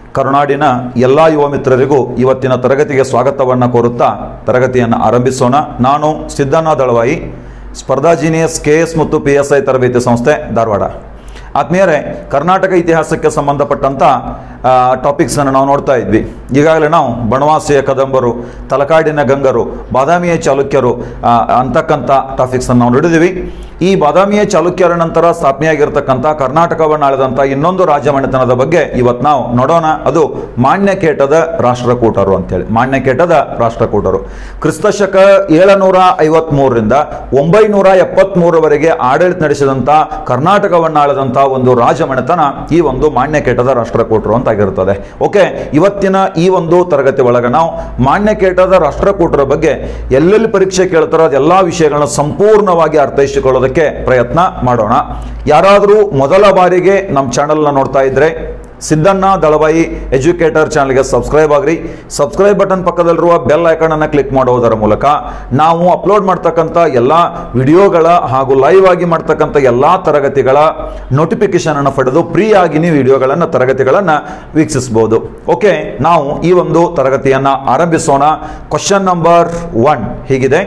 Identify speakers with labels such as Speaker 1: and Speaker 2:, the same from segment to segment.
Speaker 1: ಕರುನಾಡಿನ ಎಲ್ಲ ಯುವ ಮಿತ್ರರಿಗೂ ಇವತ್ತಿನ ತರಗತಿಗೆ ಸ್ವಾಗತವನ್ನು ಕೋರುತ್ತಾ ತರಗತಿಯನ್ನು ಆರಂಭಿಸೋಣ ನಾನು Siddanna Dalavayi Spardha genius K S ಮತ್ತು ಪಿ ಎಸ್ ಐ ತರಬೇತಿ ಸಂಸ್ಥೆ ಧಾರವಾಡ ಆತ್ಮೀಯರೇ ಕರ್ನಾಟಕ ಇತಿಹಾಸಕ್ಕೆ ಸಂಬಂಧಪಟ್ಟಂಥ ಟಾಪಿಕ್ಸನ್ನು ನಾವು ನೋಡ್ತಾ ಇದ್ವಿ ಈಗಾಗಲೇ ನಾವು ಬಣವಾಸಿಯ ಕದಂಬರು ತಲಕಾಡಿನ ಗಂಗರು ಬಾದಾಮಿಯ ಚಾಲುಕ್ಯರು ಆ, ಅಂತಕ್ಕಂಥ ಟಾಪಿಕ್ಸನ್ನು ನಾವು ನೋಡಿದ್ದೀವಿ ಈ ಬಾದಾಮಿಯ ಚಾಲುಕ್ಯರ ನಂತರ ಸ್ಥಾಪನೆಯಾಗಿರ್ತಕ್ಕಂಥ ಕರ್ನಾಟಕವನ್ನು ಆಳಿದಂಥ ಇನ್ನೊಂದು ರಾಜಮನೆತನದ ಬಗ್ಗೆ ಇವತ್ತು ನಾವು ನೋಡೋಣ ಅದು ಮಾನ್ಯಕೇಟದ ರಾಷ್ಟ್ರಕೂಟರು ಅಂತೇಳಿ ಮಾನ್ಯಕೇಟದ ರಾಷ್ಟ್ರಕೂಟರು ಕ್ರಿಸ್ತಶಕ ಏಳುನೂರ ಐವತ್ಮೂರರಿಂದ ಒಂಬೈನೂರ ಎಪ್ಪತ್ಮೂರವರೆಗೆ ಆಡಳಿತ ನಡೆಸಿದಂಥ ಕರ್ನಾಟಕವನ್ನು ಆಳಿದಂಥ ಒಂದು ರಾಜಮನೆತನ ಈ ಒಂದು ಮಾನ್ಯಕೇಟದ ರಾಷ್ಟ್ರಕೂಟರು ಅಂತಾಗಿರುತ್ತದೆ ಓಕೆ ಇವತ್ತಿನ ಈ ಒಂದು ತರಗತಿ ಒಳಗೆ ನಾವು ಮಾನ್ಯಕೇಟದ ರಾಷ್ಟ್ರಕೂಟರ ಬಗ್ಗೆ ಎಲ್ಲೆಲ್ಲಿ ಪರೀಕ್ಷೆ ಕೇಳ್ತಾರೋ ಅದೆಲ್ಲ ವಿಷಯಗಳನ್ನ ಸಂಪೂರ್ಣವಾಗಿ ಅರ್ಥೈಸಿಕೊಳ್ಳೋದಕ್ಕೆ ಪ್ರಯತ್ನ ಮಾಡೋಣ ಯಾರಾದರೂ ಮೊದಲ ಬಾರಿಗೆ ನಮ್ಮ ಚಾನಲ್ನ ನೋಡ್ತಾ ಇದ್ರೆ ಸಿದ್ದಣ್ಣ ದಳವಾಯಿ ಎಜುಕೇಟರ್ ಚಾನಲ್ಗೆ ಸಬ್ಸ್ಕ್ರೈಬ್ ಆಗ್ರಿ ಸಬ್ಸ್ಕ್ರೈಬ್ ಬಟನ್ ಪಕ್ಕದಲ್ಲಿರುವ ಬೆಲ್ ಐಕಾನ್ ಅನ್ನು ಕ್ಲಿಕ್ ಮಾಡುವುದರ ಮೂಲಕ ನಾವು ಅಪ್ಲೋಡ್ ಮಾಡ್ತಕ್ಕಂಥ ಎಲ್ಲ ವಿಡಿಯೋಗಳ ಹಾಗೂ ಲೈವ್ ಆಗಿ ಮಾಡ್ತಕ್ಕಂಥ ಎಲ್ಲ ತರಗತಿಗಳ ನೋಟಿಫಿಕೇಶನ್ ಅನ್ನು ಪಡೆದು ಫ್ರೀ ಆಗಿ ನೀವು ವಿಡಿಯೋಗಳನ್ನು ತರಗತಿಗಳನ್ನು ವೀಕ್ಷಿಸಬಹುದು ಓಕೆ ನಾವು ಈ ಒಂದು ತರಗತಿಯನ್ನು ಆರಂಭಿಸೋಣ ಕ್ವಶನ್ ನಂಬರ್ ಒನ್ ಹೀಗಿದೆ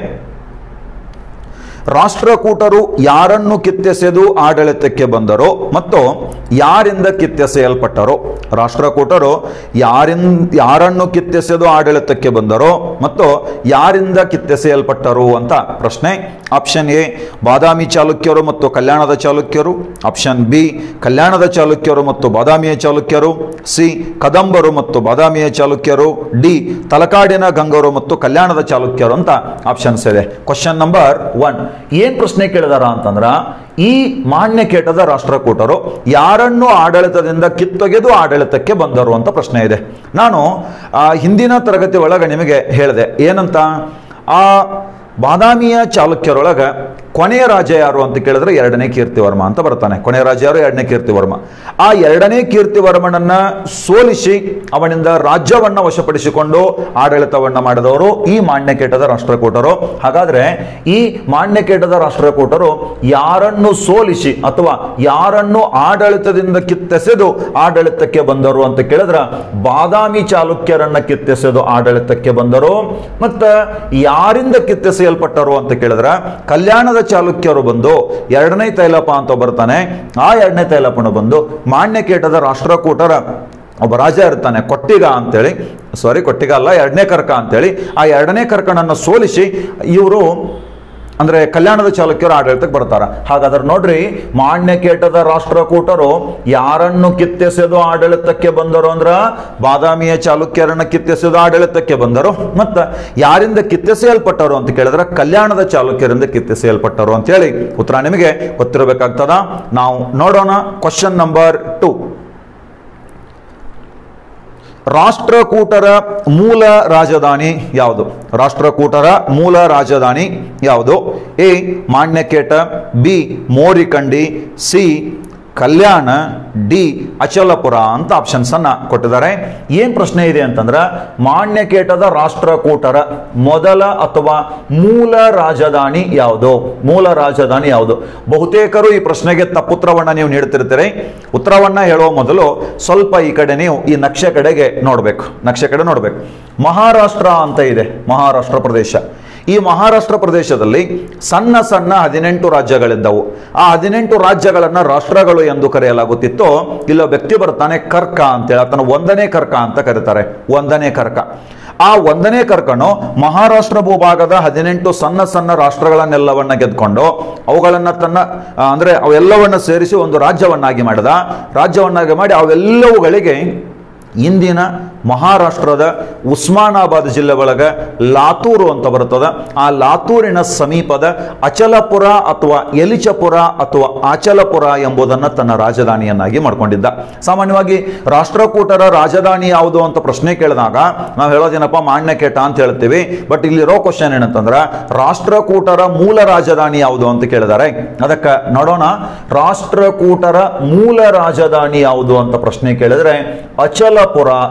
Speaker 1: ರಾಷ್ಟ್ರಕೂಟರು ಯಾರನ್ನು ಕಿತ್ತೆಸೆದು ಆಡಳಿತಕ್ಕೆ ಬಂದರೋ ಮತ್ತು ಯಾರಿಂದ ಕಿತ್ತೆಸೆಯಲ್ಪಟ್ಟರೋ ರಾಷ್ಟ್ರಕೂಟರು ಯಾರಿನ್ ಯಾರನ್ನು ಕಿತ್ತೆಸೆದು ಆಡಳಿತಕ್ಕೆ ಬಂದರೋ ಮತ್ತು ಯಾರಿಂದ ಕಿತ್ತೆಸೆಯಲ್ಪಟ್ಟರು ಅಂತ ಪ್ರಶ್ನೆ ಆಪ್ಷನ್ ಎ ಬಾದಾಮಿ ಚಾಲುಕ್ಯರು ಮತ್ತು ಕಲ್ಯಾಣದ ಚಾಲುಕ್ಯರು ಆಪ್ಷನ್ ಬಿ ಕಲ್ಯಾಣದ ಚಾಲುಕ್ಯರು ಮತ್ತು ಬಾದಾಮಿಯ ಚಾಲುಕ್ಯರು ಸಿ ಕದಂಬರು ಮತ್ತು ಬಾದಾಮಿಯ ಚಾಲುಕ್ಯರು ಡಿ ತಲಕಾಡಿನ ಗಂಗರು ಮತ್ತು ಕಲ್ಯಾಣದ ಚಾಲುಕ್ಯರು ಅಂತ ಆಪ್ಷನ್ಸ್ ಇದೆ ಕ್ವಶನ್ ನಂಬರ್ ಒನ್ ಏನ್ ಪ್ರಶ್ನೆ ಕೇಳಿದಾರ ಅಂತಂದ್ರ ಈ ಮಾನ್ಯಕೇಟದ ರಾಷ್ಟ್ರಕೂಟರು ಯಾರನ್ನು ಆಡಳಿತದಿಂದ ಕಿತ್ತೊಗೆದು ಆಡಳಿತಕ್ಕೆ ಬಂದರು ಅಂತ ಪ್ರಶ್ನೆ ಇದೆ ನಾನು ಆ, ಹಿಂದಿನ ತರಗತಿ ಒಳಗೆ ನಿಮಗೆ ಹೇಳಿದೆ ಏನಂತ ಆ ಬಾದಾಮಿಯ ಚಾಲುಕ್ಯರೊಳಗ ಕೊನೆಯ ರಾಜ ಯಾರು ಅಂತ ಕೇಳಿದ್ರೆ ಎರಡನೇ ಕೀರ್ತಿವರ್ಮ ಅಂತ ಬರ್ತಾನೆ ಕೊನೆಯ ರಾಜ ಯಾರು ಎರಡನೇ ಕೀರ್ತಿವರ್ಮ ಆ ಎರಡನೇ ಕೀರ್ತಿವರ್ಮನನ್ನ ಸೋಲಿಸಿ ಅವನಿಂದ ರಾಜ್ಯವನ್ನ ವಶಪಡಿಸಿಕೊಂಡು ಆಡಳಿತವನ್ನ ಮಾಡಿದವರು ಈ ಮಾನ್ಯಕೇಟದ ರಾಷ್ಟ್ರಕೂಟರು ಹಾಗಾದ್ರೆ ಈ ಮಾನ್ಯಕೇಟದ ರಾಷ್ಟ್ರಕೂಟರು ಯಾರನ್ನು ಸೋಲಿಸಿ ಅಥವಾ ಯಾರನ್ನು ಆಡಳಿತದಿಂದ ಕಿತ್ತೆಸೆದು ಆಡಳಿತಕ್ಕೆ ಬಂದರು ಅಂತ ಕೇಳಿದ್ರ ಬಾದಾಮಿ ಚಾಲುಕ್ಯರನ್ನ ಕಿತ್ತೆಸೆದು ಆಡಳಿತಕ್ಕೆ ಬಂದರು ಮತ್ತ ಯಾರಿಂದ ಕಿತ್ತೆಸೆಯಲ್ಪಟ್ಟರು ಅಂತ ಕೇಳಿದ್ರ ಕಲ್ಯಾಣದ ಚಾಲುಕ್ಯರು ಬಂದು ಎರಡನೇ ತೈಲಪ ಅಂತ ಬರ್ತಾನೆ ಆ ಎರಡನೇ ತೈಲಪನು ಬಂದು ಮಾನ್ಯಕೇಟದ ರಾಷ್ಟ್ರಕೂಟರ ಒಬ್ಬ ರಾಜ ಇರ್ತಾನೆ ಕೊಟ್ಟಿಗ ಅಂತೇಳಿ ಸಾರಿ ಕೊಟ್ಟಿಗ ಅಲ್ಲ ಎರಡನೇ ಕರ್ಕ ಅಂತೇಳಿ ಆ ಎರಡನೇ ಕರ್ಕನನ್ನು ಸೋಲಿಸಿ ಇವರು ಅಂದ್ರೆ ಕಲ್ಯಾಣದ ಚಾಲುಕ್ಯರು ಆಡಳಿತಕ್ಕೆ ಬರ್ತಾರ ಹಾಗಾದ್ರೆ ನೋಡ್ರಿ ಮಾನ್ಯಕೇಟದ ರಾಷ್ಟ್ರಕೂಟರು ಯಾರನ್ನು ಕಿತ್ತೆಸೆದು ಆಡಳಿತಕ್ಕೆ ಬಂದರು ಅಂದ್ರ ಬಾದಾಮಿಯ ಚಾಲುಕ್ಯರನ್ನ ಕಿತ್ತೆಸೆದು ಆಡಳಿತಕ್ಕೆ ಬಂದರು ಮತ್ತ ಯಾರಿಂದ ಕಿತ್ತೆಸೆಯಲ್ಪಟ್ಟರು ಅಂತ ಕೇಳಿದ್ರೆ ಕಲ್ಯಾಣದ ಚಾಲುಕ್ಯರಿಂದ ಕಿತ್ತೆಸೆಯಲ್ಪಟ್ಟರು ಅಂತ ಹೇಳಿ ಉತ್ತರ ನಿಮಗೆ ಗೊತ್ತಿರಬೇಕಾಗ್ತದ ನಾವು ನೋಡೋಣ ಕ್ವಶನ್ ನಂಬರ್ ಟು ರಾಷ್ಟ್ರಕೂಟರ ಮೂಲ ರಾಜಧಾನಿ ಯಾವುದು ರಾಷ್ಟ್ರಕೂಟರ ಮೂಲ ರಾಜಧಾನಿ ಯಾವುದು A Manyakheta B Morkhandi C Kalyana D Achalapura ಅಂತ ಆಪ್ಷನ್ಸ್ ಅನ್ನ ಕೊಟ್ಟಿದ್ದಾರೆ ಏನ್ ಪ್ರಶ್ನೆ ಇದೆ ಅಂತಂದ್ರ ಮಾನ್ಯಕೇಟದ ರಾಷ್ಟ್ರಕೂಟರ ಮೊದಲ ಅಥವಾ ಮೂಲ ರಾಜಧಾನಿ ಯಾವುದು ಮೂಲ ರಾಜಧಾನಿ ಯಾವುದು ಬಹುತೇಕರು ಈ ಪ್ರಶ್ನೆಗೆ ತಪ್ಪುತ್ತರವನ್ನ ನೀವು ನೀಡ್ತಿರ್ತೀರಿ ಉತ್ತರವನ್ನ ಹೇಳುವ ಮೊದಲು ಸ್ವಲ್ಪ ಈ ಕಡೆ ನೀವು ಈ ನಕ್ಷೆ ಕಡೆಗೆ ನೋಡ್ಬೇಕು ನಕ್ಷೆ ಕಡೆ ನೋಡ್ಬೇಕು ಮಹಾರಾಷ್ಟ್ರ ಅಂತ ಇದೆ ಮಹಾರಾಷ್ಟ್ರ ಪ್ರದೇಶ ಈ ಮಹಾರಾಷ್ಟ್ರ ಪ್ರದೇಶದಲ್ಲಿ ಸಣ್ಣ ಸಣ್ಣ ಹದಿನೆಂಟು ರಾಜ್ಯಗಳಿದ್ದವು ಆ ಹದಿನೆಂಟು ರಾಜ್ಯಗಳನ್ನ ರಾಷ್ಟ್ರಗಳು ಎಂದು ಕರೆಯಲಾಗುತ್ತಿತ್ತು ಇಲ್ಲೋ ವ್ಯಕ್ತಿ ಬರ್ತಾನೆ ಕರ್ಕ ಅಂತೇಳಿ ಆತನ ಒಂದನೇ ಕರ್ಕ ಅಂತ ಕರೀತಾರೆ ಒಂದನೇ ಕರ್ಕ ಆ ಒಂದನೇ ಕರ್ಕನು ಮಹಾರಾಷ್ಟ್ರ ಭೂಭಾಗದ ಹದಿನೆಂಟು ಸಣ್ಣ ಸಣ್ಣ ರಾಷ್ಟ್ರಗಳನ್ನೆಲ್ಲವನ್ನ ಗೆದ್ಕೊಂಡು ಅವುಗಳನ್ನ ತನ್ನ ಆ, ಅಂದ್ರೆ ಅವೆಲ್ಲವನ್ನ ಸೇರಿಸಿ ಒಂದು ರಾಜ್ಯವನ್ನಾಗಿ ಮಾಡಿದ ರಾಜ್ಯವನ್ನಾಗಿ ಮಾಡಿ ಅವೆಲ್ಲವುಗಳಿಗೆ ಇಂದಿನ ಮಹಾರಾಷ್ಟ್ರದ ಉಸ್ಮಾನಾಬಾದ್ ಜಿಲ್ಲೆ ಒಳಗೆ ಲಾತೂರು ಅಂತ ಬರ್ತದ ಆ ಲಾತೂರಿನ ಸಮೀಪದ ಅಚಲಪುರ ಅಥವಾ ಎಲಿಚಪುರ ಅಥವಾ ಆಚಲಪುರ ಎಂಬುದನ್ನು ತನ್ನ ರಾಜಧಾನಿಯನ್ನಾಗಿ ಮಾಡ್ಕೊಂಡಿದ್ದ ಸಾಮಾನ್ಯವಾಗಿ ರಾಷ್ಟ್ರಕೂಟರ ರಾಜಧಾನಿ ಯಾವುದು ಅಂತ ಪ್ರಶ್ನೆ ಕೇಳಿದಾಗ ನಾವು ಹೇಳೋದೇನಪ್ಪ ಮಾನ್ಯಕೇಟ ಅಂತ ಹೇಳ್ತೀವಿ ಬಟ್ ಇಲ್ಲಿರೋ ಕ್ವಶನ್ ಏನಂತಂದ್ರೆ ರಾಷ್ಟ್ರಕೂಟರ ಮೂಲ ರಾಜಧಾನಿ ಯಾವುದು ಅಂತ ಕೇಳಿದ್ದಾರೆ ಅದಕ್ಕೆ ನೋಡೋಣ ರಾಷ್ಟ್ರಕೂಟರ ಮೂಲ ರಾಜಧಾನಿ ಯಾವುದು ಅಂತ ಪ್ರಶ್ನೆ ಕೇಳಿದ್ರೆ ಅಚಲಪುರ ಇದು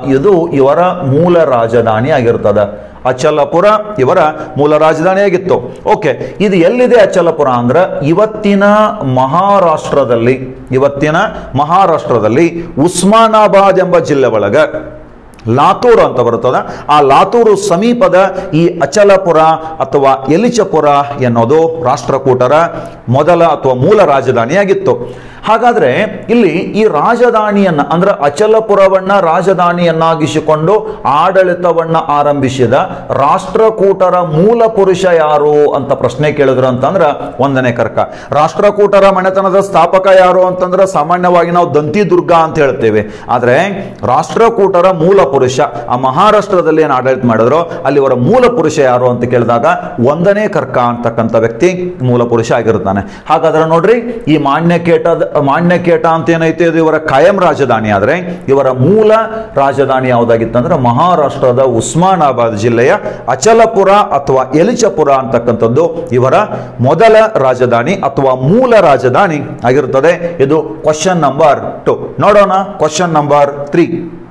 Speaker 1: ಇವರ ಮೂಲ ರಾಜಧಾನಿ ಆಗಿರ್ತದೆ ಅಚಲಪುರ ಇವರ ಮೂಲ ರಾಜಧಾನಿಯಾಗಿತ್ತು ಓಕೆ ಇದು ಎಲ್ಲಿದೆ ಅಚಲಪುರ ಅಂದ್ರೆ ಇವತ್ತಿನ ಮಹಾರಾಷ್ಟ್ರದಲ್ಲಿ ಇವತ್ತಿನ ಮಹಾರಾಷ್ಟ್ರದಲ್ಲಿ ಉಸ್ಮಾನಾಬಾದ್ ಎಂಬ ಜಿಲ್ಲೆ ಒಳಗೆ ಲಾತೂರು ಅಂತ ಬರುತ್ತದೆ ಆ ಲಾತೂರು ಸಮೀಪದ ಈ ಅಚಲಪುರ ಅಥವಾ ಎಲಿಚಪುರ ಎನ್ನೋದು ರಾಷ್ಟ್ರಕೂಟರ ಮೊದಲ ಅಥವಾ ಮೂಲ ರಾಜಧಾನಿಯಾಗಿತ್ತು ಹಾಗಾದ್ರೆ ಇಲ್ಲಿ ಈ ರಾಜಧಾನಿಯನ್ನ ಅಂದ್ರೆ ಅಚಲಪುರವನ್ನ ರಾಜಧಾನಿಯನ್ನಾಗಿಸಿಕೊಂಡು ಆಡಳಿತವನ್ನ ಆರಂಭಿಸಿದ ರಾಷ್ಟ್ರಕೂಟರ ಮೂಲ ಪುರುಷ ಯಾರು ಅಂತ ಪ್ರಶ್ನೆ ಕೇಳಿದ್ರು ಅಂತಂದ್ರ ಒಂದನೇ ಕರ್ಕ ರಾಷ್ಟ್ರಕೂಟರ ಮನೆತನದ ಸ್ಥಾಪಕ ಯಾರು ಅಂತಂದ್ರೆ ಸಾಮಾನ್ಯವಾಗಿ ನಾವು ದಂತಿ ದುರ್ಗ ಅಂತ ಹೇಳ್ತೇವೆ ಆದ್ರೆ ರಾಷ್ಟ್ರಕೂಟರ ಮೂಲ ಪುರುಷ ಆ ಮಹಾರಾಷ್ಟ್ರದಲ್ಲಿ ಏನು ಆಡಳಿತ ಮಾಡಿದ್ರು ಅಲ್ಲಿ ಅವರ ಮೂಲ ಪುರುಷ ಯಾರು ಅಂತ ಕೇಳಿದಾಗ ಒಂದನೇ ಕರ್ಕ ಅಂತಕ್ಕಂಥ ವ್ಯಕ್ತಿ ಮೂಲ ಪುರುಷ ಆಗಿರ್ತಾನೆ ಹಾಗಾದ್ರೆ ನೋಡ್ರಿ ಈ ಮಾನ್ಯಕೇಟದ ಮಾನ್ಯಕೇಟ ಅಂತ ಏನೈತೆ ಇದು ಇವರ ಕಾಯಂ ರಾಜಧಾನಿ ಆದ್ರೆ ಇವರ ಮೂಲ ರಾಜಧಾನಿ ಯಾವುದಾಗಿತ್ತಂದ್ರೆ ಮಹಾರಾಷ್ಟ್ರದ ಉಸ್ಮಾನಾಬಾದ್ ಜಿಲ್ಲೆಯ ಅಚಲಪುರ ಅಥವಾ ಎಲಿಚಪುರ ಅಂತಕ್ಕಂಥದ್ದು ಇವರ ಮೊದಲ ರಾಜಧಾನಿ ಅಥವಾ ಮೂಲ ರಾಜಧಾನಿ ಆಗಿರುತ್ತದೆ ಇದು ಕ್ವಶನ್ ನಂಬರ್ ಟು ನೋಡೋಣ ಕ್ವಶನ್ ನಂಬರ್ ತ್ರೀ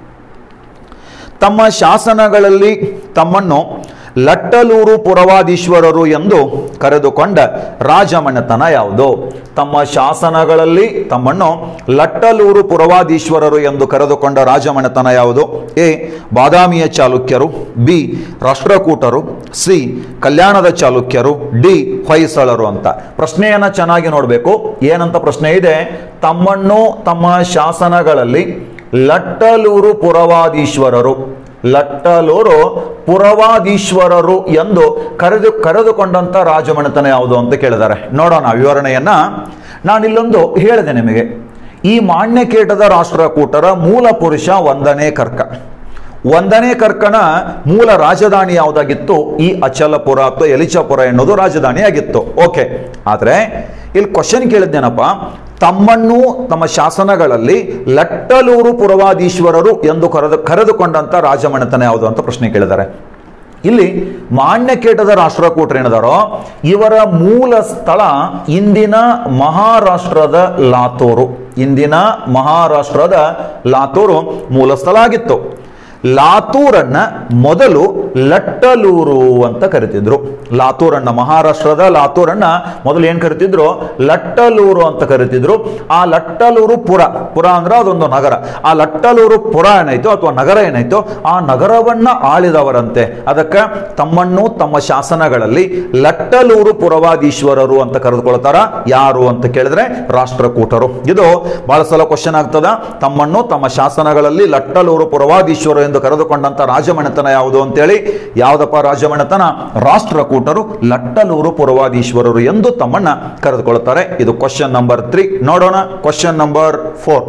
Speaker 1: ತಮ್ಮ ಶಾಸನಗಳಲ್ಲಿ ತಮ್ಮನ್ನು ಲಟ್ಟಲೂರು ಪುರವಾದೀಶ್ವರರು ಎಂದು ಕರೆದುಕೊಂಡ ರಾಜಮನೆತನ ಯಾವುದು ತಮ್ಮ ಶಾಸನಗಳಲ್ಲಿ ತಮ್ಮನ್ನು ಲಟ್ಟಲೂರು ಪುರವಾದೀಶ್ವರರು ಎಂದು ಕರೆದುಕೊಂಡ ರಾಜಮನೆತನ ಯಾವುದು ಎ ಬಾದಾಮಿಯ ಚಾಲುಕ್ಯರು ಬಿ ರಾಷ್ಟ್ರಕೂಟರು ಸಿ ಕಲ್ಯಾಣದ ಚಾಲುಕ್ಯರು ಡಿ ಹೊಯ್ಸಳರು ಅಂತ ಪ್ರಶ್ನೆಯನ್ನ ಚೆನ್ನಾಗಿ ನೋಡಬೇಕು ಏನಂತ ಪ್ರಶ್ನೆ ಇದೆ ತಮ್ಮನ್ನು ತಮ್ಮ ಶಾಸನಗಳಲ್ಲಿ ಲಟ್ಟಲೂರು ಪುರವಾದೀಶ್ವರರು ಲಟ್ಟಲೂರು ಪುರವಾದೀಶ್ವರರು ಎಂದು ಕರೆದು ಕರೆದುಕೊಂಡಂತ ರಾಜಮನೆತನ ಯಾವುದು ಅಂತ ಕೇಳಿದ್ದಾರೆ ನೋಡೋಣ ವಿವರಣೆಯನ್ನ ನಾನಿಲ್ಲೊಂದು ಹೇಳಿದೆ ನಿಮಗೆ ಈ ಮಾನ್ಯಕೇಟದ ರಾಷ್ಟ್ರಕೂಟರ ಮೂಲ ಪುರುಷ ಒಂದನೇ ಕರ್ಕ ಒಂದನೇ ಕರ್ಕನ ಮೂಲ ರಾಜಧಾನಿ ಯಾವುದಾಗಿತ್ತು ಈ ಅಚಲಪುರ ಅಥವಾ ಎಲಿಚಾಪುರ ಎನ್ನುವುದು ರಾಜಧಾನಿಯಾಗಿತ್ತು ಓಕೆ ಆದ್ರೆ ಇಲ್ಲಿ ಕ್ವಶನ್ ಕೇಳಿದ್ದೇನಪ್ಪ ತಮ್ಮನ್ನು ತಮ್ಮ ಶಾಸನಗಳಲ್ಲಿ ಲಟ್ಟಲೂರು ಪುರವಾದೀಶ್ವರರು ಎಂದು ಕರೆದು ಕರೆದುಕೊಂಡಂತ ರಾಜಮನೆತನ ಯಾವುದು ಅಂತ ಪ್ರಶ್ನೆ ಕೇಳಿದ್ದಾರೆ ಇಲ್ಲಿ ಮಾನ್ಯಕೇಟದ ರಾಷ್ಟ್ರಕೂಟರು ಏನಿದಾರೋ ಇವರ ಮೂಲ ಸ್ಥಳ ಇಂದಿನ ಮಹಾರಾಷ್ಟ್ರದ ಲಾತೂರು ಇಂದಿನ ಮಹಾರಾಷ್ಟ್ರದ ಲಾತೂರು ಮೂಲ ಸ್ಥಳ ಆಗಿತ್ತು ಲಾತೂರನ್ನ ಮೊದಲು ಲಟ್ಟಲೂರು ಅಂತ ಕರಿತಿದ್ರು ಲಾತೂರನ್ನ ಮಹಾರಾಷ್ಟ್ರದ ಲಾತೂರನ್ನ ಮೊದಲು ಏನ್ ಕರಿತಿದ್ರು ಲಟ್ಟಲೂರು ಅಂತ ಕರಿತಿದ್ರು ಆ ಲಟ್ಟಲೂರು ಪುರ ಪುರ ಅಂದ್ರೆ ಅದೊಂದು ನಗರ ಆ ಲಟ್ಟಲೂರು ಪುರ ಏನಾಯ್ತು ಅಥವಾ ನಗರ ಏನಾಯ್ತು ಆ ನಗರವನ್ನ ಆಳಿದವರಂತೆ ಅದಕ್ಕೆ ತಮ್ಮನ್ನು ತಮ್ಮ ಶಾಸನಗಳಲ್ಲಿ ಲಟ್ಟಲೂರು ಪುರವಾದೀಶ್ವರರು ಅಂತ ಕರೆದುಕೊಳ್ತಾರ ಯಾರು ಅಂತ ಕೇಳಿದ್ರೆ ರಾಷ್ಟ್ರಕೂಟರು ಇದು ಬಹಳ ಸಲ ಕ್ವಶನ್ ಆಗ್ತದ ತಮ್ಮನ್ನು ತಮ್ಮ ಶಾಸನಗಳಲ್ಲಿ ಲಟ್ಟಲೂರು ಪುರವಾದೀಶ್ವರರು ಎಂದು ಕರೆದುಕೊಂಡಂತ ರಾಜಮನೆತನ ಯಾವುದು ಅಂತೇಳಿ ಯಾವುದಪ್ಪ ರಾಜಮನೆತನ ರಾಷ್ಟ್ರಕೂಟರು ಲಟ್ಟಲೂರು ಪುರವಾದೀಶ್ವರರು ಎಂದು ತಮ್ಮನ್ನ ಕರೆದುಕೊಳ್ಳುತ್ತಾರೆ ಇದು ಕ್ವಶನ್ ನಂಬರ್ ತ್ರೀ ನೋಡೋಣ ಕ್ವಶನ್ ನಂಬರ್ ಫೋರ್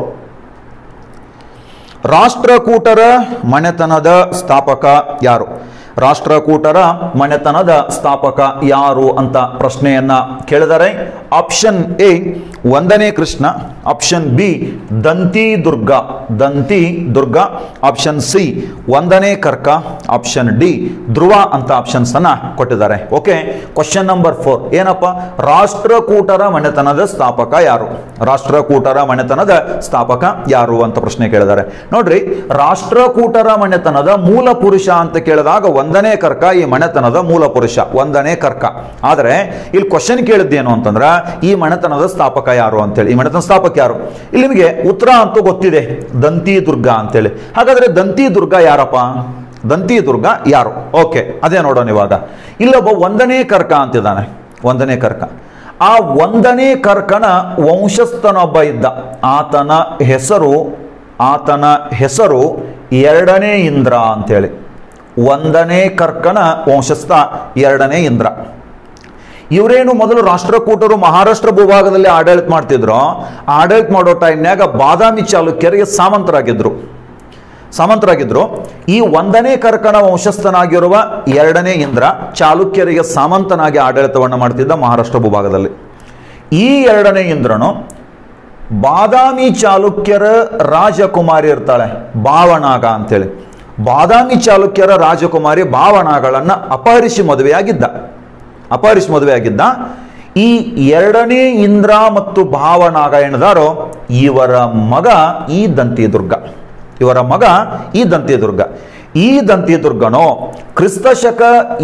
Speaker 1: ರಾಷ್ಟ್ರಕೂಟರ ಮನೆತನದ ಸ್ಥಾಪಕ ಯಾರು ರಾಷ್ಟ್ರಕೂಟರ ಮನೆತನದ ಸ್ಥಾಪಕ ಯಾರು ಅಂತ ಪ್ರಶ್ನೆಯನ್ನ ಕೇಳಿದರೆ ಆಪ್ಷನ್ ಎ ಒಂದನೇ Krishna option B Dantidurga Dantidurga option C ಒಂದನೇ ಕರ್ಕ ಆಪ್ಷನ್ ಡಿ ಧ್ರುವ ಅಂತ ಆಪ್ಷನ್ಸ್ ಅನ್ನ ಕೊಟ್ಟಿದ್ದಾರೆ ಓಕೆ ಕ್ವಶನ್ ನಂಬರ್ ಫೋರ್ ಏನಪ್ಪ ರಾಷ್ಟ್ರಕೂಟರ ಮನೆತನದ ಸ್ಥಾಪಕ ಯಾರು ರಾಷ್ಟ್ರಕೂಟರ ಮನೆತನದ ಸ್ಥಾಪಕ ಯಾರು ಅಂತ ಪ್ರಶ್ನೆ ಕೇಳಿದ್ದಾರೆ ನೋಡ್ರಿ ರಾಷ್ಟ್ರಕೂಟರ ಮನೆತನದ ಮೂಲ ಪುರುಷ ಅಂತ ಕೇಳಿದಾಗ ಒಂದನೇ ಕರ್ಕ ಈ ಮನೆತನದ ಮೂಲ ಪುರುಷ ಒಂದನೇ ಕರ್ಕ ಆದರೆ ಇಲ್ಲಿ ಕ್ವಶನ್ ಕೇಳಿದ್ದೇನು ಅಂತಂದ್ರ ಈ ಮನೆತನದ ಸ್ಥಾಪಕ ಯಾರು ಅಂತೇಳಿ ಈ ಮನೆತನ ಸ್ಥಾಪಕ ಯಾರು ಇಲ್ಲಿ ನಿಮಗೆ ಉತ್ತರ ಅಂತೂ ಗೊತ್ತಿದೆ ದಂತಿ ದುರ್ಗ ಅಂತೇಳಿ ಹಾಗಾದ್ರೆ ದಂತಿ ದುರ್ಗ ಯಾರಪ್ಪ ದಂತಿ ದುರ್ಗ ಯಾರು ಓಕೆ ಅದೇ ನೋಡೋಣ ಇವಾಗ ಇಲ್ಲೊಬ್ಬ ಒಂದನೇ ಕರ್ಕ ಅಂತಿದ್ದಾನೆ ಒಂದನೇ ಕರ್ಕ ಆ ಒಂದನೇ ಕರ್ಕನ ವಂಶಸ್ಥನೊಬ್ಬ ಇದ್ದ ಆತನ ಹೆಸರು ಆತನ ಹೆಸರು ಎರಡನೇ ಇಂದ್ರ ಅಂತೇಳಿ ಒಂದನೇ ಕರ್ಕನ ವಂಶಸ್ಥ ಎರಡನೇ ಇಂದ್ರ ಇವರೇನು ಮೊದಲು ರಾಷ್ಟ್ರಕೂಟರು ಮಹಾರಾಷ್ಟ್ರ ಭೂಭಾಗದಲ್ಲಿ ಆಡಳಿತ ಮಾಡ್ತಿದ್ರು ಆಡಳಿತ ಮಾಡೋ ಟೈಮ್ನಾಗ ಬಾದಾಮಿ ಚಾಲುಕ್ಯರಿಗೆ ಸಾಮಂತರಾಗಿದ್ರು ಸಾಮಂತರಾಗಿದ್ರು ಈ ಒಂದನೇ ಕರ್ಕಣ ವಂಶಸ್ಥನಾಗಿರುವ ಎರಡನೇ ಇಂದ್ರ ಚಾಲುಕ್ಯರಿಗೆ ಸಾಮಂತನಾಗಿ ಆಡಳಿತವನ್ನು ಮಾಡ್ತಿದ್ದ ಮಹಾರಾಷ್ಟ್ರ ಭೂಭಾಗದಲ್ಲಿ ಈ ಎರಡನೇ ಇಂದ್ರನು ಬಾದಾಮಿ ಚಾಲುಕ್ಯರ ರಾಜಕುಮಾರಿ ಇರ್ತಾಳೆ ಭಾವನಾಗ ಅಂತೇಳಿ ಬಾದಾಮಿ ಚಾಲುಕ್ಯರ ರಾಜಕುಮಾರಿ ಭಾವನಾಗಳನ್ನ ಅಪಹರಿಸಿ ಮದುವೆಯಾಗಿದ್ದ ಅಪಹರಿಸಿ ಮದುವೆಯಾಗಿದ್ದ ಈ ಎರಡನೇ ಇಂದ್ರ ಮತ್ತು ಭಾವನಾಗ ಏನಿದಾರೋ ಇವರ ಮಗ ಈ ದಂತಿ ದುರ್ಗ ಇವರ ಮಗ ಈ ದಂತಿದುರ್ಗ ಈ ದಂತಿದುರ್ಗನು ಕ್ರಿಸ್ತ ಶಕ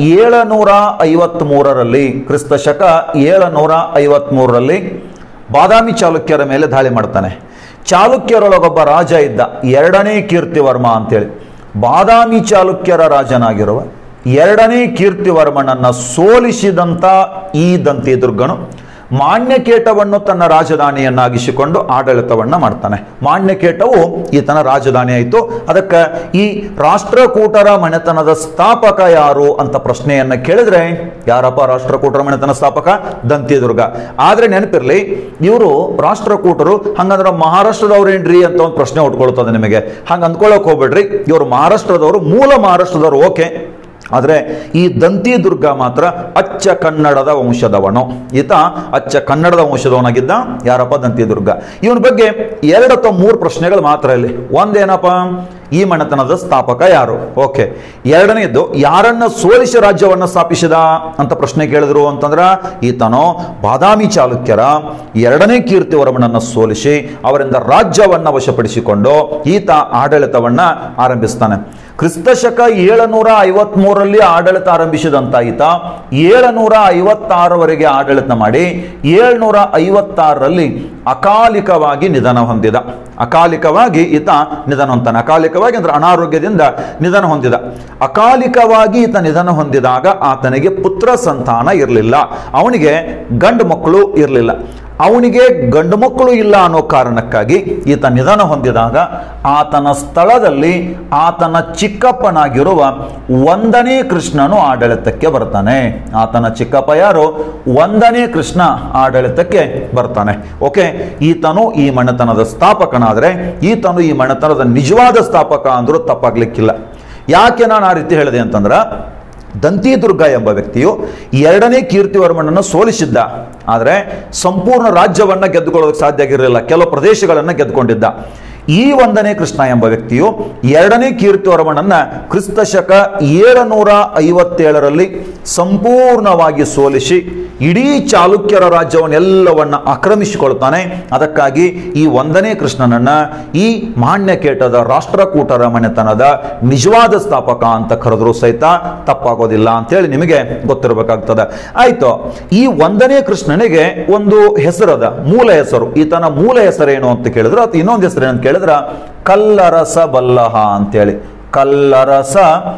Speaker 1: ಏಳನೂರ ಐವತ್ತ್ ಮೂರರಲ್ಲಿ ಕ್ರಿಸ್ತ ಶಕ ಏಳನೂರ ಐವತ್ತ್ ಮೂರರಲ್ಲಿ ಬಾದಾಮಿ ಚಾಲುಕ್ಯರ ಮೇಲೆ ದಾಳಿ ಮಾಡ್ತಾನೆ ಚಾಲುಕ್ಯರೊಳಗೊಬ್ಬ ರಾಜ ಇದ್ದ ಎರಡನೇ ಕೀರ್ತಿವರ್ಮ ಅಂತೇಳಿ ಬಾದಾಮಿ ಚಾಲುಕ್ಯರ ರಾಜನಾಗಿರುವ ಎರಡನೇ ಕೀರ್ತಿವರ್ಮನನ್ನ ಸೋಲಿಸಿದಂಥ ಈ ದಂತಿದುರ್ಗನು ಮಾನ್ಯಕೇಟವನ್ನು ತನ್ನ ರಾಜಧಾನಿಯನ್ನಾಗಿಸಿಕೊಂಡು ಆಡಳಿತವನ್ನ ಮಾಡ್ತಾನೆ ಮಾನ್ಯಕೇಟವು ಈತನ ರಾಜಧಾನಿ ಆಯಿತು ಅದಕ್ಕೆ ಈ ರಾಷ್ಟ್ರಕೂಟರ ಮನೆತನದ ಸ್ಥಾಪಕ ಯಾರು ಅಂತ ಪ್ರಶ್ನೆಯನ್ನ ಕೇಳಿದ್ರೆ ಯಾರಪ್ಪ ರಾಷ್ಟ್ರಕೂಟರ ಮನೆತನ ಸ್ಥಾಪಕ ದಂತಿದುರ್ಗ ಆದ್ರೆ ನೆನಪಿರ್ಲಿ ಇವರು ರಾಷ್ಟ್ರಕೂಟರು ಹಂಗಂದ್ರೆ ಮಹಾರಾಷ್ಟ್ರದವ್ರೇನ್ರಿ ಅಂತ ಒಂದು ಪ್ರಶ್ನೆ ಉಟ್ಕೊಳ್ತದೆ ನಿಮಗೆ ಹಂಗ ಅಂದ್ಕೊಳ್ಳೋಕೆ ಹೋಗ್ಬೇಡ್ರಿ ಇವರು ಮಹಾರಾಷ್ಟ್ರದವರು ಮೂಲ ಮಹಾರಾಷ್ಟ್ರದವರು ಓಕೆ ಆದರೆ ಈ ದಂತಿದುರ್ಗ ಮಾತ್ರ ಅಚ್ಚ ಕನ್ನಡದ ವಂಶದವನು ಈತ ಅಚ್ಚ ಕನ್ನಡದ ವಂಶದವನಾಗಿದ್ದ ಯಾರಪ್ಪ ದಂತಿದುರ್ಗ ಇವನ ಬಗ್ಗೆ ಎರಡು ಅಥವಾ ಮೂರು ಪ್ರಶ್ನೆಗಳು ಮಾತ್ರ ಇಲ್ಲಿ ಒಂದೇನಪ್ಪ ಈ ಮನೆತನದ ಸ್ಥಾಪಕ ಯಾರು ಓಕೆ ಎರಡನೇದು ಯಾರನ್ನ ಸೋಲಿಸಿ ರಾಜ್ಯವನ್ನ ಸ್ಥಾಪಿಸಿದ ಅಂತ ಪ್ರಶ್ನೆ ಕೇಳಿದ್ರು ಅಂತಂದ್ರ ಈತನು ಬಾದಾಮಿ ಚಾಲುಕ್ಯರ ಎರಡನೇ ಕೀರ್ತಿವರ್ಮನನ್ನ ಸೋಲಿಸಿ ಅವರಿಂದ ರಾಜ್ಯವನ್ನ ವಶಪಡಿಸಿಕೊಂಡು ಈತ ಆಡಳಿತವನ್ನ ಆರಂಭಿಸ್ತಾನೆ ಕ್ರಿಸ್ತ ಶಕ ಏಳುನೂರ ಐವತ್ಮೂರರಲ್ಲಿ ಆಡಳಿತ ಆರಂಭಿಸಿದಂತ ಈತ ಏಳುನೂರ ಐವತ್ತಾರವರೆಗೆ ಆಡಳಿತ ಮಾಡಿ ಏಳ್ನೂರ ಐವತ್ತಾರರಲ್ಲಿ ಅಕಾಲಿಕವಾಗಿ ನಿಧನ ಹೊಂದಿದ ಅಕಾಲಿಕವಾಗಿ ಈತ ನಿಧನ ಹೊಂತಾನೆ ಅಕಾಲಿಕವಾಗಿ ಅಂದ್ರೆ ಅನಾರೋಗ್ಯದಿಂದ ನಿಧನ ಹೊಂದಿದ ಅಕಾಲಿಕವಾಗಿ ಈತ ನಿಧನ ಹೊಂದಿದಾಗ ಆತನಿಗೆ ಪುತ್ರ ಸಂತಾನ ಇರಲಿಲ್ಲ ಅವನಿಗೆ ಗಂಡು ಮಕ್ಕಳು ಇರಲಿಲ್ಲ ಅವನಿಗೆ ಗಂಡು ಮಕ್ಕಳು ಇಲ್ಲ ಅನ್ನೋ ಕಾರಣಕ್ಕಾಗಿ ಈತ ನಿಧನ ಹೊಂದಿದಾಗ ಆತನ ಸ್ಥಳದಲ್ಲಿ ಆತನ ಚಿಕ್ಕಪ್ಪನಾಗಿರುವ ಒಂದನೇ ಕೃಷ್ಣನು ಆಡಳಿತಕ್ಕೆ ಬರ್ತಾನೆ ಆತನ ಚಿಕ್ಕಪ್ಪ ಯಾರು ಒಂದನೇ ಕೃಷ್ಣ ಆಡಳಿತಕ್ಕೆ ಬರ್ತಾನೆ ಓಕೆ ಈತನು ಈ ಮನೆತನದ ಸ್ಥಾಪಕನಾದರೆ ಈತನು ಈ ಮನೆತನದ ನಿಜವಾದ ಸ್ಥಾಪಕ ಅಂದ್ರೂ ತಪ್ಪಾಗ್ಲಿಕ್ಕಿಲ್ಲ ಯಾಕೆ ನಾನು ಆ ರೀತಿ ಹೇಳಿದೆ ಅಂತಂದ್ರ ದಂತಿದುರ್ಗ ಎಂಬ ವ್ಯಕ್ತಿಯು ಎರಡನೇ ಕೀರ್ತಿವರ್ಮನನ್ನು ಸೋಲಿಸಿದ್ದ ಆದರೆ ಸಂಪೂರ್ಣ ರಾಜ್ಯವನ್ನ ಗೆದ್ದುಕೊಳ್ಳೋದಕ್ಕೆ ಸಾಧ್ಯ ಆಗಿರಲಿಲ್ಲ ಕೆಲವು ಪ್ರದೇಶಗಳನ್ನು ಗೆದ್ದುಕೊಂಡಿದ್ದ ಈ ಒಂದನೇ ಕೃಷ್ಣ ಎಂಬ ವ್ಯಕ್ತಿಯು ಎರಡನೇ ಕೀರ್ತಿವರ್ಮನನ್ನ ಕ್ರಿಸ್ತ ಶಕ ಏಳುನೂರ ಐವತ್ತೇಳರಲ್ಲಿ ಸಂಪೂರ್ಣವಾಗಿ ಸೋಲಿಸಿ ಇಡೀ ಚಾಲುಕ್ಯರ ರಾಜ್ಯವನ್ನೆಲ್ಲವನ್ನ ಆಕ್ರಮಿಸಿಕೊಳ್ತಾನೆ ಅದಕ್ಕಾಗಿ ಈ ಒಂದನೇ ಕೃಷ್ಣನನ್ನ ಈ ಮಾನ್ಯಕೇಟದ ರಾಷ್ಟ್ರಕೂಟರ ಮನೆತನದ ನಿಜವಾದ ಸ್ಥಾಪಕ ಅಂತ ಕರೆದ್ರು ಸಹಿತ ತಪ್ಪಾಗೋದಿಲ್ಲ ಅಂತೇಳಿ ನಿಮಗೆ ಗೊತ್ತಿರಬೇಕಾಗ್ತದೆ ಆಯ್ತು ಈ ಒಂದನೇ ಕೃಷ್ಣನಿಗೆ ಒಂದು ಹೆಸರದ ಮೂಲ ಹೆಸರು ಈತನ ಮೂಲ ಹೆಸರೇನು ಅಂತ ಕೇಳಿದ್ರೆ ಅಥವಾ ಇನ್ನೊಂದು ಹೆಸರು ಏನಂತ ಕೇಳಿದ್ರೆ ಕಲ್ಲರಸ ಬಲ್ಲಹ ಅಂತೇಳಿ ಕಲ್ಲರಸ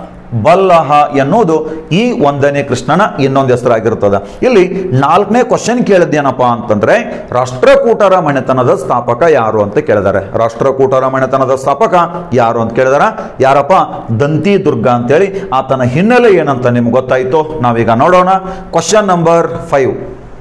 Speaker 1: ಬಲ್ಲಹ ಎನ್ನುವುದು ಈ ಒಂದನೇ ಕೃಷ್ಣನ ಇನ್ನೊಂದು ಹೆಸರಾಗಿರ್ತದೆ ಇಲ್ಲಿ ನಾಲ್ಕನೇ ಕ್ವಶನ್ ಕೇಳಿದ್ದೇನಪ್ಪ ಅಂತಂದ್ರೆ ರಾಷ್ಟ್ರಕೂಟರ ಮನೆತನದ ಸ್ಥಾಪಕ ಯಾರು ಅಂತ ಕೇಳಿದಾರೆ ರಾಷ್ಟ್ರಕೂಟರ ಮನೆತನದ ಸ್ಥಾಪಕ ಯಾರು ಅಂತ ಕೇಳಿದಾರ ಯಾರಪ್ಪ ದಂತಿ ದುರ್ಗ ಅಂತೇಳಿ ಆತನ ಹಿನ್ನೆಲೆ ಏನಂತ ನಿಮ್ಗೆ ಗೊತ್ತಾಯ್ತು ನಾವೀಗ ನೋಡೋಣ ಕ್ವಶನ್ ನಂಬರ್ ಫೈವ್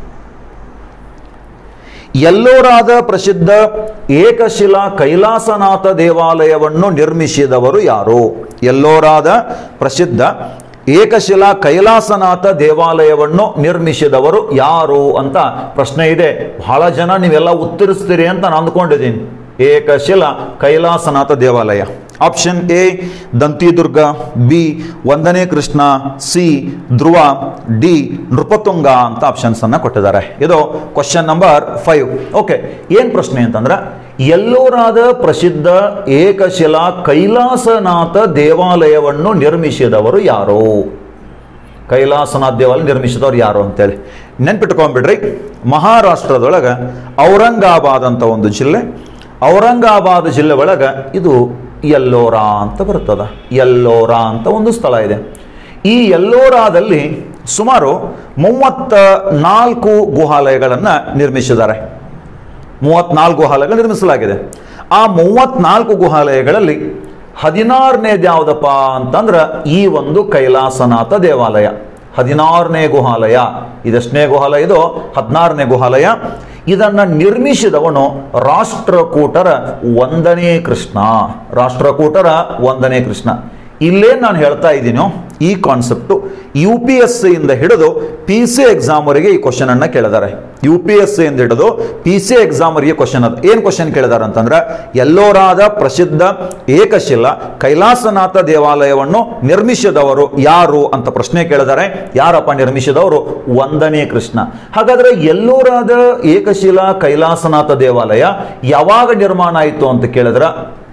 Speaker 1: ಎಲ್ಲೋರಾದ ಪ್ರಸಿದ್ಧ ಏಕಶಿಲಾ ಕೈಲಾಸನಾಥ ದೇವಾಲಯವನ್ನು ನಿರ್ಮಿಸಿದವರು ಯಾರು ಎಲ್ಲೋರಾದ ಪ್ರಸಿದ್ಧ ಏಕಶಿಲಾ ಕೈಲಾಸನಾಥ ದೇವಾಲಯವನ್ನು ನಿರ್ಮಿಸಿದವರು ಯಾರು ಅಂತ ಪ್ರಶ್ನೆ ಇದೆ ಬಹಳ ಜನ ನೀವೆಲ್ಲ ಉತ್ತರಿಸ್ತೀರಿ ಅಂತ ನಾನು ಅಂದ್ಕೊಂಡಿದ್ದೀನಿ ಏಕಶಿಲಾ ಕೈಲಾಸನಾಥ ದೇವಾಲಯ ಆಪ್ಷನ್ ಎ ದಂತಿದುರ್ಗ ಬಿ ಒಂದನೇ ಕೃಷ್ಣ ಸಿ ಧ್ರುವ ಡಿ ನೃಪತುಂಗ ಅಂತ ಆಪ್ಷನ್ಸ್ ಅನ್ನ ಕೊಟ್ಟಿದ್ದಾರೆ ಇದು ಕ್ವಶನ್ ನಂಬರ್ ಫೈವ್ ಓಕೆ ಏನ್ ಪ್ರಶ್ನೆ ಅಂತಂದ್ರೆ ಎಲ್ಲೋರಾದ ಪ್ರಸಿದ್ಧ ಏಕಶಿಲಾ ಕೈಲಾಸನಾಥ ದೇವಾಲಯವನ್ನು ನಿರ್ಮಿಸಿದವರು ಯಾರು ಕೈಲಾಸನಾಥ ದೇವಾಲಯ ನಿರ್ಮಿಸಿದವರು ಯಾರು ಅಂತೇಳಿ ನೆನ್ಪಿಟ್ಕೊಂಡ್ಬಿಡ್ರಿ ಮಹಾರಾಷ್ಟ್ರದೊಳಗೆ ಔರಂಗಾಬಾದ್ ಅಂತ ಒಂದು ಜಿಲ್ಲೆ ಔರಂಗಾಬಾದ್ ಜಿಲ್ಲೆ ಒಳಗೆ ಇದು ಎಲ್ಲೋರಾ ಅಂತ ಬರ್ತದ ಎಲ್ಲೋರಾ ಅಂತ ಒಂದು ಸ್ಥಳ ಇದೆ ಈ ಎಲ್ಲೋರಾದಲ್ಲಿ ಸುಮಾರು ಮೂವತ್ತ ನಾಲ್ಕು ಗುಹಾಲಯಗಳನ್ನು ನಿರ್ಮಿಸಿದ್ದಾರೆ ಮೂವತ್ನಾಲ್ಕು ಗುಹಾಲಯಗಳು ನಿರ್ಮಿಸಲಾಗಿದೆ ಆ ಮೂವತ್ನಾಲ್ಕು ಗುಹಾಲಯಗಳಲ್ಲಿ ಹದಿನಾರನೇದು ಯಾವುದಪ್ಪ ಅಂತಂದ್ರೆ ಈ ಒಂದು ಕೈಲಾಸನಾಥ ದೇವಾಲಯ ಹದಿನಾರನೇ ಗುಹಾಲಯ ಇದೆಷ್ಟನೇ ಗುಹಾಲಯ ಇದು ಹದಿನಾರನೇ ಗುಹಾಲಯ ಇದನ್ನ ನಿರ್ಮಿಸಿದವನು ರಾಷ್ಟ್ರಕೂಟರ ಒಂದನೇ ಕೃಷ್ಣ ರಾಷ್ಟ್ರಕೂಟರ ಒಂದನೇ ಕೃಷ್ಣ ಇಲ್ಲೇ ನಾನು ಹೇಳ್ತಾ ಇದ್ದೀನೋ ಈ ಕಾನ್ಸೆಪ್ಟು ಯು ಪಿ ಎಸ್ ಇಂದ ಹಿಡಿದು ಪಿ ಸಿ ಎಕ್ಸಾಮ್ವರೆಗೆ ಈ ಕ್ವಶನ್ ಅನ್ನ ಕೇಳಿದ್ದಾರೆ ಯು ಪಿ ಎಸ್ ಇಂದ ಹಿಡಿದು ಪಿ ಸಿ ಎಕ್ಸಾಮ್ವರೆಗೆ ಕ್ವಶನ್ ಅದು ಏನು ಕ್ವಶನ್ ಕೇಳಿದಾರೆ ಅಂತಂದ್ರೆ ಎಲ್ಲೋರಾದ ಪ್ರಸಿದ್ಧ ಏಕಶಿಲ ಕೈಲಾಸನಾಥ ದೇವಾಲಯವನ್ನು ನಿರ್ಮಿಸಿದವರು ಯಾರು ಅಂತ ಪ್ರಶ್ನೆ ಕೇಳಿದ್ದಾರೆ ಯಾರಪ್ಪ ನಿರ್ಮಿಸಿದವರು ಒಂದನೇ ಕೃಷ್ಣ ಹಾಗಾದ್ರೆ ಎಲ್ಲೋರಾದ ಏಕಶಿಲಾ ಕೈಲಾಸನಾಥ ದೇವಾಲಯ ಯಾವಾಗ ನಿರ್ಮಾಣ ಆಯಿತು ಅಂತ ಕೇಳಿದ್ರ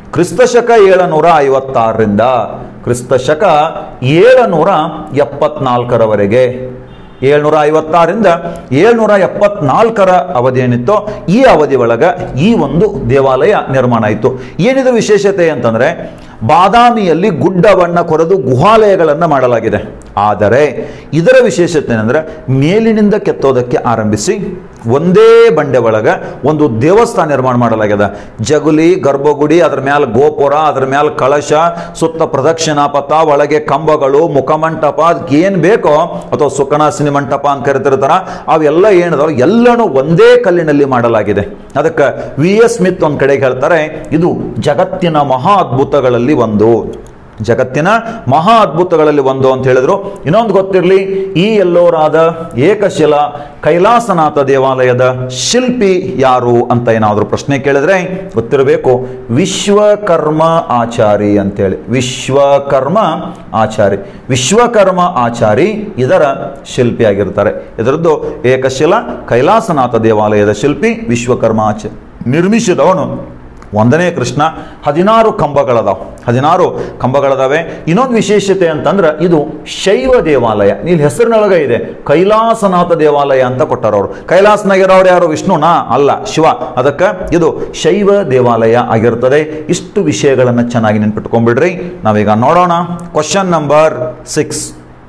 Speaker 1: ಕ್ರಿಸ್ತಶಕ ಏಳುನೂರ ಐವತ್ತಾರರಿಂದ ಕ್ರಿಸ್ತಶಕ ಏಳುನೂರ ಎಪ್ಪತ್ನಾಲ್ಕರವರೆಗೆ ಏಳ್ನೂರ ಐವತ್ತಾರರಿಂದ ಏಳ್ನೂರ ಎಪ್ಪತ್ನಾಲ್ಕರ ಅವಧಿ ಏನಿತ್ತೋ ಈ ಅವಧಿ ಒಳಗ ಈ ಒಂದು ದೇವಾಲಯ ನಿರ್ಮಾಣ ಆಯಿತು ಏನಿದು ವಿಶೇಷತೆ ಅಂತಂದ್ರೆ ಬಾದಾಮಿಯಲ್ಲಿ ಗುಡ್ಡವನ್ನ ಕೊರೆದು ಗುಹಾಲಯಗಳನ್ನು ಮಾಡಲಾಗಿದೆ ಆದರೆ ಇದರ ವಿಶೇಷತೆ ಏನಂದ್ರೆ ಮೇಲಿನಿಂದ ಕೆತ್ತೋದಕ್ಕೆ ಆರಂಭಿಸಿ ಒಂದೇ ಬಂಡೆ ಒಳಗ ಒಂದು ದೇವಸ್ಥಾನ ನಿರ್ಮಾಣ ಮಾಡಲಾಗಿದೆ ಜಗುಲಿ ಗರ್ಭಗುಡಿ ಅದ್ರ ಮ್ಯಾಲ ಗೋಪುರ ಅದ್ರ ಮ್ಯಾಲ ಕಳಶ ಸುತ್ತ ಪ್ರದಕ್ಷಿಣಾ ಪಥ ಒಳಗೆ ಕಂಬಗಳು ಮುಖಮಂಟಪ ಅದಕ್ಕೆ ಏನು ಬೇಕೋ ಅಥವಾ ಸುಖನಾಸಿನಿ ಮಂಟಪ ಅಂತ ಕರಿತಿರ್ತಾರ ಅವೆಲ್ಲ ಏನಿದಾವ ಎಲ್ಲನೂ ಒಂದೇ ಕಲ್ಲಿನಲ್ಲಿ ಮಾಡಲಾಗಿದೆ ಅದಕ್ಕೆ ವಿ ಎಸ್ ಸ್ಮಿತ್ ಒಂದ್ ಕಡೆಗೆ ಹೇಳ್ತಾರೆ ಇದು ಜಗತ್ತಿನ ಮಹಾ ಅದ್ಭುತಗಳಲ್ಲಿ ಒಂದು ಜಗತ್ತಿನ ಮಹಾ ಅದ್ಭುತಗಳಲ್ಲಿ ಒಂದು ಅಂತ ಹೇಳಿದ್ರು ಇನ್ನೊಂದು ಗೊತ್ತಿರಲಿ ಈ ಎಲ್ಲೋರಾದ ಏಕಶಿಲ ಕೈಲಾಸನಾಥ ದೇವಾಲಯದ ಶಿಲ್ಪಿ ಯಾರು ಅಂತ ಏನಾದರೂ ಪ್ರಶ್ನೆ ಕೇಳಿದ್ರೆ ಗೊತ್ತಿರಬೇಕು ವಿಶ್ವಕರ್ಮ ಆಚಾರಿ ಅಂತೇಳಿ ವಿಶ್ವಕರ್ಮ ಆಚಾರಿ ವಿಶ್ವಕರ್ಮ ಆಚಾರಿ ಇದರ ಶಿಲ್ಪಿಯಾಗಿರ್ತಾರೆ ಇದರದ್ದು ಏಕಶಿಲ ಕೈಲಾಸನಾಥ ದೇವಾಲಯದ ಶಿಲ್ಪಿ ವಿಶ್ವಕರ್ಮ ಆಚಾರ್ಯ ನಿರ್ಮಿಸಿದವನು ಒಂದನೇ ಕೃಷ್ಣ ಹದಿನಾರು ಕಂಬಗಳದಾವ ಹದಿನಾರು ಕಂಬಗಳದಾವೆ ಇನ್ನೊಂದು ವಿಶೇಷತೆ ಅಂತಂದ್ರೆ ಇದು ಶೈವ ದೇವಾಲಯ ಇಲ್ಲಿ ಹೆಸರಿನೊಳಗೆ ಇದೆ ಕೈಲಾಸನಾಥ ದೇವಾಲಯ ಅಂತ ಕೊಟ್ಟಾರ ಅವರು ಕೈಲಾಸನಾಗಿರೋರು ಯಾರು ವಿಷ್ಣುನಾ ಅಲ್ಲ ಶಿವ ಅದಕ್ಕೆ ಇದು ಶೈವ ದೇವಾಲಯ ಆಗಿರ್ತದೆ ಇಷ್ಟು ವಿಷಯಗಳನ್ನು ಚೆನ್ನಾಗಿ ನೆನ್ಪಿಟ್ಕೊಂಡ್ಬಿಡ್ರಿ ನಾವೀಗ ನೋಡೋಣ ಕ್ವಶನ್ ನಂಬರ್ ಸಿಕ್ಸ್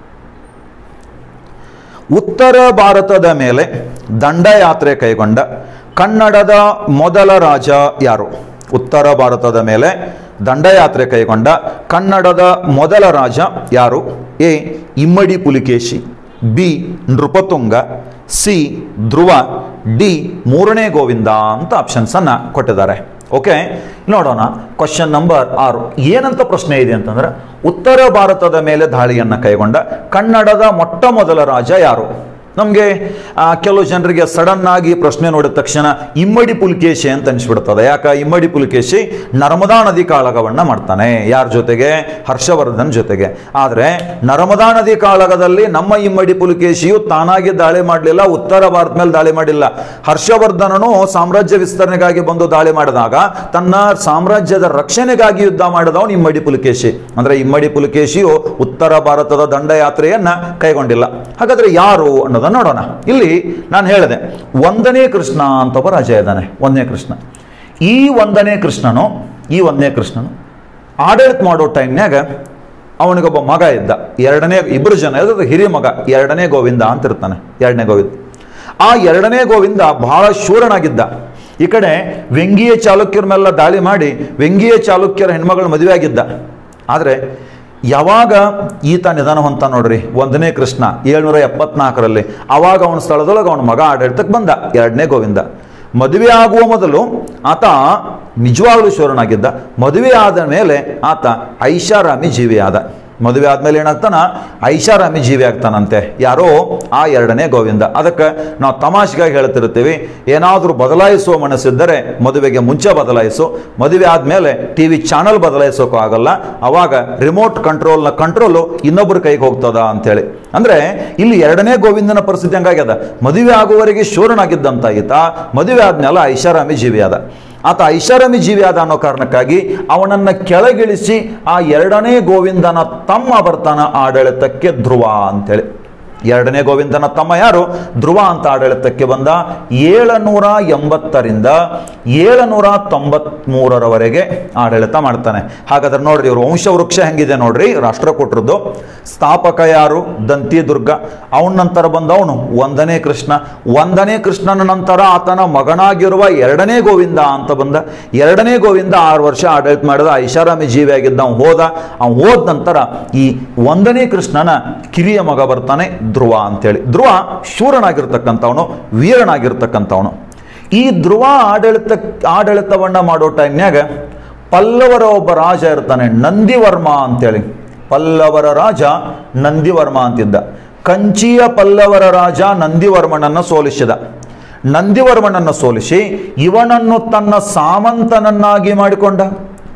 Speaker 1: ಉತ್ತರ ಭಾರತದ ಮೇಲೆ ದಂಡಯಾತ್ರೆ ಕೈಗೊಂಡ ಕನ್ನಡದ ಮೊದಲ ರಾಜ ಯಾರು ಉತ್ತರ ಭಾರತದ ಮೇಲೆ ದಂಡಯಾತ್ರೆ ಕೈಗೊಂಡ ಕನ್ನಡದ ಮೊದಲ ರಾಜ ಯಾರು ಎ ಇಮ್ಮಡಿ Pulakeshi B Nripatunga C Dhruva D ಮೂರನೇ ಗೋವಿಂದ ಅಂತ ಆಪ್ಷನ್ಸ್ ಅನ್ನ ಕೊಟ್ಟಿದ್ದಾರೆ ಓಕೆ ನೋಡೋಣ ಕ್ವಶನ್ ನಂಬರ್ ಆರು ಏನಂತ ಪ್ರಶ್ನೆ ಇದೆ ಅಂತಂದ್ರೆ ಉತ್ತರ ಭಾರತದ ಮೇಲೆ ದಾಳಿಯನ್ನ ಕೈಗೊಂಡ ಕನ್ನಡದ ಮೊಟ್ಟ ಮೊದಲ ರಾಜ ಯಾರು ನಮಗೆ ಕೆಲವು ಜನರಿಗೆ ಸಡನ್ ಆಗಿ ಪ್ರಶ್ನೆ ನೋಡಿದ ತಕ್ಷಣ ಇಮ್ಮಡಿ ಪುಲಿಕೇಶಿ ಅಂತ ಅನಿಸ್ಬಿಡ್ತದೆ ಯಾಕೆ ಇಮ್ಮಡಿ ಪುಲಿಕೇಶಿ ನರ್ಮದಾ ನದಿ ಕಾಳಗವನ್ನ ಮಾಡ್ತಾನೆ ಯಾರ ಜೊತೆಗೆ ಹರ್ಷವರ್ಧನ್ ಜೊತೆಗೆ ಆದರೆ ನರ್ಮದಾ ನದಿ ಕಾಳಗದಲ್ಲಿ ನಮ್ಮ ಇಮ್ಮಡಿ ಪುಲಿಕೇಶಿಯು ತಾನಾಗಿ ದಾಳಿ ಮಾಡಲಿಲ್ಲ ಉತ್ತರ ಭಾರತ ಮೇಲೆ ದಾಳಿ ಮಾಡಿಲ್ಲ ಹರ್ಷವರ್ಧನನು ಸಾಮ್ರಾಜ್ಯ ವಿಸ್ತರಣೆಗಾಗಿ ಬಂದು ದಾಳಿ ಮಾಡಿದಾಗ ತನ್ನ ಸಾಮ್ರಾಜ್ಯದ ರಕ್ಷಣೆಗಾಗಿ ಯುದ್ಧ ಮಾಡಿದವನು ಇಮ್ಮಡಿ ಪುಲಿಕೇಶಿ ಅಂದ್ರೆ ಇಮ್ಮಡಿ ಪುಲಿಕೇಶಿಯು ಉತ್ತರ ಭಾರತದ ದಂಡಯಾತ್ರೆಯನ್ನ ಕೈಗೊಂಡಿಲ್ಲ ಹಾಗಾದ್ರೆ ಯಾರು ಅನ್ನೋದನ್ನ ನೋಡೋಣ ಇಲ್ಲಿ ನಾನು ಹೇಳಿದೆ ಒಂದನೇ ಕೃಷ್ಣ ಅಂತ ಒಬ್ಬ ರಾಜ ಇದ್ದಾನೆ ಒಂದನೇ ಕೃಷ್ಣ ಈ ಒಂದನೇ ಕೃಷ್ಣನು ಈ ಒಂದನೇ ಕೃಷ್ಣನು ಆಡಳಿತ ಮಾಡೋ ಟೈಮ್ನ್ಯಾಗ ಅವನಿಗೊಬ್ಬ ಮಗ ಇದ್ದ ಎರಡನೇ ಇಬ್ಬರು ಜನ ಇರೋದು ಹಿರಿಯ ಮಗ ಎರಡನೇ ಗೋವಿಂದ ಅಂತ ಇರ್ತಾನೆ ಎರಡನೇ ಗೋವಿಂದ ಆ ಎರಡನೇ ಗೋವಿಂದ ಬಹಳ ಶೂರನಾಗಿದ್ದ ಈ ಕಡೆ ವ್ಯಂಗ್ಯ ಚಾಲುಕ್ಯರ ಮೇಲೆಲ್ಲ ದಾಳಿ ಮಾಡಿ ವ್ಯಂಗ್ಯ ಚಾಲುಕ್ಯರ ಹೆಣ್ಮಗಳು ಮದುವೆ ಆಗಿದ್ದ ಆದರೆ ಯಾವಾಗ ಈತ ನಿಧನ ಹೊಂತ ನೋಡ್ರಿ ಒಂದನೇ ಕೃಷ್ಣ ಏಳ್ನೂರ ಎಪ್ಪತ್ನಾಲ್ಕರಲ್ಲಿ ಅವಾಗ ಅವನ ಸ್ಥಳದೊಳಗೆ ಅವನ ಮಗ ಆಡಳಿತಕ್ಕೆ ಬಂದ ಎರಡನೇ ಗೋವಿಂದ ಮದುವೆ ಆಗುವ ಮೊದಲು ಆತ ನಿಜವಾಗ್ಲೂ ಶೂರನಾಗಿದ್ದ ಮದುವೆ ಆದ ಮೇಲೆ ಆತ ಐಷಾರಾಮಿ ಜೀವಿ ಆದ ಮದುವೆ ಆದ್ಮೇಲೆ ಏನಾಗ್ತಾನ ಐಷಾರಾಮಿ ಜೀವಿ ಆಗ್ತಾನಂತೆ ಯಾರೋ ಆ ಎರಡನೇ ಗೋವಿಂದ ಅದಕ್ಕೆ ನಾವು ತಮಾಷೆಗಾಗಿ ಹೇಳ್ತಿರ್ತೀವಿ ಏನಾದರೂ ಬದಲಾಯಿಸುವ ಮನಸ್ಸಿದ್ದರೆ ಮದುವೆಗೆ ಮುಂಚೆ ಬದಲಾಯಿಸು ಮದುವೆ ಆದ್ಮೇಲೆ ಟಿ ವಿ ಚಾನಲ್ ಬದಲಾಯಿಸೋಕೆ ಆಗಲ್ಲ ಅವಾಗ ರಿಮೋಟ್ ಕಂಟ್ರೋಲ್ನ ಕಂಟ್ರೋಲು ಇನ್ನೊಬ್ಬರ ಕೈಗೆ ಹೋಗ್ತದ ಅಂತೇಳಿ ಅಂದ್ರೆ ಇಲ್ಲಿ ಎರಡನೇ ಗೋವಿಂದನ ಪರಿಸ್ಥಿತಿ ಹಂಗಾಗ್ಯದ ಮದುವೆ ಆಗುವವರೆಗೆ ಶೂರನಾಗಿದ್ದಂತ ಈತ ಮದುವೆ ಆದ್ಮೇಲೆ ಐಷಾರಾಮಿ ಜೀವಿ ಆದ ಆತ ಐಷಾರಾಮಿ ಜೀವಿ ಆದ ಅನ್ನೋ ಕಾರಣಕ್ಕಾಗಿ ಅವನನ್ನ ಕೆಳಗಿಳಿಸಿ ಆ ಎರಡನೇ ಗೋವಿಂದನ ತಮ್ಮ ಬರ್ತಾನ ಆಡಳಿತಕ್ಕೆ ಧ್ರುವ ಅಂತೇಳಿ ಎರಡನೇ ಗೋವಿಂದನ ತಮ್ಮ ಯಾರು ಧ್ರುವ ಅಂತ ಆಡಳಿತಕ್ಕೆ ಬಂದ ಏಳನೂರ ಎಂಬತ್ತರಿಂದ ಏಳನೂರ ತೊಂಬತ್ಮೂರರವರೆಗೆ ಆಡಳಿತ ಮಾಡ್ತಾನೆ ಹಾಗಾದ್ರೆ ನೋಡ್ರಿ ಇವರು ವಂಶವೃಕ್ಷ ಹೆಂಗಿದೆ ನೋಡ್ರಿ ರಾಷ್ಟ್ರಕೂಟರದ್ದು ಸ್ಥಾಪಕ ಯಾರು ದಂತಿ ದುರ್ಗ ಅವನ ನಂತರ ಬಂದವನು ಒಂದನೇ ಕೃಷ್ಣ ಒಂದನೇ ಕೃಷ್ಣನ ನಂತರ ಆತನ ಮಗನಾಗಿರುವ ಎರಡನೇ ಗೋವಿಂದ ಅಂತ ಬಂದ ಎರಡನೇ ಗೋವಿಂದ ಆರು ವರ್ಷ ಆಡಳಿತ ಮಾಡಿದ ಐಷಾರಾಮಿ ಜೀವಿಯಾಗಿದ್ದ ಅವ್ನು ಹೋದ ಅವ್ನು ಹೋದ ನಂತರ ಈ ಒಂದನೇ ಕೃಷ್ಣನ ಕಿರಿಯ ಮಗ ಬರ್ತಾನೆ ಧ್ರುವ ಅಂತೇಳಿ ಧ್ರುವ ಶೂರನಾಗಿರ್ತಕ್ಕಂಥವನು ವೀರನಾಗಿರ್ತಕ್ಕಂಥವನು ಈ ಧ್ರುವ ಆಡಳಿತ ಆಡಳಿತವನ್ನ ಮಾಡೋ ಟೈಮ್ನ್ಯಾಗ ಪಲ್ಲವರ ಒಬ್ಬ ರಾಜ ಇರ್ತಾನೆ ನಂದಿವರ್ಮ ಅಂತೇಳಿ ಪಲ್ಲವರ ರಾಜ ನಂದಿವರ್ಮ ಅಂತಿದ್ದ ಕಂಚಿಯ ಪಲ್ಲವರ ರಾಜ ನಂದಿವರ್ಮನನ್ನ ಸೋಲಿಸಿದ ನಂದಿವರ್ಮನನ್ನು ಸೋಲಿಸಿ ಇವನನ್ನು ತನ್ನ ಸಾಮಂತನನ್ನಾಗಿ ಮಾಡಿಕೊಂಡ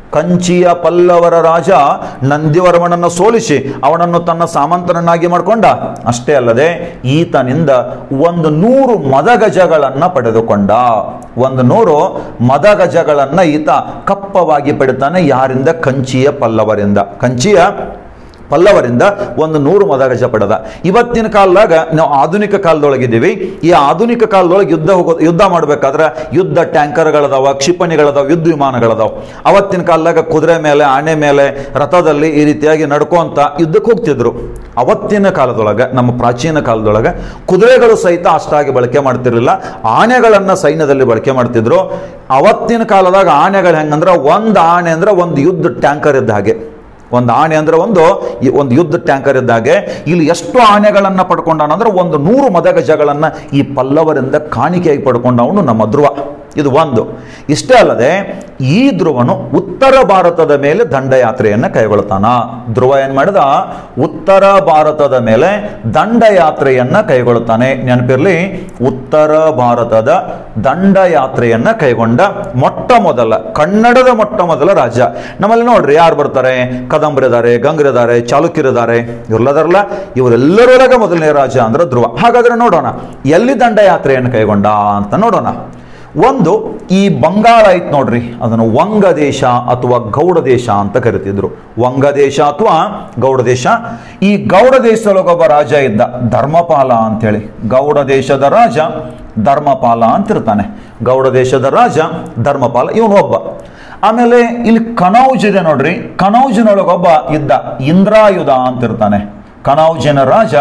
Speaker 1: ಕಂಚಿಯ ಪಲ್ಲವರ ರಾಜ ನಂದಿವರ್ಮನನ್ನು ಸೋಲಿಸಿ ಅವನನ್ನು ತನ್ನ ಸಾಮಂತನನ್ನಾಗಿ ಮಾಡಿಕೊಂಡ ಅಷ್ಟೇ ಅಲ್ಲದೆ ಈತನಿಂದ ಒಂದು ನೂರು ಮದಗಜಗಳನ್ನ ಪಡೆದುಕೊಂಡ ಒಂದು ನೂರು ಮದಗಜಗಳನ್ನ ಈತ ಕಪ್ಪವಾಗಿ ಪಡಿತಾನೆ ಯಾರಿಂದ ಕಂಚಿಯ ಪಲ್ಲವರಿಂದ ಕಂಚಿಯ ಪಲ್ಲವರಿಂದ ಒಂದು ನೂರು ಮದಗಜ ಪಡೆದ ಇವತ್ತಿನ ಕಾಲದಾಗ ನಾವು ಆಧುನಿಕ ಕಾಲದೊಳಗಿದ್ದೀವಿ ಈ ಆಧುನಿಕ ಕಾಲದೊಳಗೆ ಯುದ್ಧ ಹೋಗೋ ಯುದ್ಧ ಮಾಡಬೇಕಾದ್ರೆ ಯುದ್ಧ ಟ್ಯಾಂಕರ್ಗಳದಾವ ಕ್ಷಿಪಣಿಗಳದಾವ ಯುದ್ಧ ವಿಮಾನಗಳದಾವ ಅವತ್ತಿನ ಕಾಲದಾಗ ಕುದುರೆ ಮೇಲೆ ಆನೆ ಮೇಲೆ ರಥದಲ್ಲಿ ಈ ರೀತಿಯಾಗಿ ನಡ್ಕೊಂತ ಯುದ್ಧಕ್ಕೆ ಹೋಗ್ತಿದ್ರು ಅವತ್ತಿನ ಕಾಲದೊಳಗೆ ನಮ್ಮ ಪ್ರಾಚೀನ ಕಾಲದೊಳಗೆ ಕುದುರೆಗಳು ಸಹಿತ ಅಷ್ಟಾಗಿ ಬಳಕೆ ಮಾಡ್ತಿರ್ಲಿಲ್ಲ ಆನೆಗಳನ್ನ ಸೈನ್ಯದಲ್ಲಿ ಬಳಕೆ ಮಾಡ್ತಿದ್ರು ಅವತ್ತಿನ ಕಾಲದಾಗ ಆನೆಗಳು ಹೆಂಗಂದ್ರೆ ಒಂದು ಆನೆ ಅಂದ್ರೆ ಒಂದು ಯುದ್ಧ ಟ್ಯಾಂಕರ್ ಇದ್ದ ಹಾಗೆ ಒಂದು ಆನೆ ಅಂದ್ರೆ ಒಂದು ಈ ಒಂದು ಯುದ್ಧ ಟ್ಯಾಂಕರ್ ಇದ್ದಾಗೆ ಇಲ್ಲಿ ಎಷ್ಟು ಆನೆಗಳನ್ನ ಪಡ್ಕೊಂಡಾನಂದ್ರೆ ಒಂದು ನೂರು ಮದಗಜಗಳನ್ನ ಈ ಪಲ್ಲವರಿಂದ ಕಾಣಿಕೆಯಾಗಿ ಪಡ್ಕೊಂಡವನು ನಮ್ಮ ಧ್ರುವ ಇದು ಒಂದು ಇಷ್ಟೇ ಅಲ್ಲದೆ ಈ ಧ್ರುವನು ಉತ್ತರ ಭಾರತದ ಮೇಲೆ ದಂಡಯಾತ್ರೆಯನ್ನು ಕೈಗೊಳ್ತಾನ ಧ್ರುವ ಏನ್ ಮಾಡಿದ ಉತ್ತರ ಭಾರತದ ಮೇಲೆ ದಂಡಯಾತ್ರೆಯನ್ನ ಕೈಗೊಳ್ತಾನೆ ನೆನಪಿರ್ಲಿ ಉತ್ತರ ಭಾರತದ ದಂಡಯಾತ್ರೆಯನ್ನ ಕೈಗೊಂಡ ಮೊಟ್ಟ ಮೊದಲ ಕನ್ನಡದ ಮೊಟ್ಟ ಮೊದಲ ರಾಜ್ಯ ನಮ್ಮಲ್ಲಿ ನೋಡ್ರಿ ಯಾರು ಬರ್ತಾರೆ ಕದಂಬರಿದ್ದಾರೆ ಗಂಗರಿದ್ದಾರೆ ಚಾಲುಕ್ಯರಿದ್ದಾರೆ ಇವ್ರಲ್ಲದಾರಲ್ಲ ಇವರೆಲ್ಲರೊಳಗೆ ಮೊದಲನೇ ರಾಜ ಅಂದ್ರೆ ಧ್ರುವ ಹಾಗಾದ್ರೆ ನೋಡೋಣ ಎಲ್ಲಿ ದಂಡಯಾತ್ರೆಯನ್ನು ಕೈಗೊಂಡ ಅಂತ ನೋಡೋಣ ಒಂದು ಈ ಬಂಗಾಳ ಐತ್ ನೋಡ್ರಿ ಅದನ್ನು ವಂಗ ದೇಶ ಅಥವಾ ಗೌಡ ದೇಶ ಅಂತ ಕರಿತಿದ್ರು ವಂಗ ದೇಶ ಅಥವಾ ಗೌಡ ದೇಶ ಈ ಗೌಡ ದೇಶದೊಳಗೊಬ್ಬ ರಾಜ ಇದ್ದ ಧರ್ಮಪಾಲ ಅಂತೇಳಿ ಗೌಡ ದೇಶದ ರಾಜ ಧರ್ಮಪಾಲ ಅಂತಿರ್ತಾನೆ ಗೌಡ ದೇಶದ ರಾಜ ಧರ್ಮಪಾಲ ಇವನು ಒಬ್ಬ ಆಮೇಲೆ ಇಲ್ಲಿ ಕನೌಜ್ ಇದೆ ನೋಡ್ರಿ ಕನೌಜಿನೊಳಗೊಬ್ಬ ಇದ್ದ ಇಂದ್ರಾಯುಧ ಅಂತಿರ್ತಾನೆ ಕನೌಜಿನ ರಾಜ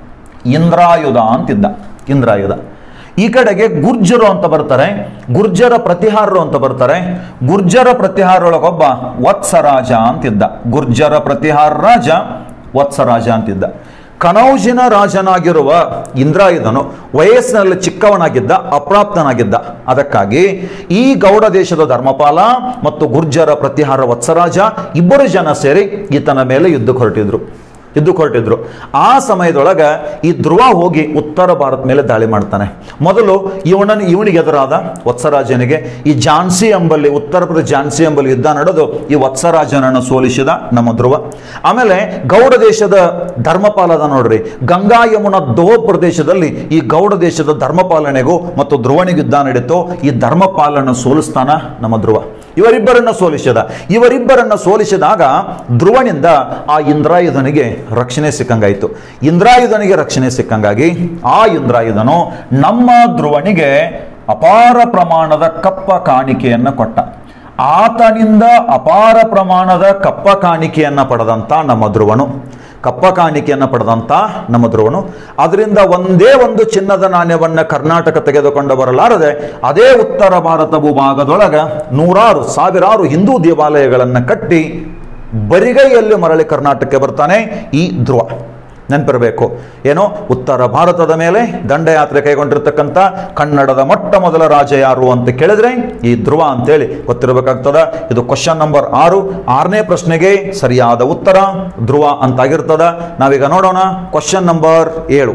Speaker 1: ಇಂದ್ರಾಯುಧ ಅಂತಿದ್ದ ಇಂದ್ರಾಯುಧ ಈ ಕಡೆಗೆ ಗುರ್ಜರು ಅಂತ ಬರ್ತಾರೆ ಗುರ್ಜರ ಪ್ರತಿಹಾರರು ಅಂತ ಬರ್ತಾರೆ ಗುರ್ಜರ ಪ್ರತಿಹಾರೊಳಗೊಬ್ಬ ವತ್ಸರಾಜ ಅಂತಿದ್ದ ಗುರ್ಜರ ಪ್ರತಿಹಾರ ರಾಜ ವತ್ಸರಾಜ ಅಂತಿದ್ದ ಕನೌಜಿನ ರಾಜನಾಗಿರುವ ಇಂದ್ರಾಯುಧನು ವಯಸ್ಸಿನಲ್ಲಿ ಚಿಕ್ಕವನಾಗಿದ್ದ ಅಪ್ರಾಪ್ತನಾಗಿದ್ದ ಅದಕ್ಕಾಗಿ ಈ ಗೌಡ ದೇಶದ ಧರ್ಮಪಾಲ ಮತ್ತು ಗುರ್ಜರ ಪ್ರತಿಹಾರ ವತ್ಸರಾಜ ಇಬ್ಬರು ಜನ ಸೇರಿ ಈತನ ಮೇಲೆ ಯುದ್ಧಕ್ಕೆ ಹೊರಟಿದ್ರು ಯುದ್ಧಕ್ಕೆ ಹೊರಟಿದ್ರು ಆ ಸಮಯದೊಳಗ ಈ ಧ್ರುವ ಹೋಗಿ ಉತ್ತರ ಭಾರತ ಮೇಲೆ ದಾಳಿ ಮಾಡ್ತಾನೆ ಮೊದಲು ಇವನನ್ನು ಇವನಿಗೆ ಎದುರಾದ ವತ್ಸರಾಜನಿಗೆ ಈ ಝಾನ್ಸಿ ಎಂಬಲ್ಲಿ ಉತ್ತರ ಪ್ರದೇಶ ಝಾನ್ಸಿ ಎಂಬಲ್ಲಿ ಯುದ್ಧ ನಡೆದು ಈ ವತ್ಸರಾಜನನ್ನು ಸೋಲಿಸಿದ ನಮ್ಮ ಧ್ರುವ ಆಮೇಲೆ ಗೌಡ ದೇಶದ ಧರ್ಮಪಾಲದ ನೋಡ್ರಿ ಗಂಗಾ ಯಮುನಾ ದೋ ಪ್ರದೇಶದಲ್ಲಿ ಈ ಗೌಡ ದೇಶದ ಧರ್ಮಪಾಲನೆಗೂ ಮತ್ತು ಧ್ರುವನಿಗೆ ಯುದ್ಧ ನಡೀತು ಈ ಧರ್ಮಪಾಲನ ಸೋಲಿಸ್ತಾನ ನಮ್ಮ ಧ್ರುವ ಇವರಿಬ್ಬರನ್ನ ಸೋಲಿಸಿದ ಇವರಿಬ್ಬರನ್ನ ಸೋಲಿಸಿದಾಗ ಧ್ರುವನಿಂದ ಆ ಇಂದ್ರಾಯುಧನಿಗೆ ರಕ್ಷಣೆ ಸಿಕ್ಕಂಗಾಯಿತು ಇಂದ್ರಾಯುಧನಿಗೆ ರಕ್ಷಣೆ ಸಿಕ್ಕಂಗಾಗಿ ಆ ಇಂದ್ರಾಯುಧನು ನಮ್ಮ ಧ್ರುವನಿಗೆ ಅಪಾರ ಪ್ರಮಾಣದ ಕಪ್ಪ ಕಾಣಿಕೆಯನ್ನು ಕೊಟ್ಟ ಆತನಿಂದ ಅಪಾರ ಪ್ರಮಾಣದ ಕಪ್ಪ ಕಾಣಿಕೆಯನ್ನು ಪಡೆದಂತ ನಮ್ಮ ಧ್ರುವನು ಕಪ್ಪ ಕಾಣಿಕೆಯನ್ನು ಪಡೆದಂತ ನಮ್ಮ ಧ್ರುವನು ಅದರಿಂದ ಒಂದೇ ಒಂದು ಚಿನ್ನದ ನಾಣ್ಯವನ್ನ ಕರ್ನಾಟಕ ತೆಗೆದುಕೊಂಡು ಬರಲಾರದೆ ಅದೇ ಉತ್ತರ ಭಾರತ ಭೂಭಾಗದೊಳಗ ನೂರಾರು ಸಾವಿರಾರು ಹಿಂದೂ ದೇವಾಲಯಗಳನ್ನು ಕಟ್ಟಿ ಬರಿಗೈಯಲ್ಲಿ ಮರಳಿ ಕರ್ನಾಟಕಕ್ಕೆ ಬರ್ತಾನೆ ಈ ಧ್ರುವ ನೆನಪಿರಬೇಕು ಏನೋ ಉತ್ತರ ಭಾರತದ ಮೇಲೆ ದಂಡಯಾತ್ರೆ ಕೈಗೊಂಡಿರ್ತಕ್ಕಂಥ ಕನ್ನಡದ ಮೊಟ್ಟ ಮೊದಲ ರಾಜ ಯಾರು ಅಂತ ಕೇಳಿದ್ರೆ ಈ ಧ್ರುವ ಅಂತೇಳಿ ಗೊತ್ತಿರಬೇಕಾಗ್ತದ ಇದು ಕ್ವಶನ್ ನಂಬರ್ ಆರು ಆರನೇ ಪ್ರಶ್ನೆಗೆ ಸರಿಯಾದ ಉತ್ತರ ಧ್ರುವ ಅಂತಾಗಿರ್ತದ ನಾವೀಗ ನೋಡೋಣ ಕ್ವಶನ್ ನಂಬರ್ ಏಳು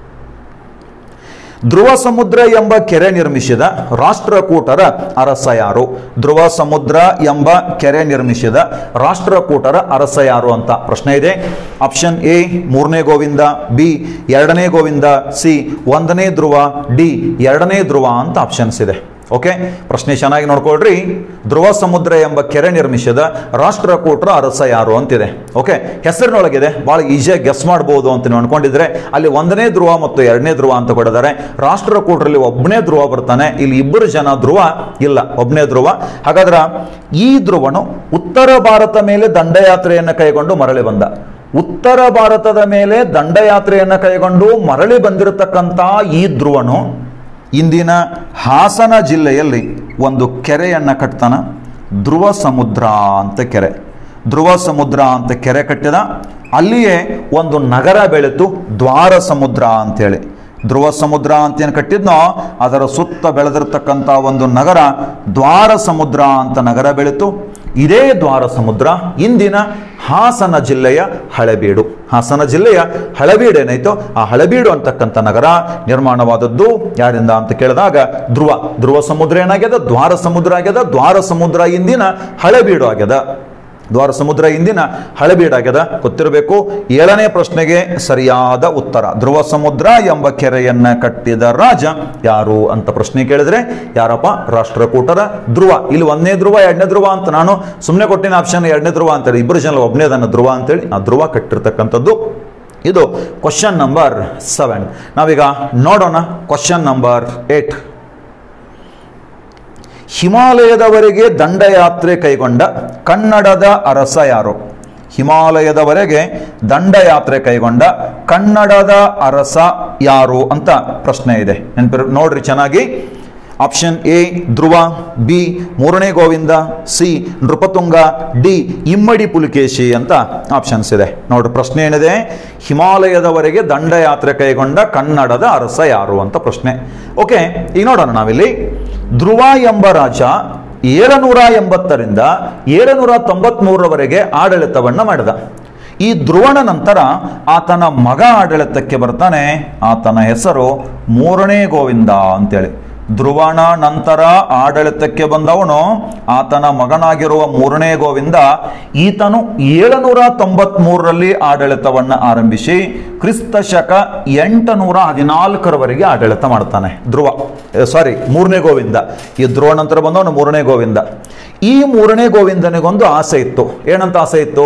Speaker 1: ಧ್ರುವ ಸಮುದ್ರ ಎಂಬ ಕೆರೆ ನಿರ್ಮಿಸಿದ ರಾಷ್ಟ್ರಕೂಟರ ಅರಸ ಯಾರು ಧ್ರುವ ಸಮುದ್ರ ಎಂಬ ಕೆರೆ ನಿರ್ಮಿಸಿದ ರಾಷ್ಟ್ರಕೂಟರ ಅರಸ ಯಾರು ಅಂತ ಪ್ರಶ್ನೆ ಇದೆ ಆಪ್ಷನ್ ಎ ಮೂರನೇ ಗೋವಿಂದ ಬಿ ಎರಡನೇ ಗೋವಿಂದ ಸಿ ಒಂದನೇ ಧ್ರುವ ಡಿ ಎರಡನೇ ಧ್ರುವ ಅಂತ ಆಪ್ಷನ್ಸ್ ಇದೆ ಓಕೆ ಪ್ರಶ್ನೆ ಚೆನ್ನಾಗಿ ನೋಡ್ಕೊಳ್ರಿ ಧ್ರುವ ಸಮುದ್ರ ಎಂಬ ಕೆರೆ ನಿರ್ಮಿಸಿದ ರಾಷ್ಟ್ರಕೂಟರ ಅರಸ ಯಾರು ಅಂತಿದೆ ಓಕೆ ಹೆಸರಿನೊಳಗಿದೆ ಭಾಳ ಈಸಿಯಾಗಿ ಗೆಸ್ ಮಾಡ್ಬೋದು ಅಂತ ನೀವು ಅನ್ಕೊಂಡಿದ್ರೆ ಅಲ್ಲಿ ಒಂದನೇ ಧ್ರುವ ಮತ್ತು ಎರಡನೇ ಧ್ರುವ ಅಂತ ಕೊಡಿದ್ದಾರೆ ರಾಷ್ಟ್ರಕೂಟರಲ್ಲಿ ಒಬ್ಬನೇ ಧ್ರುವ ಬರ್ತಾನೆ ಇಲ್ಲಿ ಇಬ್ಬರು ಜನ ಧ್ರುವ ಇಲ್ಲ ಒಬ್ಬನೇ ಧ್ರುವ ಹಾಗಾದ್ರೆ ಈ ಧ್ರುವನು ಉತ್ತರ ಭಾರತ ಮೇಲೆ ದಂಡಯಾತ್ರೆಯನ್ನು ಕೈಗೊಂಡು ಮರಳಿ ಬಂದ ಉತ್ತರ ಭಾರತದ ಮೇಲೆ ದಂಡಯಾತ್ರೆಯನ್ನು ಕೈಗೊಂಡು ಮರಳಿ ಬಂದಿರತಕ್ಕಂಥ ಈ ಧ್ರುವನು ಇಂದಿನ ಹಾಸನ ಜಿಲ್ಲೆಯಲ್ಲಿ ಒಂದು ಕೆರೆಯನ್ನು ಕಟ್ತಾನ ಧ್ರುವ ಸಮುದ್ರ ಅಂತ ಕೆರೆ ಧ್ರುವ ಸಮುದ್ರ ಅಂತ ಕೆರೆ ಕಟ್ಟಿದ ಅಲ್ಲಿಯೇ ಒಂದು ನಗರ ಬೆಳೀತು ದ್ವಾರ ಸಮುದ್ರ ಅಂತೇಳಿ ಧ್ರುವ ಸಮುದ್ರ ಅಂತ ಏನು ಕಟ್ಟಿದ್ನೋ ಅದರ ಸುತ್ತ ಬೆಳೆದಿರ್ತಕ್ಕಂಥ ಒಂದು ನಗರ ದ್ವಾರ ಸಮುದ್ರ ಅಂತ ನಗರ ಬೆಳೀತು ಇದೇ ದ್ವಾರ ಸಮುದ್ರ ಇಂದಿನ ಹಾಸನ ಜಿಲ್ಲೆಯ ಹಳೆಬೀಡು ಹಾಸನ ಜಿಲ್ಲೆಯ ಹಳೆಬೀಡು ಏನಾಯ್ತು ಆ ಹಳೆಬೀಡು ಅಂತಕ್ಕಂಥ ನಗರ ನಿರ್ಮಾಣವಾದದ್ದು ಯಾರಿಂದ ಅಂತ ಕೇಳಿದಾಗ ಧ್ರುವ ಧ್ರುವ ಸಮುದ್ರ ಏನಾಗ್ಯದ ದ್ವಾರ ಸಮುದ್ರ ಆಗ್ಯದ ದ್ವಾರ ಸಮುದ್ರ ಇಂದಿನ ಹಳೆಬೀಡು ಆಗ್ಯದ ದ್ವಾರ ಸಮುದ್ರ ಇಂದಿನ ಹಳೆಬೀಡಾಗ್ಯದ ಗೊತ್ತಿರಬೇಕು ಏಳನೇ ಪ್ರಶ್ನೆಗೆ ಸರಿಯಾದ ಉತ್ತರ ಧ್ರುವ ಸಮುದ್ರ ಎಂಬ ಕೆರೆಯನ್ನ ಕಟ್ಟಿದ ರಾಜ ಯಾರು ಅಂತ ಪ್ರಶ್ನೆ ಕೇಳಿದ್ರೆ ಯಾರಪ್ಪ ರಾಷ್ಟ್ರಕೂಟರ ಧ್ರುವ ಇಲ್ಲಿ ಒಂದನೇ ಧ್ರುವ ಎರಡನೇ ಧ್ರುವ ಅಂತ ನಾನು ಸುಮ್ಮನೆ ಕೊಟ್ಟಿನ ಆಪ್ಷನ್ ಎರಡನೇ ಧ್ರುವ ಅಂತೇಳಿ ಇಬ್ಬರು ಜನ ಒಬ್ಬನೇದನ್ನ ಧ್ರುವ ಅಂತೇಳಿ ಆ ಧ್ರುವ ಕಟ್ಟಿರ್ತಕ್ಕಂಥದ್ದು ಇದು ಕ್ವಶನ್ ನಂಬರ್ ಸೆವೆನ್ ನಾವೀಗ ನೋಡೋಣ ಕ್ವಶನ್ ನಂಬರ್ ಏಟ್ ಹಿಮಾಲಯದವರೆಗೆ ದಂಡಯಾತ್ರೆ ಕೈಗೊಂಡ ಕನ್ನಡದ ಅರಸ ಯಾರು ಹಿಮಾಲಯದವರೆಗೆ ದಂಡಯಾತ್ರೆ ಕೈಗೊಂಡ ಕನ್ನಡದ ಅರಸ ಯಾರು ಅಂತ ಪ್ರಶ್ನೆ ಇದೆ ನೆನಪಿರ ನೋಡ್ರಿ ಚೆನ್ನಾಗಿ ಆಪ್ಷನ್ ಎ ಧ್ರುವ ಬಿ ಮೂರನೇ ಗೋವಿಂದ ಸಿ ನೃಪತುಂಗ ಡಿ ಇಮ್ಮಡಿ ಪುಲಿಕೇಶಿ ಅಂತ ಆಪ್ಷನ್ಸ್ ಇದೆ ನೋಡ್ರಿ ಪ್ರಶ್ನೆ ಏನಿದೆ ಹಿಮಾಲಯದವರೆಗೆ ದಂಡಯಾತ್ರೆ ಕೈಗೊಂಡ ಕನ್ನಡದ ಅರಸ ಯಾರು ಅಂತ ಪ್ರಶ್ನೆ ಓಕೆ ಈಗ ನೋಡೋಣ ನಾವಿಲ್ಲಿ ಧ್ರುವ ಎಂಬ ರಾಜ ಏಳುನೂರ ಎಂಬತ್ತರಿಂದ ಏಳುನೂರ ತೊಂಬತ್ಮೂರರವರೆಗೆ ಆಡಳಿತವನ್ನ ಮಾಡಿದ ಈ ಧ್ರುವನ ನಂತರ ಆತನ ಮಗ ಆಡಳಿತಕ್ಕೆ ಬರ್ತಾನೆ ಆತನ ಹೆಸರು ಮೂರನೇ ಗೋವಿಂದ ಅಂತೇಳಿ ಧ್ರುವನ ನಂತರ ಆಡಳಿತಕ್ಕೆ ಬಂದವನು ಆತನ ಮಗನಾಗಿರುವ ಮೂರನೇ ಗೋವಿಂದ ಈತನು ಏಳುನೂರ ತೊಂಬತ್ಮೂರರಲ್ಲಿ ಆಡಳಿತವನ್ನು ಆರಂಭಿಸಿ ಕ್ರಿಸ್ತ ಶಕ ಎಂಟುನೂರ ಹದಿನಾಲ್ಕರವರೆಗೆ ಆಡಳಿತ ಮಾಡ್ತಾನೆ ಧ್ರುವ ಸಾರಿ ಮೂರನೇ ಗೋವಿಂದ ಈ ಧ್ರುವ ನಂತರ ಬಂದವನು ಮೂರನೇ ಗೋವಿಂದ ಈ ಮೂರನೇ ಗೋವಿಂದನಿಗೊಂದು ಆಸೆ ಇತ್ತು ಏನಂತ ಆಸೆ ಇತ್ತು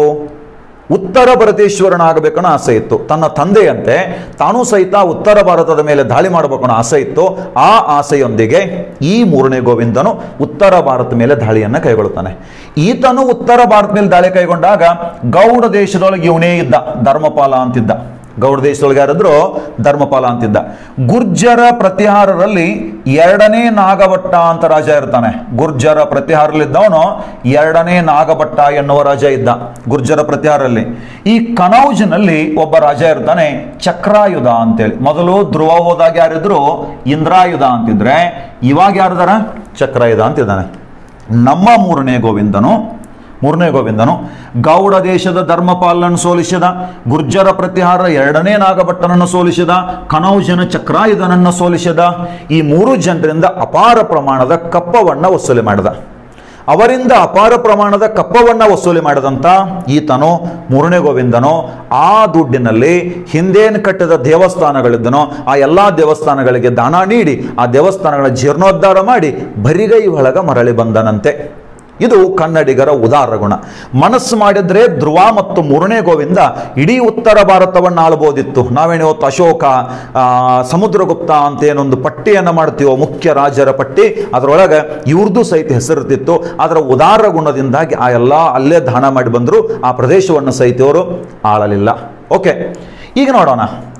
Speaker 1: ಉತ್ತರ ಭರತೇಶ್ವರನಾಗಬೇಕನ್ನೋ ಆಸೆ ಇತ್ತು ತನ್ನ ತಂದೆಯಂತೆ ತಾನೂ ಸಹಿತ ಉತ್ತರ ಭಾರತದ ಮೇಲೆ ದಾಳಿ ಮಾಡಬೇಕನ್ನೋ ಆಸೆ ಇತ್ತು ಆ ಆಸೆಯೊಂದಿಗೆ ಈ ಮೂರನೇ ಗೋವಿಂದನು ಉತ್ತರ ಭಾರತ ಮೇಲೆ ದಾಳಿಯನ್ನು ಕೈಗೊಳ್ತಾನೆ ಈತನು ಉತ್ತರ ಭಾರತ ಮೇಲೆ ದಾಳಿ ಕೈಗೊಂಡಾಗ ಗೌಡ ದೇಶದೊಳಗೆ ಇವನೇ ಇದ್ದ ಧರ್ಮಪಾಲ ಅಂತಿದ್ದ ಗೌಡ ದೇಶದೊಳಗೆ ಯಾರಿದ್ರು ಧರ್ಮಪಾಲ ಅಂತಿದ್ದ ಗುರ್ಜರ ಪ್ರತಿಹಾರರಲ್ಲಿ ಎರಡನೇ ನಾಗಭಟ್ಟ ಅಂತ ರಾಜ ಇರ್ತಾನೆ ಗುರ್ಜರ ಪ್ರತಿಹಾರಲ್ಲಿದ್ದವನು ಎರಡನೇ ನಾಗಭಟ್ಟ ಎನ್ನುವ ರಾಜ ಇದ್ದ ಗುರ್ಜರ ಪ್ರತಿಹಾರಲ್ಲಿ ಈ ಕನೌಜ್ನಲ್ಲಿ ಒಬ್ಬ ರಾಜ ಇರ್ತಾನೆ ಚಕ್ರಾಯುಧ ಅಂತೇಳಿ ಮೊದಲು ಧ್ರುವ ಹೋದಾಗ ಯಾರಿದ್ರು ಇಂದ್ರಾಯುಧ ಅಂತಿದ್ರೆ ಇವಾಗ ಯಾರಿದಾರ ಚಕ್ರಾಯುಧ ಅಂತಿದ್ದಾನೆ ನಮ್ಮ ಮೂರನೇ ಗೋವಿಂದನು ಮೂರನೇ ಗೋವಿಂದನು ಗೌಡ ದೇಶದ ಧರ್ಮಪಾಲನನ್ನು ಸೋಲಿಸಿದ ಗುರ್ಜರ ಪ್ರತಿಹಾರ ಎರಡನೇ ನಾಗಭಟ್ಟನನ್ನು ಸೋಲಿಸಿದ ಕನೌಜನ ಚಕ್ರಾಯುಧನನ್ನು ಸೋಲಿಸಿದ ಈ ಮೂರು ಜನರಿಂದ ಅಪಾರ ಪ್ರಮಾಣದ ಕಪ್ಪವನ್ನ ವಸೂಲಿ ಮಾಡಿದ ಅವರಿಂದ ಅಪಾರ ಪ್ರಮಾಣದ ಕಪ್ಪವನ್ನ ವಸೂಲಿ ಮಾಡಿದಂಥ ಈತನು ಮೂರನೇ ಗೋವಿಂದನು ಆ ದುಡ್ಡಿನಲ್ಲಿ ಹಿಂದೇನು ಕಟ್ಟಿದ ದೇವಸ್ಥಾನಗಳಿದ್ದನೋ ಆ ಎಲ್ಲ ದೇವಸ್ಥಾನಗಳಿಗೆ ದಾನ ನೀಡಿ ಆ ದೇವಸ್ಥಾನಗಳ ಜೀರ್ಣೋದ್ಧಾರ ಮಾಡಿ ಬರಿಗೈ ಒಳಗ ಮರಳಿ ಬಂದನಂತೆ ಇದು ಕನ್ನಡಿಗರ ಉದಾರ ಗುಣ ಮನಸ್ಸು ಮಾಡಿದ್ರೆ ಧ್ರುವ ಮತ್ತು ಮೂರನೇ ಗೋವಿಂದ ಇಡೀ ಉತ್ತರ ಭಾರತವನ್ನು ಆಳ್ಬೋದಿತ್ತು ನಾವೇನು ಇವತ್ತು ಅಶೋಕ ಆ, ಸಮುದ್ರಗುಪ್ತ ಅಂತ ಏನೊಂದು ಪಟ್ಟಿಯನ್ನು ಮಾಡ್ತೀವೋ ಮುಖ್ಯ ರಾಜರ ಪಟ್ಟಿ ಅದರೊಳಗೆ ಇವ್ರದ್ದು ಸಹಿತ ಹೆಸರಿರ್ತಿತ್ತು ಅದರ ಉದಾರ ಗುಣದಿಂದಾಗಿ ಆ ಎಲ್ಲ ಅಲ್ಲೇ ದಾನ ಮಾಡಿ ಬಂದರು ಆ ಪ್ರದೇಶವನ್ನು ಸಹಿತ ಇವರು ಆಳಲಿಲ್ಲ ಓಕೆ ಈಗ ನೋಡೋಣ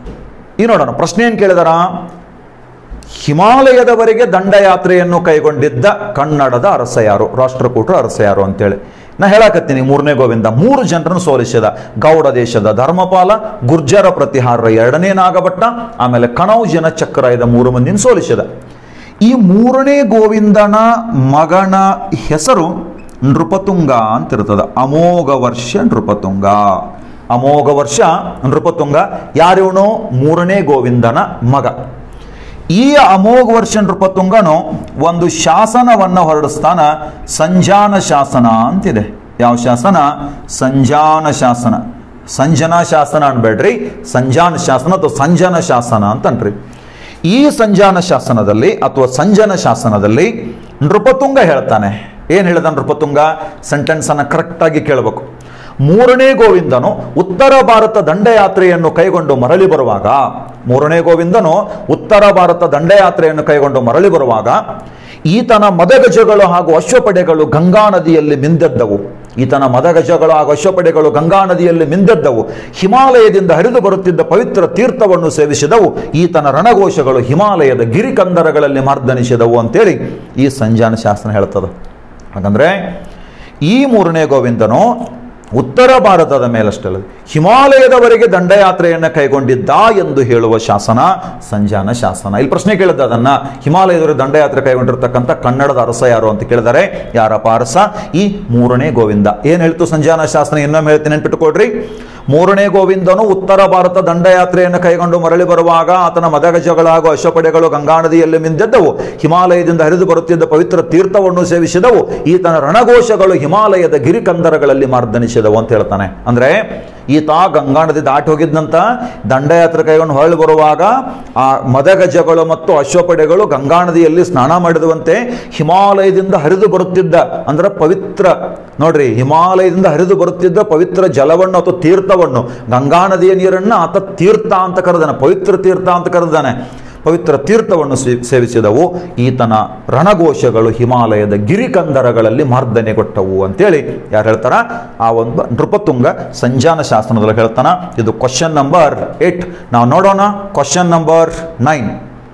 Speaker 1: ಈಗ ನೋಡೋಣ ಪ್ರಶ್ನೆ ಏನು ಕೇಳಿದಾರ ಹಿಮಾಲಯದವರೆಗೆ ದಂಡಯಾತ್ರೆಯನ್ನು ಕೈಗೊಂಡಿದ್ದ ಕನ್ನಡದ ಅರಸ ಯಾರು ರಾಷ್ಟ್ರಕೂಟರ ಅರಸ ಯಾರು ಅಂತೇಳಿ ನಾ ಹೇಳಕತ್ತೀನಿ ಮೂರನೇ ಗೋವಿಂದ ಮೂರು ಜನರನ್ನು ಸೋಲಿಸಿದ ಗೌಡ ದೇಶದ ಧರ್ಮಪಾಲ ಗುರ್ಜರ ಪ್ರತಿಹಾರ ಎರಡನೇ ನಾಗಭಟ್ಟ ಆಮೇಲೆ ಕಣೌಜನ ಚಕ್ರಾಯದ ಮೂರು ಮಂದಿನ ಸೋಲಿಸಿದ ಈ ಮೂರನೇ ಗೋವಿಂದನ ಮಗನ ಹೆಸರು ನೃಪತುಂಗ ಅಂತಿರ್ತದ ಅಮೋಘ ವರ್ಷ ನೃಪತುಂಗ ಅಮೋಘ ವರ್ಷ ನೃಪತುಂಗ ಯಾರಿವನು ಮೂರನೇ ಗೋವಿಂದನ ಮಗ ಈ ಅಮೋಘ ವರ್ಷ ನೃಪತುಂಗನು ಒಂದು ಶಾಸನವನ್ನು ಹೊರಡಿಸ್ತಾನ ಸಂಜಾನ ಶಾಸನ ಅಂತಿದೆ ಯಾವ ಶಾಸನ ಸಂಜಾನ ಶಾಸನ ಸಂಜನಾ ಶಾಸನ ಅನ್ಬೇಡ್ರಿ ಸಂಜಾನ ಶಾಸನ ಅಥವಾ ಸಂಜನ ಶಾಸನ ಅಂತನ್ರಿ ಈ ಸಂಜಾನ ಶಾಸನದಲ್ಲಿ ಅಥವಾ ಸಂಜನ ಶಾಸನದಲ್ಲಿ ನೃಪತುಂಗ ಹೇಳ್ತಾನೆ ಏನ್ ಹೇಳ್ದ ನೃಪತುಂಗ ಸೆಂಟೆನ್ಸ್ ಅನ್ನ ಕರೆಕ್ಟ್ ಆಗಿ ಕೇಳಬೇಕು ಮೂರನೇ ಗೋವಿಂದನು ಉತ್ತರ ಭಾರತ ದಂಡಯಾತ್ರೆಯನ್ನು ಕೈಗೊಂಡು ಮರಳಿ ಬರುವಾಗ ಮೂರನೇ ಗೋವಿಂದನು ಉತ್ತರ ಭಾರತ ದಂಡಯಾತ್ರೆಯನ್ನು ಕೈಗೊಂಡು ಮರಳಿ ಬರುವಾಗ ಈತನ ಮದಗಜಗಳು ಹಾಗೂ ಅಶ್ವಪಡೆಗಳು ಗಂಗಾ ನದಿಯಲ್ಲಿ ಮಿಂದೆದ್ದವು ಈತನ ಮದಗಜಗಳು ಹಾಗೂ ಅಶ್ವಪಡೆಗಳು ಗಂಗಾ ನದಿಯಲ್ಲಿ ಮಿಂದೆದ್ದವು ಹಿಮಾಲಯದಿಂದ ಹರಿದು ಬರುತ್ತಿದ್ದ ಪವಿತ್ರ ತೀರ್ಥವನ್ನು ಸೇವಿಸಿದವು ಈತನ ರಣಘೋಷಗಳು ಹಿಮಾಲಯದ ಗಿರಿಕಂದರಗಳಲ್ಲಿ ಮಾರ್ದನಿಸಿದವು ಅಂತೇಳಿ ಈ ಸಂಜಾನ ಶಾಸನ ಹೇಳ್ತದೆ ಹಾಗಂದ್ರೆ ಈ ಮೂರನೇ ಗೋವಿಂದನು ಉತ್ತರ ಭಾರತದ ಮೇಲಷ್ಟೇ ಅಲ್ಲ ಹಿಮಾಲಯದವರೆಗೆ ದಂಡಯಾತ್ರೆಯನ್ನು ಕೈಗೊಂಡಿದ್ದ ಎಂದು ಹೇಳುವ ಶಾಸನ ಸಂಜಾನ ಶಾಸನ ಇಲ್ಲಿ ಪ್ರಶ್ನೆ ಕೇಳಿದ್ದ ಅದನ್ನ ಹಿಮಾಲಯದವರೆಗೆ ದಂಡಯಾತ್ರೆ ಕೈಗೊಂಡಿರ್ತಕ್ಕಂಥ ಕನ್ನಡದ ಅರಸ ಯಾರು ಅಂತ ಕೇಳಿದರೆ ಯಾರಪ್ಪ ಅರಸ ಈ ಮೂರನೇ ಗೋವಿಂದ ಏನ್ ಹೇಳ್ತು ಸಂಜಾನ ಶಾಸನ ಇನ್ನೊಮ್ಮೆ ಹೇಳ್ತೀನಿ ನೆನ್ಪಿಟ್ಟುಕೊಡ್ರಿ ಮೂರನೇ ಗೋವಿಂದನು ಉತ್ತರ ಭಾರತ ದಂಡಯಾತ್ರೆಯನ್ನು ಕೈಗೊಂಡು ಮರಳಿ ಬರುವಾಗ ಆತನ ಮದಗಜಗಳು ಹಾಗೂ ಅಶ್ವಪಡೆಗಳು ಗಂಗಾ ನದಿಯಲ್ಲಿ ಮಿಂದೆದ್ದವು ಹಿಮಾಲಯದಿಂದ ಹರಿದು ಬರುತ್ತಿದ್ದ ಪವಿತ್ರ ತೀರ್ಥವನ್ನು ಸೇವಿಸಿದವು ಈತನ ರಣಘೋಷಗಳು ಹಿಮಾಲಯದ ಗಿರಿಕಂದರಗಳಲ್ಲಿ ಮಾರ್ದನಿಸಿದವು ಅಂತ ಹೇಳ್ತಾನೆ ಅಂದ್ರೆ ಈತ ಗಂಗಾ ನದಿ ದಾಟಿ ಹೋಗಿದ್ದಂತ ದಂಡಯಾತ್ರೆ ಕೈಗೊಂಡು ಹೊರಳಿ ಬರುವಾಗ ಆ ಮದಗಜಗಳು ಮತ್ತು ಅಶ್ವಪಡೆಗಳು ಗಂಗಾ ನದಿಯಲ್ಲಿ ಸ್ನಾನ ಮಾಡಿದುವಂತೆ ಹಿಮಾಲಯದಿಂದ ಹರಿದು ಬರುತ್ತಿದ್ದ ಅಂದ್ರೆ ಪವಿತ್ರ ನೋಡ್ರಿ ಹಿಮಾಲಯದಿಂದ ಹರಿದು ಬರುತ್ತಿದ್ದ ಪವಿತ್ರ ಜಲವನ್ನು ಅಥವಾ ತೀರ್ಥವನ್ನು ಗಂಗಾ ನದಿಯ ನೀರನ್ನು ಆತ ತೀರ್ಥ ಅಂತ ಕರೆದಾನೆ ಪವಿತ್ರ ತೀರ್ಥ ಅಂತ ಕರೆದಾನೆ ಪವಿತ್ರ ತೀರ್ಥವನ್ನು ಸೇ- ಸೇವಿಸಿದವು ಈತನ ರಣಘೋಷಗಳು ಹಿಮಾಲಯದ ಗಿರಿಕಂದರಗಳಲ್ಲಿ ಮಾರ್ದನೆಗೊಟ್ಟವು ಅಂತೇಳಿ ಯಾರು ಹೇಳ್ತಾರ ಆ ಒಂದು ನೃಪತುಂಗ ಸಂಜಾನ ಶಾಸನದಲ್ಲಿ ಹೇಳ್ತಾನ ಇದು ಕ್ವಶನ್ ನಂಬರ್ ಏಟ್ ನಾವು ನೋಡೋಣ ಕ್ವಶನ್ ನಂಬರ್ ನೈನ್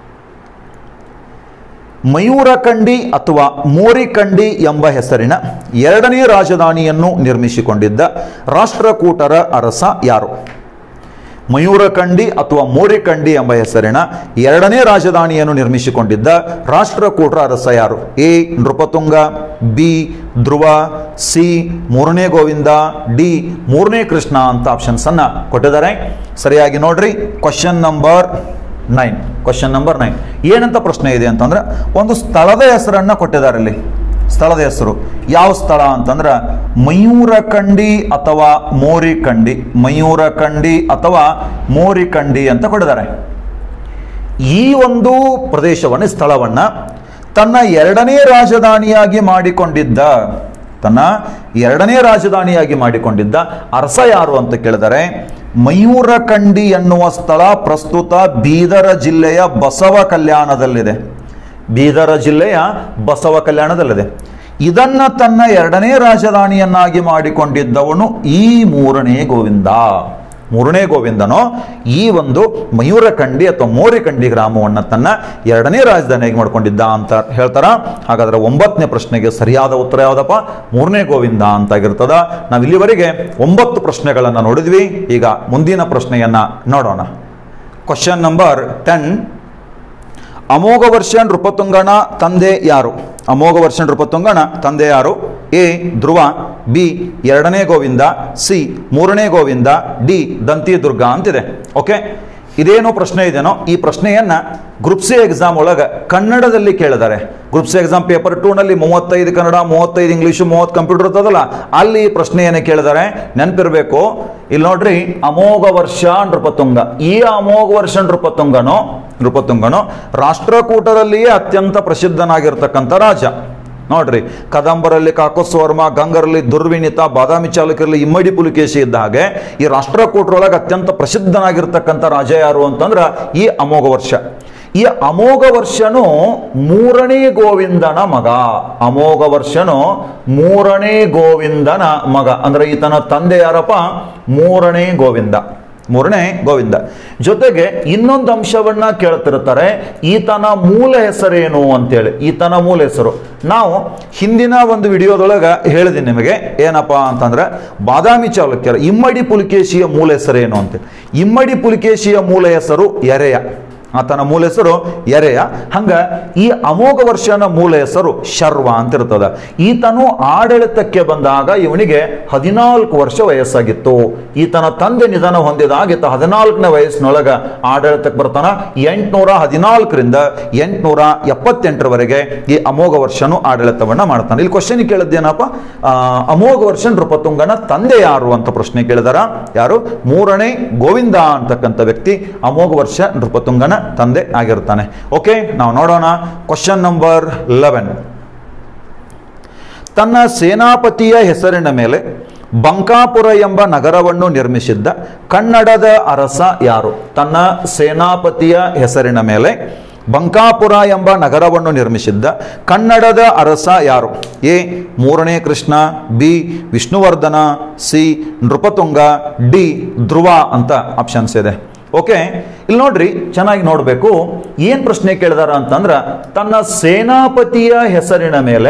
Speaker 1: ಮಯೂರಕಂಡಿ ಅಥವಾ ಮೋರಿಕಂಡಿ ಎಂಬ ಹೆಸರಿನ ಎರಡನೇ ರಾಜಧಾನಿಯನ್ನು ನಿರ್ಮಿಸಿಕೊಂಡಿದ್ದ ರಾಷ್ಟ್ರಕೂಟರ ಅರಸ ಯಾರು ಮಯೂರಕಂಡಿ ಅಥವಾ ಮೋರಿಕಂಡಿ ಎಂಬ ಹೆಸರಿನ ಎರಡನೇ ರಾಜಧಾನಿಯನ್ನು ನಿರ್ಮಿಸಿಕೊಂಡಿದ್ದ ರಾಷ್ಟ್ರಕೂಟರ ಅರಸ ಯಾರು A Nripatunga B Dhruva C ಮೂರನೇ ಗೋವಿಂದ ಡಿ ಮೂರನೇ ಕೃಷ್ಣ ಅಂತ ಆಪ್ಷನ್ಸ್ ಅನ್ನ ಕೊಟ್ಟಿದ್ದಾರೆ ಸರಿಯಾಗಿ ನೋಡ್ರಿ question number nine question number nine ಏನಂತ ಪ್ರಶ್ನೆ ಇದೆ ಅಂತಂದ್ರೆ ಒಂದು ಸ್ಥಳದ ಹೆಸರನ್ನ ಕೊಟ್ಟಿದ್ದಾರೆ ಇಲ್ಲಿ ಸ್ಥಳದ ಹೆಸರು ಯಾವ ಸ್ಥಳ ಅಂತಂದ್ರೆ ಮಯೂರಕಂಡಿ ಅಥವಾ ಮೋರಿಕಂಡಿ ಮಯೂರಕಂಡಿ ಅಥವಾ ಮೋರಿಕಂಡಿ ಅಂತ ಕೊಟ್ಟಿದ್ದಾರೆ ಈ ಒಂದು ಪ್ರದೇಶವನ್ನು ಸ್ಥಳವನ್ನ ತನ್ನ ಎರಡನೇ ರಾಜಧಾನಿಯಾಗಿ ಮಾಡಿಕೊಂಡಿದ್ದ ತನ್ನ ಎರಡನೇ ರಾಜಧಾನಿಯಾಗಿ ಮಾಡಿಕೊಂಡಿದ್ದ ಅರಸ ಯಾರು ಅಂತ ಕೇಳಿದರೆ ಮಯೂರಕಂಡಿ ಎನ್ನುವ ಸ್ಥಳ ಪ್ರಸ್ತುತ ಬೀದರ ಜಿಲ್ಲೆಯ ಬಸವ ಕಲ್ಯಾಣದಲ್ಲಿದೆ ಬೀದರ ಜಿಲ್ಲೆಯ ಬಸವ ಕಲ್ಯಾಣದಲ್ಲಿದೆ ಇದನ್ನ ತನ್ನ ಎರಡನೇ ರಾಜಧಾನಿಯನ್ನಾಗಿ ಮಾಡಿಕೊಂಡಿದ್ದವನು ಈ ಮೂರನೇ ಗೋವಿಂದ ಮೂರನೇ ಗೋವಿಂದನು ಈ ಒಂದು ಮಯೂರಕಂಡಿ ಅಥವಾ ಮೋರಿಕಂಡಿ ಗ್ರಾಮವನ್ನು ತನ್ನ ಎರಡನೇ ರಾಜಧಾನಿಯಾಗಿ ಮಾಡ್ಕೊಂಡಿದ್ದ ಅಂತ ಹೇಳ್ತಾರ ಹಾಗಾದ್ರೆ ಒಂಬತ್ತನೇ ಪ್ರಶ್ನೆಗೆ ಸರಿಯಾದ ಉತ್ತರ ಯಾವುದಪ್ಪ ಮೂರನೇ ಗೋವಿಂದ ಅಂತಾಗಿರ್ತದ ನಾವು ಇಲ್ಲಿವರೆಗೆ ಒಂಬತ್ತು ಪ್ರಶ್ನೆಗಳನ್ನು ನೋಡಿದ್ವಿ ಈಗ ಮುಂದಿನ ಪ್ರಶ್ನೆಯನ್ನ ನೋಡೋಣ ಕ್ವಶನ್ ನಂಬರ್ ಟೆನ್ ಅಮೋಘ ವರ್ಷ ನೃಪತುಂಗನ ತಂದೆ ಯಾರು ಅಮೋಘ ವರ್ಷ ನೃಪತುಂಗನ ತಂದೆ ಯಾರು ಎ ಧ್ರುವ ಬಿ ಎರಡನೇ ಗೋವಿಂದ ಸಿ ಮೂರನೇ ಗೋವಿಂದ ಡಿ ದಂತಿ ದುರ್ಗ ಅಂತಿದೆ ಓಕೆ ಇದೇನು ಪ್ರಶ್ನೆ ಇದೆನೋ ಈ ಪ್ರಶ್ನೆಯನ್ನ ಗ್ರೂಪ್ ಸಿ ಎಕ್ಸಾಮ್ ಒಳಗೆ ಕನ್ನಡದಲ್ಲಿ ಕೇಳಿದ್ದಾರೆ group C exam paper two ನಲ್ಲಿ ಮೂವತ್ತೈದು ಕನ್ನಡ ಮೂವತ್ತೈದು ಇಂಗ್ಲೀಷು ಮೂವತ್ತು ಕಂಪ್ಯೂಟರ್ ಇರ್ತದಲ್ಲ ಅಲ್ಲಿ ಈ ಪ್ರಶ್ನೆಯನ್ನು ಕೇಳಿದ್ದಾರೆ ನೆನಪಿರ್ಬೇಕು ಇಲ್ಲಿ ನೋಡ್ರಿ ಅಮೋಘ ವರ್ಷ ನೃಪತುಂಗ ಈ ಅಮೋಘ ವರ್ಷ ನೃಪತುಂಗನು ನೃಪತುಂಗನು ರಾಷ್ಟ್ರಕೂಟರಲ್ಲಿಯೇ ಅತ್ಯಂತ ಪ್ರಸಿದ್ಧನಾಗಿರ್ತಕ್ಕಂಥ ರಾಜ ನೋಡ್ರಿ ಕದಂಬರಲ್ಲಿ ಕಾಕೋಸ್ವರ್ಮ ಗಂಗರಲ್ಲಿ ದುರ್ವಿನಿತ ಬಾದಾಮಿ ಚಾಲುಕ್ಯರಲ್ಲಿ ಇಮ್ಮಡಿ ಪುಲಿಕೇಶಿ ಇದ್ದ ಹಾಗೆ ಈ ರಾಷ್ಟ್ರಕೂಟರೊಳಗೆ ಅತ್ಯಂತ ಪ್ರಸಿದ್ಧನಾಗಿರ್ತಕ್ಕಂಥ ರಾಜ ಯಾರು ಅಂತಂದ್ರ ಈ ಅಮೋಘ ವರ್ಷ ಈ ಅಮೋಘ ವರ್ಷನು ಮೂರನೇ ಗೋವಿಂದನ ಮಗ ಅಮೋಘ ವರ್ಷನು ಮೂರನೇ ಗೋವಿಂದನ ಮಗ ಅಂದ್ರೆ ಈತನ ತಂದೆ ಯಾರಪ್ಪ ಮೂರನೇ ಗೋವಿಂದ ಮೂರನೇ ಗೋವಿಂದ ಜೊತೆಗೆ ಇನ್ನೊಂದು ಅಂಶವನ್ನ ಕೇಳ್ತಿರ್ತಾರೆ ಈತನ ಮೂಲ ಹೆಸರೇನು ಅಂತೇಳಿ ಈತನ ಮೂಲ ಹೆಸರು ನಾವು ಹಿಂದಿನ ಒಂದು ವಿಡಿಯೋದೊಳಗೆ ಹೇಳಿದೆ ನಿಮಗೆ ಏನಪ್ಪಾ ಅಂತಂದ್ರೆ ಬಾದಾಮಿ ಚಾಲುಕ್ಯರ ಇಮ್ಮಡಿ ಪುಲಿಕೇಶಿಯ ಮೂಲ ಹೆಸರೇನು ಅಂತೇಳಿ ಇಮ್ಮಡಿ ಪುಲಿಕೇಶಿಯ ಮೂಲ ಹೆಸರು ಎರೆಯ ಆತನ ಮೂಲ ಹೆಸರು ಎರೆಯ ಹಂಗ ಈ ಅಮೋಘ ವರ್ಷನ ಮೂಲ ಹೆಸರು ಶರ್ವ ಅಂತ ಇರ್ತದ ಈತನು ಆಡಳಿತಕ್ಕೆ ಬಂದಾಗ ಇವನಿಗೆ ಹದಿನಾಲ್ಕು ವರ್ಷ ವಯಸ್ಸಾಗಿತ್ತು ಈತನ ತಂದೆ ನಿಧನ ಹೊಂದಿದಾಗ ಈತ ಹದಿನಾಲ್ಕನೇ ವಯಸ್ಸಿನೊಳಗ ಆಡಳಿತಕ್ಕೆ ಬರ್ತಾನ ಎಂಟುನೂರ ಹದಿನಾಲ್ಕರಿಂದ ಎಂಟುನೂರ ಎಪ್ಪತ್ತೆಂಟರವರೆಗೆ ಈ ಅಮೋಘ ವರ್ಷನು ಆಡಳಿತವನ್ನ ಮಾಡ್ತಾನೆ ಇಲ್ಲಿ ಕ್ವಶನ್ ಕೇಳಿದ್ದೇನಪ್ಪ ಆ, ಅಮೋಘ ವರ್ಷ ನೃಪತುಂಗನ ತಂದೆ ಯಾರು ಅಂತ ಪ್ರಶ್ನೆ ಕೇಳಿದಾರ ಯಾರು ಮೂರನೇ ಗೋವಿಂದ ಅಂತಕ್ಕಂಥ ವ್ಯಕ್ತಿ ಅಮೋಘ ವರ್ಷ ನೃಪತುಂಗನ ತಂದೆ ಆಗಿರ್ತಾನೆ ಓಕೆ ನಾವು ನೋಡೋಣ ಕ್ವಶನ್ ನಂಬರ್ ಲೆವೆನ್ ತನ್ನ ಸೇನಾಪತಿಯ ಹೆಸರಿನ ಮೇಲೆ ಬಂಕಾಪುರ ಎಂಬ ನಗರವನ್ನು ನಿರ್ಮಿಸಿದ್ದ ಕನ್ನಡದ ಅರಸ ಯಾರು ತನ್ನ ಸೇನಾಪತಿಯ ಹೆಸರಿನ ಮೇಲೆ ಬಂಕಾಪುರ ಎಂಬ ನಗರವನ್ನು ನಿರ್ಮಿಸಿದ್ದ ಕನ್ನಡದ ಅರಸ ಯಾರು ಎ ಮೂರನೇ Krishna B Vishnuvardhana C Nripatunga D Dhruva ಅಂತ ಆಪ್ಷನ್ಸ್ ಇದೆ ಓಕೆ ಇಲ್ಲಿ ನೋಡ್ರಿ ಚೆನ್ನಾಗಿ ನೋಡಬೇಕು ಏನು ಪ್ರಶ್ನೆ ಕೇಳಿದಾರ ಅಂತಂದ್ರ ತನ್ನ ಸೇನಾಪತಿಯ ಹೆಸರಿನ ಮೇಲೆ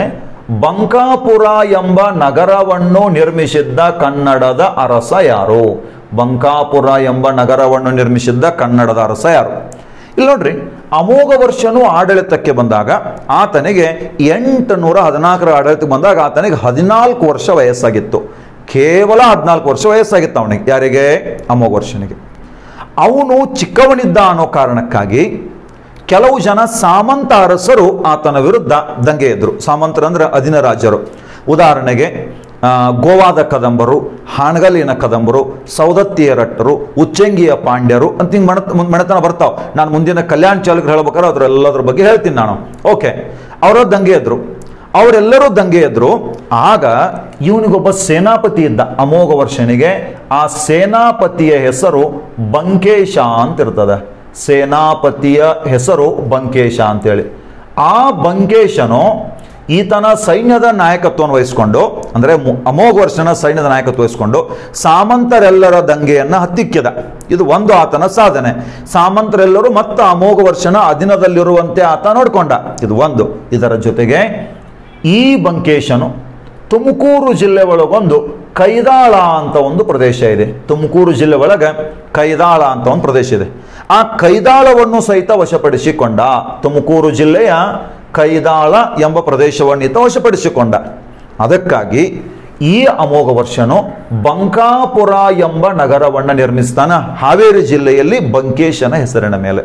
Speaker 1: ಬಂಕಾಪುರ ಎಂಬ ನಗರವನ್ನು ನಿರ್ಮಿಸಿದ್ದ ಕನ್ನಡದ ಅರಸ ಯಾರು ಬಂಕಾಪುರ ಎಂಬ ನಗರವನ್ನು ನಿರ್ಮಿಸಿದ್ದ ಕನ್ನಡದ ಅರಸ ಯಾರು ಇಲ್ಲಿ ನೋಡ್ರಿ ಅಮೋಘ ವರ್ಷನು ಆಡಳಿತಕ್ಕೆ ಬಂದಾಗ ಆತನಿಗೆ ಎಂಟು ನೂರ ಹದಿನಾಲ್ಕರ ಆಡಳಿತಕ್ಕೆ ಬಂದಾಗ ಆತನಿಗೆ ಹದಿನಾಲ್ಕು ವರ್ಷ ವಯಸ್ಸಾಗಿತ್ತು ಕೇವಲ ಹದಿನಾಲ್ಕು ವರ್ಷ ವಯಸ್ಸಾಗಿತ್ತು ಅವನಿಗೆ ಯಾರಿಗೆ ಅಮೋಘ ವರ್ಷನಿಗೆ ಅವನು ಚಿಕ್ಕವನಿದ್ದ ಅನ್ನೋ ಕಾರಣಕ್ಕಾಗಿ ಕೆಲವು ಜನ ಸಾಮಂತ ಅರಸರು ಆತನ ವಿರುದ್ಧ ದಂಗೆ ಎದ್ರು ಸಾಮಂತರು ಅಂದ್ರೆ ಅಧೀನರಾಜ್ಯರು ಉದಾಹರಣೆಗೆ ಆ, ಗೋವಾದ ಕದಂಬರು ಹಾಣಗಲಿನ ಕದಂಬರು ಸೌದತ್ತಿಯರಟ್ಟರು ಉಚ್ಚಂಗಿಯ ಪಾಂಡ್ಯರು ಅಂತ ಹಿಂಗೆ ಮಣ ಮಣತನ ಬರ್ತಾವ ನಾನು ಮುಂದಿನ ಕಲ್ಯಾಣ ಚಾಲಕರು ಹೇಳ್ಬೇಕಾದ್ರೆ ಅದ್ರ ಎಲ್ಲದ್ರ ಬಗ್ಗೆ ಹೇಳ್ತೀನಿ ನಾನು ಓಕೆ ಅವರ ದಂಗೆ ಎದ್ರು ಅವರೆಲ್ಲರೂ ದಂಗೆ ಎದ್ರು ಆಗ ಇವನಿಗೊಬ್ಬ ಸೇನಾಪತಿ ಇದ್ದ ಅಮೋಘ ವರ್ಷನಿಗೆ ಆ ಸೇನಾಪತಿಯ ಹೆಸರು ಬಂಕೇಶ ಅಂತ ಇರ್ತದೆ ಸೇನಾಪತಿಯ ಹೆಸರು ಬಂಕೇಶ ಅಂತೇಳಿ ಆ ಬಂಕೇಶನು ಈತನ ಸೈನ್ಯದ ನಾಯಕತ್ವವನ್ನು ವಹಿಸಿಕೊಂಡು ಅಂದರೆ ಮು- ಅಮೋಘ ವರ್ಷನ ಸೈನ್ಯದ ನಾಯಕತ್ವ ವಹಿಸಿಕೊಂಡು ಸಾಮಂತರೆಲ್ಲರ ದಂಗೆಯನ್ನು ಹತ್ತಿಕ್ಕಿದ ಇದು ಒಂದು ಆತನ ಸಾಧನೆ ಸಾಮಂತರೆಲ್ಲರೂ ಮತ್ತು ಅಮೋಘ ವರ್ಷನ ಅಧೀನದಲ್ಲಿರುವಂತೆ ಆತ ನೋಡ್ಕೊಂಡ ಇದು ಒಂದು ಇದರ ಜೊತೆಗೆ ಈ ಬಂಕೇಶನು ತುಮಕೂರು ಜಿಲ್ಲೆ ಒಳಗೊಂದು ಕೈದಾಳ ಅಂತ ಒಂದು ಪ್ರದೇಶ ಇದೆ ತುಮಕೂರು ಜಿಲ್ಲೆ ಒಳಗೆ ಕೈದಾಳ ಅಂತ ಒಂದು ಪ್ರದೇಶ ಇದೆ ಆ ಕೈದಾಳವನ್ನು ಸಹಿತ ವಶಪಡಿಸಿಕೊಂಡ ತುಮಕೂರು ಜಿಲ್ಲೆಯ ಕೈದಾಳ ಎಂಬ ಪ್ರದೇಶವನ್ನು ಈತ ವಶಪಡಿಸಿಕೊಂಡ ಅದಕ್ಕಾಗಿ ಈ ಅಮೋಘ ವರ್ಷನು ಬಂಕಾಪುರ ಎಂಬ ನಗರವನ್ನು ನಿರ್ಮಿಸ್ತಾನ ಹಾವೇರಿ ಜಿಲ್ಲೆಯಲ್ಲಿ ಬಂಕೇಶನ ಹೆಸರಿನ ಮೇಲೆ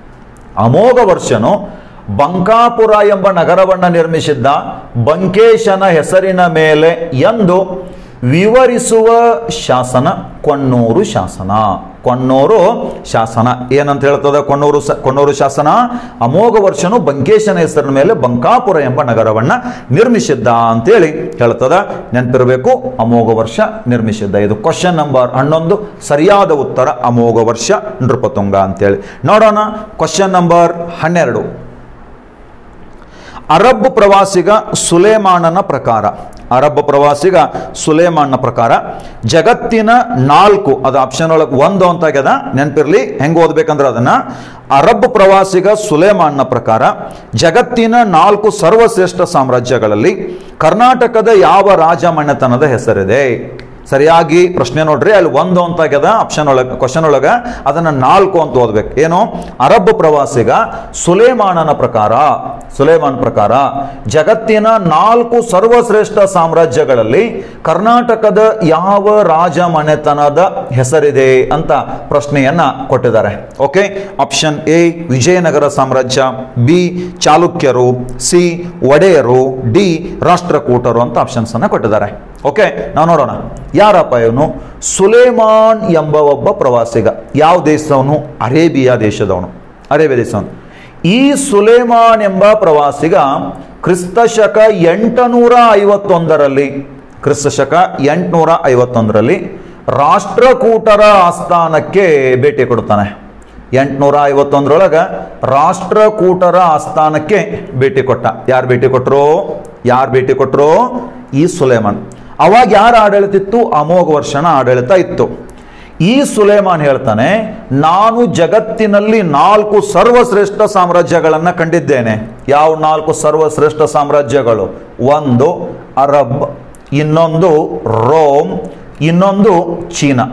Speaker 1: ಅಮೋಘ ವರ್ಷನು ಬಂಕಾಪುರ ಎಂಬ ನಗರವನ್ನು ನಿರ್ಮಿಸಿದ್ದ ಬಂಕೇಶನ ಹೆಸರಿನ ಮೇಲೆ ಎಂದು ವಿವರಿಸುವ ಶಾಸನ ಕೊಣ್ಣೂರು ಶಾಸನ ಕೊಣ್ಣೂರು ಶಾಸನ ಏನಂತ ಹೇಳ್ತದ ಕೊಣ್ಣೂರು ಸ- ಕೊಣ್ಣೂರು ಶಾಸನ ಅಮೋಘ ವರ್ಷನು ಬಂಕೇಶನ ಹೆಸರಿನ ಮೇಲೆ ಬಂಕಾಪುರ ಎಂಬ ನಗರವನ್ನ ನಿರ್ಮಿಸಿದ್ದ ಅಂತೇಳಿ ಹೇಳ್ತದ ನೆನಪಿರಬೇಕು ಅಮೋಘ ವರ್ಷ ನಿರ್ಮಿಸಿದ್ದ ಇದು ಕ್ವಶನ್ ನಂಬರ್ ಹನ್ನೊಂದು ಸರಿಯಾದ ಉತ್ತರ ಅಮೋಘ ವರ್ಷ ನೃಪತುಂಗ ಅಂತೇಳಿ ನೋಡೋಣ ಕ್ವಶನ್ ನಂಬರ್ ಹನ್ನೆರಡು ಅರಬ್ ಪ್ರವಾಸಿಗ ಸುಲೇಮಾನನ ಪ್ರಕಾರ ಅರಬ್ ಪ್ರವಾಸಿಗ ಸುಲೇಮಾನ್ನ ಪ್ರಕಾರ ಜಗತ್ತಿನ ನಾಲ್ಕು ಅದು ಆಪ್ಷನ್ ಒಳಗೆ ಒಂದು ಅಂತ ಆಗ್ಯದ ನೆನಪಿರ್ಲಿ ಹೆಂಗ್ ಓದ್ಬೇಕಂದ್ರೆ ಅದನ್ನ ಅರಬ್ ಪ್ರವಾಸಿಗ ಸುಲೇಮಾನ್ನ ಪ್ರಕಾರ ಜಗತ್ತಿನ ನಾಲ್ಕು ಸರ್ವಶ್ರೇಷ್ಠ ಸಾಮ್ರಾಜ್ಯಗಳಲ್ಲಿ ಕರ್ನಾಟಕದ ಯಾವ ರಾಜಮನೆತನದ ಹೆಸರಿದೆ ಸರಿಯಾಗಿ ಪ್ರಶ್ನೆ ನೋಡ್ರಿ ಅಲ್ಲಿ ಒಂದು ಅಂತ ಆಗ್ಯದ ಆಪ್ಷನ್ ಒಳಗೆ ಕ್ವಶನ್ ಒಳಗ ಅದನ್ನ ನಾಲ್ಕು ಅಂತ ಓದ್ಬೇಕು ಏನು ಅರಬ್ ಪ್ರವಾಸಿಗ ಸುಲೇಮಾನನ ಪ್ರಕಾರ ಸುಲೇಮಾನ್ ಪ್ರಕಾರ ಜಗತ್ತಿನ ನಾಲ್ಕು ಸರ್ವಶ್ರೇಷ್ಠ ಸಾಮ್ರಾಜ್ಯಗಳಲ್ಲಿ ಕರ್ನಾಟಕದ ಯಾವ ರಾಜ ಮನೆತನದ ಹೆಸರಿದೆ ಅಂತ ಪ್ರಶ್ನೆಯನ್ನ ಕೊಟ್ಟಿದ್ದಾರೆ ಓಕೆ ಆಪ್ಷನ್ ಎ ವಿಜಯನಗರ ಸಾಮ್ರಾಜ್ಯ ಬಿ ಚಾಲುಕ್ಯರು ಸಿ ಒಡೆಯರು ಡಿ ರಾಷ್ಟ್ರಕೂಟರು ಅಂತ ಆಪ್ಷನ್ಸ್ ಅನ್ನ ಕೊಟ್ಟಿದ್ದಾರೆ ಓಕೆ ನಾವು ನೋಡೋಣ ಯಾರಪ್ಪ ಇವನು ಸುಲೇಮಾನ್ ಎಂಬ ಒಬ್ಬ ಪ್ರವಾಸಿಗ ಯಾವ ದೇಶದವನು ಅರೇಬಿಯಾ ದೇಶದವನು ಅರೇಬಿಯಾ ದೇಶದವನು ಈ ಸುಲೇಮಾನ್ ಎಂಬ ಪ್ರವಾಸಿಗ ಕ್ರಿಸ್ತ ಶಕ ಎಂಟುನೂರ ಐವತ್ತೊಂದರಲ್ಲಿ ಕ್ರಿಸ್ತ ಶಕ ಎಂಟುನೂರ ಐವತ್ತೊಂದರಲ್ಲಿ ರಾಷ್ಟ್ರಕೂಟರ ಆಸ್ಥಾನಕ್ಕೆ ಭೇಟಿ ಕೊಡ್ತಾನೆ ಎಂಟುನೂರ ಐವತ್ತೊಂದರೊಳಗ ರಾಷ್ಟ್ರಕೂಟರ ಆಸ್ಥಾನಕ್ಕೆ ಭೇಟಿ ಕೊಟ್ಟ ಯಾರು ಭೇಟಿ ಕೊಟ್ಟರು ಯಾರು ಭೇಟಿ ಕೊಟ್ಟರು ಈ ಸುಲೇಮಾನ್ ಅವಾಗ ಯಾರ ಆಡಳಿತ ಇತ್ತು ಅಮೋಘ ವರ್ಷನ ಆಡಳಿತ ಇತ್ತು ಈ ಸುಲೇಮಾನ್ ಹೇಳ್ತಾನೆ ನಾನು ಜಗತ್ತಿನಲ್ಲಿ ನಾಲ್ಕು ಸರ್ವಶ್ರೇಷ್ಠ ಸಾಮ್ರಾಜ್ಯಗಳನ್ನು ಕಂಡಿದ್ದೇನೆ ಯಾವ ನಾಲ್ಕು ಸರ್ವಶ್ರೇಷ್ಠ ಸಾಮ್ರಾಜ್ಯಗಳು ಒಂದು ಅರಬ್ ಇನ್ನೊಂದು ರೋಮ್ ಇನ್ನೊಂದು ಚೀನಾ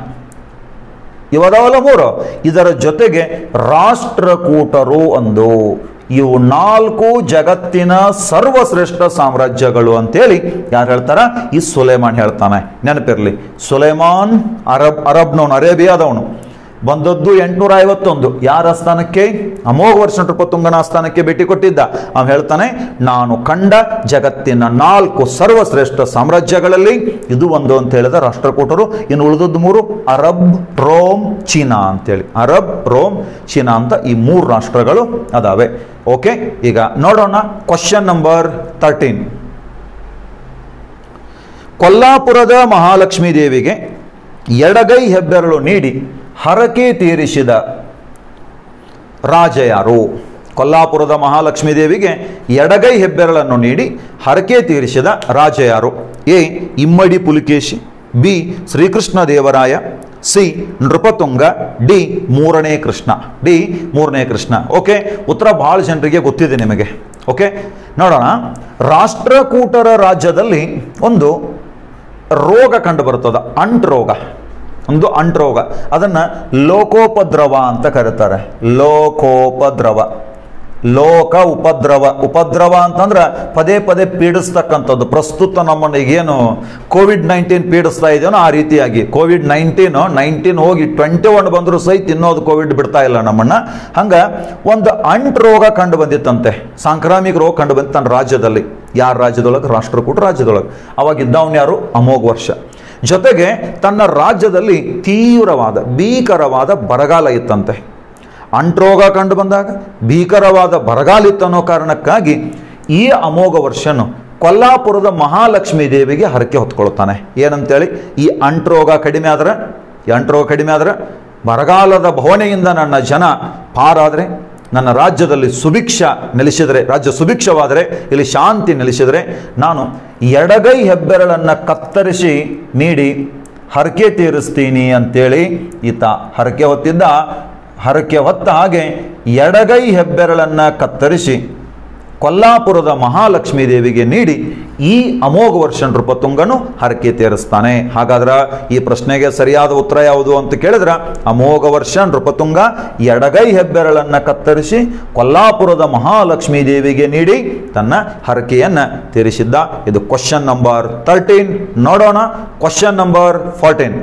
Speaker 1: ಇವದವಲ್ಲ ಮೂರು ಇದರ ಜೊತೆಗೆ ರಾಷ್ಟ್ರಕೂಟರು ಒಂದು ಇವು ನಾಲ್ಕು ಜಗತ್ತಿನ ಸರ್ವಶ್ರೇಷ್ಠ ಸಾಮ್ರಾಜ್ಯಗಳು ಅಂತೇಳಿ ಯಾರು ಹೇಳ್ತಾರ ಈ ಸುಲೇಮಾನ್ ಹೇಳ್ತಾನೆ ನೆನಪಿರ್ಲಿ ಸುಲೇಮಾನ್ ಅರಬ್ ಅರಬ್ನವನು ಅರೇಬಿಯಾದವನು ಬಂದದ್ದು ಎಂಟುನೂರ ಐವತ್ತೊಂದು ಯಾರ ಆಸ್ಥಾನಕ್ಕೆ ಅಮೋಘ ವರ್ಷ ನೃಪತುಂಗನ ಆಸ್ಥಾನಕ್ಕೆ ಭೇಟಿ ಕೊಟ್ಟಿದ್ದ ಅವ ಹೇಳ್ತಾನೆ ನಾನು ಕಂಡ ಜಗತ್ತಿನ ನಾಲ್ಕು ಸರ್ವಶ್ರೇಷ್ಠ ಸಾಮ್ರಾಜ್ಯಗಳಲ್ಲಿ ಇದು ಒಂದು ಅಂತ ಹೇಳಿದ ರಾಷ್ಟ್ರಕೂಟರು ಇನ್ನು ಉಳಿದದ್ದು ಮೂರು ಅರಬ್ ರೋಮ್ ಚೀನಾ ಅಂತೇಳಿ ಅರಬ್ ರೋಮ್ ಚೀನಾ ಅಂತ ಈ ಮೂರು ರಾಷ್ಟ್ರಗಳು ಅದಾವೆ ಓಕೆ ಈಗ ನೋಡೋಣ ಕ್ವಶನ್ ನಂಬರ್ ತರ್ಟೀನ್ ಕೊಲ್ಲಾಪುರದ ಮಹಾಲಕ್ಷ್ಮೀ ದೇವಿಗೆ ಎಡಗೈ ಹೆಬ್ಬೆರಳು ನೀಡಿ ಹರಕೆ ತೀರಿಸಿದ ರಾಜ ಯಾರು ಕೊಲ್ಲಾಪುರದ ಮಹಾಲಕ್ಷ್ಮೀ ದೇವಿಗೆ ಎಡಗೈ ಹೆಬ್ಬೆರಳನ್ನು ನೀಡಿ ಹರಕೆ ತೀರಿಸಿದ ರಾಜ ಯಾರು ಎ ಇಮ್ಮಡಿ Pulakeshi B Srikrishna Devaraya C Nripatunga D ಮೂರನೇ ಕೃಷ್ಣ ಡಿ ಮೂರನೇ ಕೃಷ್ಣ ಓಕೆ ಉತ್ತರ ಭಾಳ ಜನರಿಗೆ ಗೊತ್ತಿದೆ ನಿಮಗೆ ಓಕೆ ನೋಡೋಣ ರಾಷ್ಟ್ರಕೂಟರ ರಾಜ್ಯದಲ್ಲಿ ಒಂದು ರೋಗ ಕಂಡು ಬರ್ತದ ಅಂಟ್ ರೋಗ ಒಂದು ಅಂಟ್ ರೋಗ ಅದನ್ನ ಲೋಕೋಪದ್ರವ ಅಂತ ಕರೀತಾರೆ ಲೋಕೋಪದ್ರವ ಲೋಕ ಉಪದ್ರವ ಉಪದ್ರವ ಅಂತಂದ್ರೆ ಪದೇ ಪದೇ ಪೀಡಿಸ್ತಕ್ಕಂಥದ್ದು ಪ್ರಸ್ತುತ ನಮ್ಮನ್ನು ಈಗೇನು ಕೋವಿಡ್ ನೈನ್ಟೀನ್ ಪೀಡಿಸ್ತಾ ಇದೆಯೋ ಆ ರೀತಿಯಾಗಿ ಕೋವಿಡ್ ನೈನ್ಟೀನ್ ನೈನ್ಟೀನ್ ಹೋಗಿ ಟ್ವೆಂಟಿ ಒನ್ ಬಂದರೂ ಸಹಿತ ಇನ್ನೋದು ಕೋವಿಡ್ ಬಿಡ್ತಾ ಇಲ್ಲ ನಮ್ಮನ್ನ ಹಂಗ ಒಂದು ಅಂಟ್ ರೋಗ ಕಂಡು ಬಂದಿತ್ತಂತೆ ಸಾಂಕ್ರಾಮಿಕ ರೋಗ ಕಂಡು ಬಂದಿತ್ತು ತನ್ನ ರಾಜ್ಯದಲ್ಲಿ ಯಾರ ರಾಜ್ಯದೊಳಗೆ ರಾಷ್ಟ್ರಕೂಟ ರಾಜ್ಯದೊಳಗೆ ಅವಾಗ ಇದ್ದವನ್ ಯಾರು ಅಮೋಘ ವರ್ಷ ಜೊತೆಗೆ ತನ್ನ ರಾಜ್ಯದಲ್ಲಿ ತೀವ್ರವಾದ ಭೀಕರವಾದ ಬರಗಾಲ ಇತ್ತಂತೆ ಅಂಟ್ರೋಗ ಕಂಡು ಬಂದಾಗ ಭೀಕರವಾದ ಬರಗಾಲ ಇತ್ತು ಅನ್ನೋ ಕಾರಣಕ್ಕಾಗಿ ಈ ಅಮೋಘ ವರ್ಷನು ಕೊಲ್ಲಾಪುರದ ಮಹಾಲಕ್ಷ್ಮೀ ದೇವಿಗೆ ಹರಕೆ ಹೊತ್ಕೊಳ್ತಾನೆ ಏನಂತೇಳಿ ಈ ಅಂಟ್ರೋಗ ಕಡಿಮೆ ಆದ್ರೆ ಈ ಅಂಟ್ರೋಗ ಕಡಿಮೆ ಆದ್ರೆ ಬರಗಾಲದ ಭವನೆಯಿಂದ ನನ್ನ ಜನ ಪಾರಾದರೆ ನನ್ನ ರಾಜ್ಯದಲ್ಲಿ ಸುಭಿಕ್ಷ ನೆಲೆಸಿದರೆ ರಾಜ್ಯ ಸುಭಿಕ್ಷವಾದರೆ ಇಲ್ಲಿ ಶಾಂತಿ ನೆಲೆಸಿದರೆ ನಾನು ಎಡಗೈ ಹೆಬ್ಬೆರಳನ್ನು ಕತ್ತರಿಸಿ ನೀಡಿ ಹರಕೆ ತೀರಿಸ್ತೀನಿ ಅಂತೇಳಿ ಈತ ಹರಕೆ ಹೊತ್ತಿದ್ದ ಹರಕೆ ಹೊತ್ತ ಹಾಗೆ ಎಡಗೈ ಹೆಬ್ಬೆರಳನ್ನು ಕತ್ತರಿಸಿ ಕೊಲ್ಲಾಪುರದ ಮಹಾಲಕ್ಷ್ಮೀ ದೇವಿಗೆ ನೀಡಿ ಈ ಅಮೋಘ ವರ್ಷ ನೃಪತುಂಗನು ಹರಕೆ ತೀರಿಸ್ತಾನೆ ಹಾಗಾದ್ರೆ ಈ ಪ್ರಶ್ನೆಗೆ ಸರಿಯಾದ ಉತ್ತರ ಯಾವುದು ಅಂತ ಕೇಳಿದ್ರೆ ಅಮೋಘ ವರ್ಷ ನೃಪತುಂಗ ಎಡಗೈ ಹೆಬ್ಬೆರಳನ್ನು ಕತ್ತರಿಸಿ ಕೊಲ್ಲಾಪುರದ ಮಹಾಲಕ್ಷ್ಮೀ ದೇವಿಗೆ ನೀಡಿ ತನ್ನ ಹರಕೆಯನ್ನು ತೀರಿಸಿದ್ದ ಇದು ಕ್ವಶನ್ ನಂಬರ್ ತರ್ಟೀನ್ ನೋಡೋಣ ಕ್ವಶನ್ ನಂಬರ್ ಫೋರ್ಟೀನ್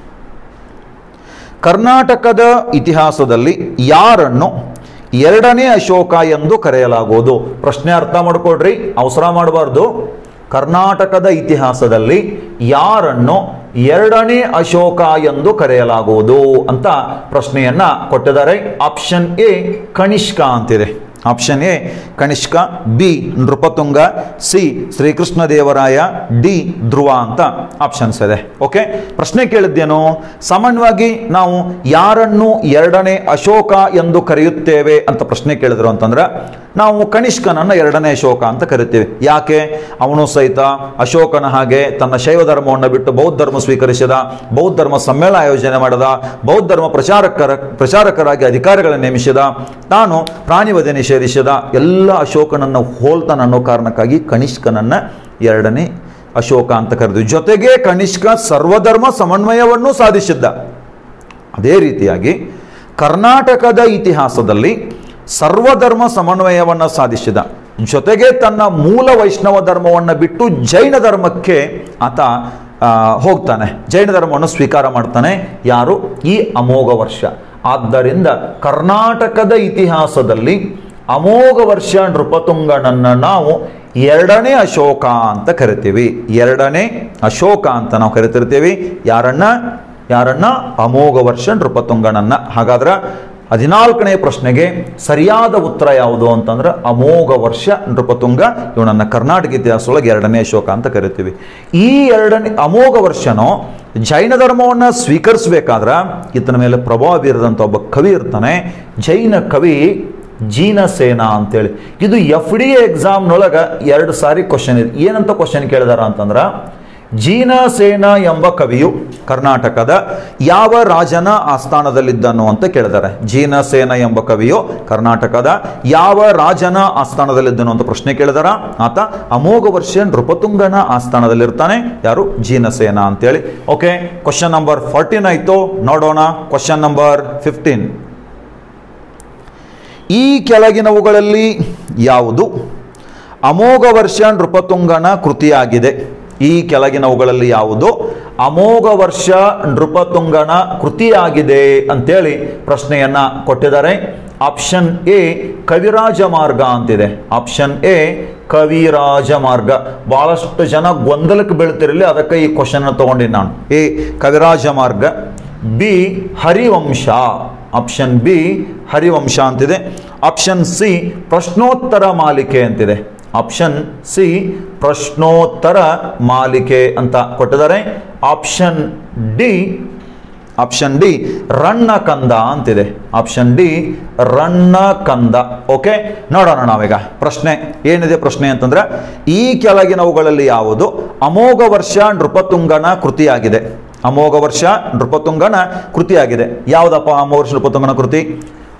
Speaker 1: ಕರ್ನಾಟಕದ ಇತಿಹಾಸದಲ್ಲಿ ಯಾರನ್ನು ಎರಡನೇ ಅಶೋಕ ಎಂದು ಕರೆಯಲಾಗುವುದು ಪ್ರಶ್ನೆ ಅರ್ಥ ಮಾಡ್ಕೊಡ್ರಿ ಅವಸರ ಮಾಡಬಾರ್ದು ಕರ್ನಾಟಕದ ಇತಿಹಾಸದಲ್ಲಿ ಯಾರನ್ನು ಎರಡನೇ ಅಶೋಕ ಎಂದು ಕರೆಯಲಾಗುವುದು ಅಂತ ಪ್ರಶ್ನೆಯನ್ನ ಕೊಟ್ಟಿದ್ದಾರೆ ಆಪ್ಷನ್ ಎ ಕನಿಷ್ಕ ಅಂತಿದೆ option A Kanishka B Nripatunga C Srikrishna Devaraya D Dhruva ಅಂತ ಆಪ್ಷನ್ಸ್ ಇದೆ ಓಕೆ ಪ್ರಶ್ನೆ ಕೇಳಿದ್ದೇನು ಸಾಮಾನ್ಯವಾಗಿ ನಾವು ಯಾರನ್ನು ಎರಡನೇ ಅಶೋಕ ಎಂದು ಕರೆಯುತ್ತೇವೆ ಅಂತ ಪ್ರಶ್ನೆ ಕೇಳಿದ್ರು ಅಂತಂದ್ರೆ ನಾವು ಕನಿಷ್ಕನನ್ನ ಎರಡನೇ ಅಶೋಕ ಅಂತ ಕರಿತೀವಿ ಯಾಕೆ ಅವನು ಸಹಿತ ಅಶೋಕನ ಹಾಗೆ ತನ್ನ ಶೈವ ಧರ್ಮವನ್ನು ಬಿಟ್ಟು ಬೌದ್ಧ ಧರ್ಮ ಸ್ವೀಕರಿಸಿದ ಬೌದ್ಧ ಧರ್ಮ ಸಮ್ಮೇಳನ ಆಯೋಜನೆ ಮಾಡಿದ ಬೌದ್ಧ ಧರ್ಮ ಪ್ರಚಾರಕರ ಪ್ರಚಾರಕರಾಗಿ ಅಧಿಕಾರಿಗಳನ್ನು ನೇಮಿಸಿದ ತಾನು ಪ್ರಾಣಿವಧೆ ನಿಷೇಧಿಸಿದ ಎಲ್ಲ ಅಶೋಕನನ್ನು ಹೋಲ್ತಾನ ಅನ್ನೋ ಕಾರಣಕ್ಕಾಗಿ ಕನಿಷ್ಕನನ್ನ ಎರಡನೇ ಅಶೋಕ ಅಂತ ಕರೆದು ಜೊತೆಗೆ ಕನಿಷ್ಕ ಸರ್ವಧರ್ಮ ಸಮನ್ವಯವನ್ನು ಸಾಧಿಸಿದ್ದ ಅದೇ ರೀತಿಯಾಗಿ ಕರ್ನಾಟಕದ ಇತಿಹಾಸದಲ್ಲಿ ಸರ್ವಧರ್ಮ ಸಮನ್ವಯವನ್ನು ಸಾಧಿಸಿದ ಜೊತೆಗೆ ತನ್ನ ಮೂಲ ವೈಷ್ಣವ ಧರ್ಮವನ್ನು ಬಿಟ್ಟು ಜೈನ ಧರ್ಮಕ್ಕೆ ಆತ ಆ, ಹೋಗ್ತಾನೆ ಜೈನ ಧರ್ಮವನ್ನು ಸ್ವೀಕಾರ ಮಾಡ್ತಾನೆ ಯಾರು ಈ ಅಮೋಘ ವರ್ಷ ಆದ್ದರಿಂದ ಕರ್ನಾಟಕದ ಇತಿಹಾಸದಲ್ಲಿ ಅಮೋಘ ವರ್ಷ ನೃಪತುಂಗನನ್ನ ನಾವು ಎರಡನೇ ಅಶೋಕ ಅಂತ ಕರಿತೀವಿ ಎರಡನೇ ಅಶೋಕ ಅಂತ ನಾವು ಕರಿತಿರ್ತೀವಿ ಯಾರನ್ನ ಯಾರನ್ನ ಅಮೋಘ ವರ್ಷ ನೃಪತುಂಗನನ್ನ ಹಾಗಾದ್ರೆ ಹದಿನಾಲ್ಕನೇ ಪ್ರಶ್ನೆಗೆ ಸರಿಯಾದ ಉತ್ತರ ಯಾವುದು ಅಂತಂದ್ರೆ ಅಮೋಘ ವರ್ಷ ನೃಪತುಂಗ ಇವನನ್ನ ಕರ್ನಾಟಕ ಇತಿಹಾಸದೊಳಗೆ ಎರಡನೇ ಅಶೋಕ ಅಂತ ಕರಿತೀವಿ ಈ ಎರಡನೇ ಅಮೋಘ ವರ್ಷನೋ ಜೈನ ಧರ್ಮವನ್ನು ಸ್ವೀಕರಿಸಬೇಕಾದ್ರೆ ಈತನ ಮೇಲೆ ಪ್ರಭಾವ ಬೀರದಂತ ಒಬ್ಬ ಕವಿ ಇರ್ತಾನೆ ಜೈನ ಕವಿ ಜೀನಸೇನ ಅಂತೇಳಿ ಇದು ಎಫ್ ಡಿ ಎಕ್ಸಾಮ್ನೊಳಗೆ ಎರಡು ಸಾರಿ ಕ್ವಶನ್ ಇದೆ ಏನಂತ ಕ್ವಶನ್ ಕೇಳಿದಾರ ಅಂತಂದ್ರೆ ಜೀನಸೇನ ಎಂಬ ಕವಿಯು ಕರ್ನಾಟಕದ ಯಾವ ರಾಜನ ಆಸ್ಥಾನದಲ್ಲಿದ್ದನು ಅಂತ ಕೇಳಿದ್ದಾರೆ ಜೀನಸೇನ ಎಂಬ ಕವಿಯು ಕರ್ನಾಟಕದ ಯಾವ ರಾಜನ ಆಸ್ಥಾನದಲ್ಲಿದ್ದನು ಅಂತ ಪ್ರಶ್ನೆ ಕೇಳಿದಾರ ಆತ ಅಮೋಘ ವರ್ಷ ನೃಪತುಂಗನ ಆಸ್ಥಾನದಲ್ಲಿರ್ತಾನೆ ಯಾರು ಜೀನಸೇನ ಅಂತೇಳಿ ಓಕೆ ಕ್ವಶನ್ ನಂಬರ್ ಫೋರ್ಟೀನ್ ಆಯ್ತು ನೋಡೋಣ ಕ್ವಶನ್ ನಂಬರ್ ಫಿಫ್ಟೀನ್ ಈ ಕೆಳಗಿನವುಗಳಲ್ಲಿ ಯಾವುದು ಅಮೋಘ ವರ್ಷ ನೃಪತುಂಗನ ಕೃತಿಯಾಗಿದೆ ಈ ಕೆಳಗಿನವುಗಳಲ್ಲಿ ಯಾವುದು ಅಮೋಘ ವರ್ಷ ನೃಪತುಂಗನ ಕೃತಿಯಾಗಿದೆ ಅಂತೇಳಿ ಪ್ರಶ್ನೆಯನ್ನ ಕೊಟ್ಟಿದ್ದಾರೆ ಆಪ್ಷನ್ ಎ ಕವಿರಾಜ ಮಾರ್ಗ ಅಂತಿದೆ ಆಪ್ಷನ್ ಎ ಕವಿರಾಜ ಮಾರ್ಗ ಬಹಳಷ್ಟು ಜನ ಗೊಂದಲಕ್ಕೆ ಬೀಳ್ತಿರಲಿ ಅದಕ್ಕೆ ಈ ಕ್ವಶನ್ ತಗೊಂಡಿನಿ ನಾನು A Kavirajamarga B Harivamsha option B Harivamsha ಅಂತಿದೆ ಆಪ್ಷನ್ ಸಿ ಪ್ರಶ್ನೋತ್ತರ ಮಾಲಿಕೆ ಅಂತಿದೆ ಆಪ್ಷನ್ ಸಿ ಪ್ರಶ್ನೋತ್ತರ ಮಾಲಿಕೆ ಅಂತ ಕೊಟ್ಟಿದ್ದಾರೆ option D option D Ranna Kanda ಅಂತಿದೆ ಆಪ್ಷನ್ ಡಿ ರಣ್ಣ ಕಂದ ಓಕೆ ನೋಡೋಣ ನಾವೀಗ ಪ್ರಶ್ನೆ ಏನಿದೆ ಪ್ರಶ್ನೆ ಅಂತಂದ್ರೆ ಈ ಕೆಳಗಿನವುಗಳಲ್ಲಿ ಯಾವುದು ಅಮೋಘ ವರ್ಷ ನೃಪತುಂಗನ ಕೃತಿಯಾಗಿದೆ ಅಮೋಘ ವರ್ಷ ನೃಪತುಂಗನ ಕೃತಿಯಾಗಿದೆ ಯಾವುದಪ್ಪ ಅಮೋಘ ವರ್ಷ ನೃಪತುಂಗನ ಕೃತಿ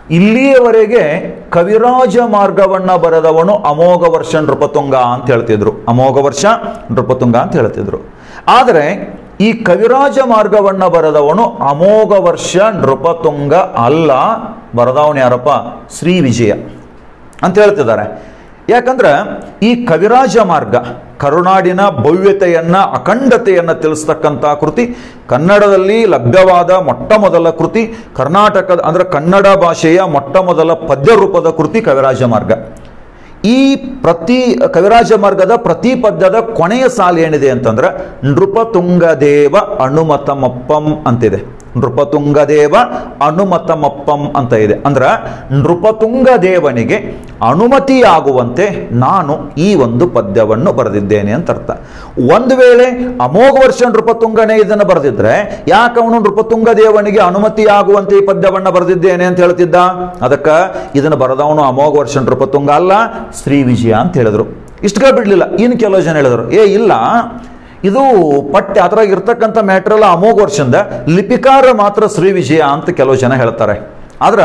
Speaker 1: ಇಲ್ಲಿಯವರೆಗೆ ಕವಿರಾಜ ಮಾರ್ಗವನ್ನ ಬರೆದವನು ಅಮೋಘ ವರ್ಷ ನೃಪತುಂಗ ಅಂತ ಹೇಳ್ತಿದ್ರು ಅಮೋಘ ವರ್ಷ ನೃಪತುಂಗ ಅಂತ ಹೇಳ್ತಿದ್ರು ಆದರೆ ಈ ಕವಿರಾಜ ಮಾರ್ಗವನ್ನ ಬರೆದವನು ಅಮೋಘ ವರ್ಷ ನೃಪತುಂಗ ಅಲ್ಲ ಬರೆದವನು ಯಾರಪ್ಪ ಶ್ರೀ ವಿಜಯ ಅಂತ ಹೇಳ್ತಿದ್ದಾರೆ ಯಾಕಂದ್ರೆ ಈ ಕವಿರಾಜ ಮಾರ್ಗ ಕರುನಾಡಿನ ಭವ್ಯತೆಯನ್ನ ಅಖಂಡತೆಯನ್ನ ತಿಳಿಸ್ತಕ್ಕಂಥ ಕೃತಿ ಕನ್ನಡದಲ್ಲಿ ಲಭ್ಯವಾದ ಮೊಟ್ಟ ಮೊದಲ ಕೃತಿ ಕರ್ನಾಟಕದ ಅಂದ್ರೆ ಕನ್ನಡ ಭಾಷೆಯ ಮೊಟ್ಟ ಮೊದಲ ಪದ್ಯ ರೂಪದ ಕೃತಿ ಕವಿರಾಜ ಮಾರ್ಗ ಈ ಪ್ರತಿ ಕವಿರಾಜ ಮಾರ್ಗದ ಪ್ರತಿ ಪದ್ಯದ ಕೊನೆಯ ಸಾಲು ಏನಿದೆ ಅಂತಂದ್ರೆ ನೃಪತುಂಗದೇವ ಅನುಮತಮಪ್ಪಂ ಅಂತಿದೆ ನೃಪತುಂಗದೇವ ಅನುಮತಮಪ್ಪಂ ಅಂತ ಇದೆ ಅಂದ್ರ ನೃಪತುಂಗದೇವನಿಗೆ ಅನುಮತಿಯಾಗುವಂತೆ ನಾನು ಈ ಒಂದು ಪದ್ಯವನ್ನು ಬರೆದಿದ್ದೇನೆ ಅಂತ ಅರ್ಥ ಒಂದು ವೇಳೆ ಅಮೋಘ ವರ್ಷ ನೃಪತುಂಗನೇ ಇದನ್ನು ಬರೆದಿದ್ರೆ ಯಾಕೆ ಅವನು ನೃಪತುಂಗದೇವನಿಗೆ ಅನುಮತಿಯಾಗುವಂತೆ ಈ ಪದ್ಯವನ್ನು ಬರೆದಿದ್ದೇನೆ ಅಂತ ಹೇಳ್ತಿದ್ದ ಅದಕ್ಕೆ ಇದನ್ನು ಬರೆದವನು ಅಮೋಘ ವರ್ಷ ನೃಪತುಂಗ ಅಲ್ಲ ಶ್ರೀ ವಿಜಯ ಅಂತ ಹೇಳಿದ್ರು ಇಷ್ಟಕ್ಕೆ ಬಿಡ್ಲಿಲ್ಲ ಇನ್ನು ಕೆಲವು ಜನ ಹೇಳಿದ್ರು ಏ ಇಲ್ಲ ಇದು ಪಠ್ಯ ಅದ್ರಾಗ ಇರ್ತಕ್ಕಂಥ ಮ್ಯಾಟ್ರಲ್ ಅಮೋಘ ವರ್ಷದಿಂದ ಲಿಪಿಕಾರ ಮಾತ್ರ ಶ್ರೀ ವಿಜಯ ಅಂತ ಕೆಲವು ಜನ ಹೇಳ್ತಾರೆ ಆದ್ರೆ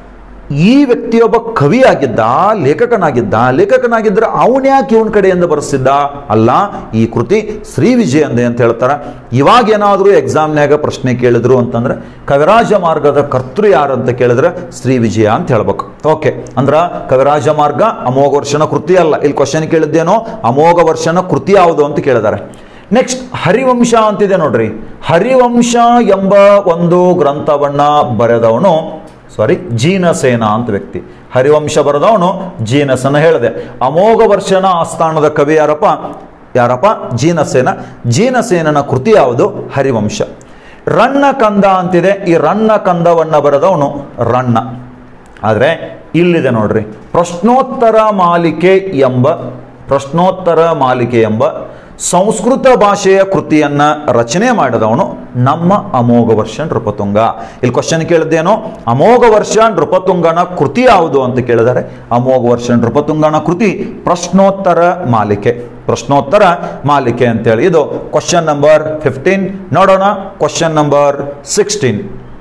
Speaker 1: ಈ ವ್ಯಕ್ತಿಯೊಬ್ಬ ಕವಿಯಾಗಿದ್ದ ಲೇಖಕನಾಗಿದ್ದ ಲೇಖಕನಾಗಿದ್ದರೆ ಅವನ ಯಾಕೆ ಇವನ ಕಡೆಯಿಂದ ಬರೆಸಿದ್ದ ಅಲ್ಲ ಈ ಕೃತಿ ಶ್ರೀ ವಿಜಯ ಅಂದೆ ಅಂತ ಹೇಳ್ತಾರೆ ಇವಾಗ ಏನಾದರೂ ಎಕ್ಸಾಮ್ನ್ಯಾಗ ಪ್ರಶ್ನೆ ಕೇಳಿದ್ರು ಅಂತಂದ್ರೆ ಕವಿರಾಜ ಮಾರ್ಗದ ಕರ್ತೃ ಯಾರು ಅಂತ ಕೇಳಿದ್ರೆ ಶ್ರೀ ವಿಜಯ ಅಂತ ಹೇಳ್ಬೇಕು ಓಕೆ ಅಂದ್ರ ಕವಿರಾಜ ಮಾರ್ಗ ಅಮೋಘ ವರ್ಷನ ಕೃತಿ ಅಲ್ಲ ಇಲ್ಲಿ ಕ್ವಶನ್ ಕೇಳಿದ್ದೇನೋ ಅಮೋಘ ವರ್ಷನ ಕೃತಿ ಯಾವುದು ಅಂತ ಕೇಳಿದ್ದಾರೆ ನೆಕ್ಸ್ಟ್ ಹರಿವಂಶ ಅಂತಿದೆ ನೋಡ್ರಿ ಹರಿವಂಶ ಎಂಬ ಒಂದು ಗ್ರಂಥವನ್ನ ಬರೆದವನು ಸಾರಿ ಜೀನಸೇನ ಅಂತ ವ್ಯಕ್ತಿ ಹರಿವಂಶ ಬರೆದವನು ಜೀನಸನ ಹೇಳಿದೆ ಅಮೋಘ ವರ್ಷನ ಆಸ್ಥಾನದ ಕವಿ ಯಾರಪ್ಪ ಯಾರಪ್ಪ ಜೀನಸೇನ ಜೀನಸೇನನ ಕೃತಿ ಯಾವುದು ಹರಿವಂಶ ರನ್ನ ಕಂದ ಅಂತಿದೆ ಈ ರನ್ನ ಕಂದವನ್ನ ಬರೆದವನು ರನ್ನ ಆದರೆ ಇಲ್ಲಿದೆ ನೋಡ್ರಿ ಪ್ರಶ್ನೋತ್ತರ ಮಾಲಿಕೆ ಎಂಬ ಪ್ರಶ್ನೋತ್ತರ ಮಾಲಿಕೆ ಎಂಬ ಸಂಸ್ಕೃತ ಭಾಷೆಯ ಕೃತಿಯನ್ನ ರಚನೆ ಮಾಡಿದವನು ನಮ್ಮ ಅಮೋಘ ವರ್ಷ ನೃಪತುಂಗ ಇಲ್ಲಿ ಕ್ವಶನ್ ಕೇಳಿದ್ದೇನೋ ಅಮೋಘ ವರ್ಷ ನೃಪತುಂಗನ ಕೃತಿ ಯಾವುದು ಅಂತ ಕೇಳಿದರೆ ಅಮೋಘ ವರ್ಷ ನೃಪತುಂಗನ ಕೃತಿ ಪ್ರಶ್ನೋತ್ತರ ಮಾಲಿಕೆ ಪ್ರಶ್ನೋತ್ತರ ಮಾಲಿಕೆ ಅಂತೇಳಿ ಇದು ಕ್ವಶನ್ ನಂಬರ್ ಫಿಫ್ಟೀನ್ ನೋಡೋಣ ಕ್ವಶನ್ ನಂಬರ್ ಸಿಕ್ಸ್ಟೀನ್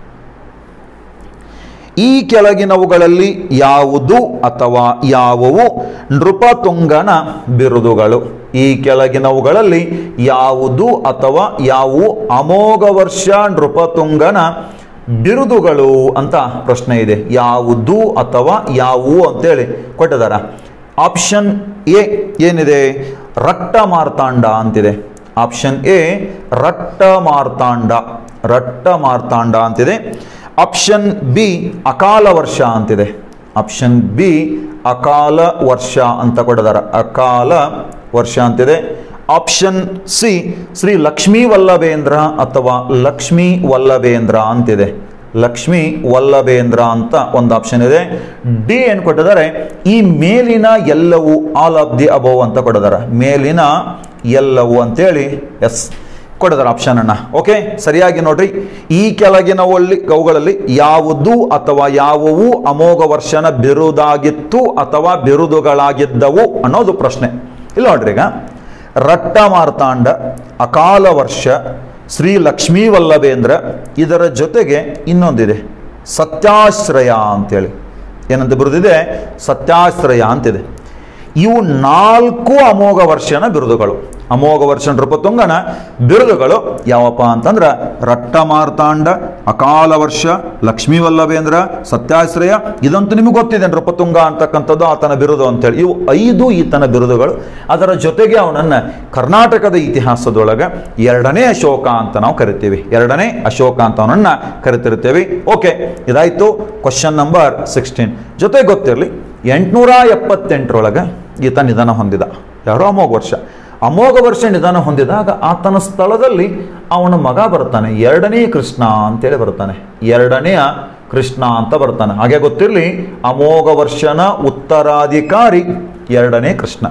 Speaker 1: ಈ ಕೆಳಗಿನವುಗಳಲ್ಲಿ ಯಾವುದು ಅಥವಾ ಯಾವುವು ನೃಪತುಂಗನ ಬಿರುದುಗಳು ಈ ಕೆಳಗಿನವುಗಳಲ್ಲಿ ಯಾವುದು ಅಥವಾ ಯಾವುವು ಅಮೋಘ ವರ್ಷ ನೃಪತುಂಗನ ಬಿರುದುಗಳು ಅಂತ ಪ್ರಶ್ನೆ ಇದೆ ಯಾವುದು ಅಥವಾ ಯಾವುವು ಅಂತೇಳಿ ಕೊಟ್ಟಿದಾರ ಆಪ್ಷನ್ ಎ ಏನಿದೆ ರಟ್ಟ ಮಾರ್ತಾಂಡ ಅಂತಿದೆ ಆಪ್ಷನ್ ಎ ರಟ್ಟ ಮಾರ್ತಾಂಡ ರಟ್ಟ ಮಾರ್ತಾಂಡ ಅಂತಿದೆ ಆಪ್ಷನ್ ಬಿ ಅಕಾಲ ವರ್ಷ ಅಂತಿದೆ ಆಪ್ಷನ್ ಬಿ ಅಕಾಲ ವರ್ಷ ಅಂತ ಕೊಡಿದಾರ ಅಕಾಲ ವರ್ಷ ಅಂತಿದೆ ಆಪ್ಷನ್ ಸಿ ಶ್ರೀ ಲಕ್ಷ್ಮೀ ವಲ್ಲಭೇಂದ್ರ ಅಥವಾ ಲಕ್ಷ್ಮೀ ವಲ್ಲಭೇಂದ್ರ ಅಂತಿದೆ ಲಕ್ಷ್ಮೀ ವಲ್ಲಭೇಂದ್ರ ಅಂತ ಒಂದು ಆಪ್ಷನ್ ಇದೆ ಡಿ ಏನು ಕೊಟ್ಟಿದ್ದಾರೆ ಈ ಮೇಲಿನ ಎಲ್ಲವೂ ಆಲ್ ಆಫ್ ದಿ ಅಬೌವ್ ಅಂತ ಕೊಟ್ಟಿದ್ದಾರೆ ಮೇಲಿನ ಎಲ್ಲವೂ ಅಂತೇಳಿ ಎಸ್ ಕೊಡಿದಾರೆ ಆಪ್ಷನ್ ಅನ್ನ ಓಕೆ ಸರಿಯಾಗಿ ನೋಡ್ರಿ ಈ ಕೆಳಗಿನವಲ್ಲಿ ಅವುಗಳಲ್ಲಿ ಯಾವುದು ಅಥವಾ ಯಾವುವು ಅಮೋಘ ವರ್ಷನ ಬಿರುದಾಗಿತ್ತು ಅಥವಾ ಬಿರುದುಗಳಾಗಿದ್ದವು ಅನ್ನೋದು ಪ್ರಶ್ನೆ ಇಲ್ಲ ನೋಡ್ರಿ ಈಗ ರಟ್ಟ ಮಾರ್ತಾಂಡ ಅಕಾಲ ವರ್ಷ ಶ್ರೀ ಲಕ್ಷ್ಮೀ ವಲ್ಲಭೇಂದ್ರ ಇದರ ಜೊತೆಗೆ ಇನ್ನೊಂದಿದೆ ಸತ್ಯಾಶ್ರಯ ಅಂತೇಳಿ ಏನಂತ ಬರೆದಿದೆ ಸತ್ಯಾಶ್ರಯ ಅಂತಿದೆ ಇವು ನಾಲ್ಕು ಅಮೋಘ ವರ್ಷನ ಬಿರುದುಗಳು ಅಮೋಘ ವರ್ಷ ನೃಪತುಂಗನ ಬಿರುದುಗಳು ಯಾವಪ್ಪ ಅಂತಂದ್ರೆ ರಟ್ಟ ಮಾರ್ತಾಂಡ ಅಕಾಲ ವರ್ಷ ಲಕ್ಷ್ಮೀ ವಲ್ಲಭೇಂದ್ರ ಸತ್ಯಾಶ್ರಯ ಇದಂತೂ ನಿಮಗೆ ಗೊತ್ತಿದೆ ನೃಪತುಂಗ ಅಂತಕ್ಕಂಥದ್ದು ಆತನ ಬಿರುದು ಅಂತೇಳಿ ಇವು ಐದು ಈತನ ಬಿರುದುಗಳು ಅದರ ಜೊತೆಗೆ ಅವನನ್ನ ಕರ್ನಾಟಕದ ಇತಿಹಾಸದೊಳಗೆ ಎರಡನೇ ಅಶೋಕ ಅಂತ ನಾವು ಕರಿತೀವಿ ಎರಡನೇ ಅಶೋಕ ಅಂತ ಅವನನ್ನ ಕರಿತಿರ್ತೀವಿ ಓಕೆ ಇದಾಯ್ತು ಕ್ವಶನ್ ನಂಬರ್ ಸಿಕ್ಸ್ಟೀನ್ ಜೊತೆ ಗೊತ್ತಿರಲಿ ಎಂಟುನೂರ ಎಪ್ಪತ್ತೆಂಟರೊಳಗೆ ಈತ ನಿಧನ ಹೊಂದಿದ ಯಾರೋ ಅಮೋಘ ವರ್ಷ ಅಮೋಘ ವರ್ಷ ನಿಧನ ಹೊಂದಿದಾಗ ಆತನ ಸ್ಥಳದಲ್ಲಿ ಅವನ ಮಗ ಬರ್ತಾನೆ ಎರಡನೇ ಕೃಷ್ಣ ಅಂತೇಳಿ ಬರ್ತಾನೆ ಎರಡನೆಯ ಕೃಷ್ಣ ಅಂತ ಬರ್ತಾನೆ ಹಾಗೆ ಗೊತ್ತಿರಲಿ ಅಮೋಘ ವರ್ಷನ ಉತ್ತರಾಧಿಕಾರಿ ಎರಡನೇ ಕೃಷ್ಣ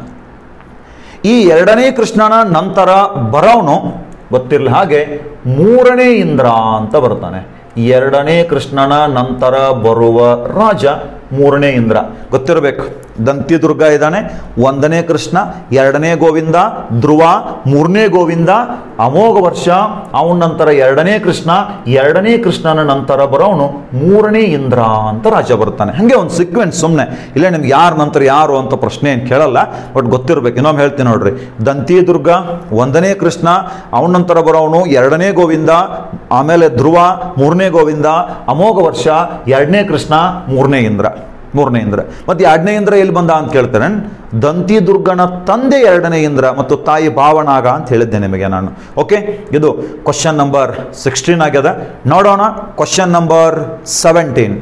Speaker 1: ಈ ಎರಡನೇ ಕೃಷ್ಣನ ನಂತರ ಬರೋನು ಗೊತ್ತಿರಲಿ ಹಾಗೆ ಮೂರನೇ ಇಂದ್ರ ಅಂತ ಬರ್ತಾನೆ ಎರಡನೇ ಕೃಷ್ಣನ ನಂತರ ಬರುವ ರಾಜ ಮೂರನೇ ಇಂದ್ರ ಗೊತ್ತಿರಬೇಕು ದಂತಿದುರ್ಗ ಇದ್ದಾನೆ ಒಂದನೇ ಕೃಷ್ಣ ಎರಡನೇ ಗೋವಿಂದ ಧ್ರುವ ಮೂರನೇ ಗೋವಿಂದ ಅಮೋಘ ವರ್ಷ ಅವನ ನಂತರ ಎರಡನೇ ಕೃಷ್ಣ ಎರಡನೇ ಕೃಷ್ಣನ ನಂತರ ಬರೋವನು ಮೂರನೇ ಇಂದ್ರ ಅಂತ ರಾಜ ಬರ್ತಾನೆ ಹಾಗೆ ಒಂದು ಸೀಕ್ವೆನ್ಸ್ ಸುಮ್ಮನೆ ಇಲ್ಲ ನಿಮ್ಗೆ ಯಾರ ನಂತರ ಯಾರು ಅಂತ ಪ್ರಶ್ನೆ ಏನು ಕೇಳಲ್ಲ ಬಟ್ ಗೊತ್ತಿರ್ಬೇಕು ಇನ್ನೊಮ್ಮೆ ಹೇಳ್ತೀನಿ ನೋಡ್ರಿ ದಂತಿದುರ್ಗ ಒಂದನೇ ಕೃಷ್ಣ ಅವನ ನಂತರ ಬರೋವನು ಎರಡನೇ ಗೋವಿಂದ ಆಮೇಲೆ ಧ್ರುವ ಮೂರನೇ ಗೋವಿಂದ ಅಮೋಘ ವರ್ಷ ಎರಡನೇ ಕೃಷ್ಣ ಮೂರನೇ ಇಂದ್ರ ಮೂರನೇ ಇಂದ್ರ ಮತ್ತೆ ಎರಡನೇ ಇಂದ್ರ ಎಲ್ಲಿ ಬಂದ ಅಂತ ಕೇಳ್ತಾರೆ ದಂತಿ ದುರ್ಗನ ತಂದೆ ಎರಡನೇ ಇಂದ್ರ ಮತ್ತು ತಾಯಿ ಭಾವನಾಗ ಅಂತ ಹೇಳಿದ್ದೆ ನಿಮಗೆ ನಾನು ಓಕೆ ಇದು ಕ್ವಶನ್ ನಂಬರ್ ಸಿಕ್ಸ್ಟೀನ್ ಆಗ್ಯದ ನೋಡೋಣ ಕ್ವಶನ್ ನಂಬರ್ ಸೆವೆಂಟೀನ್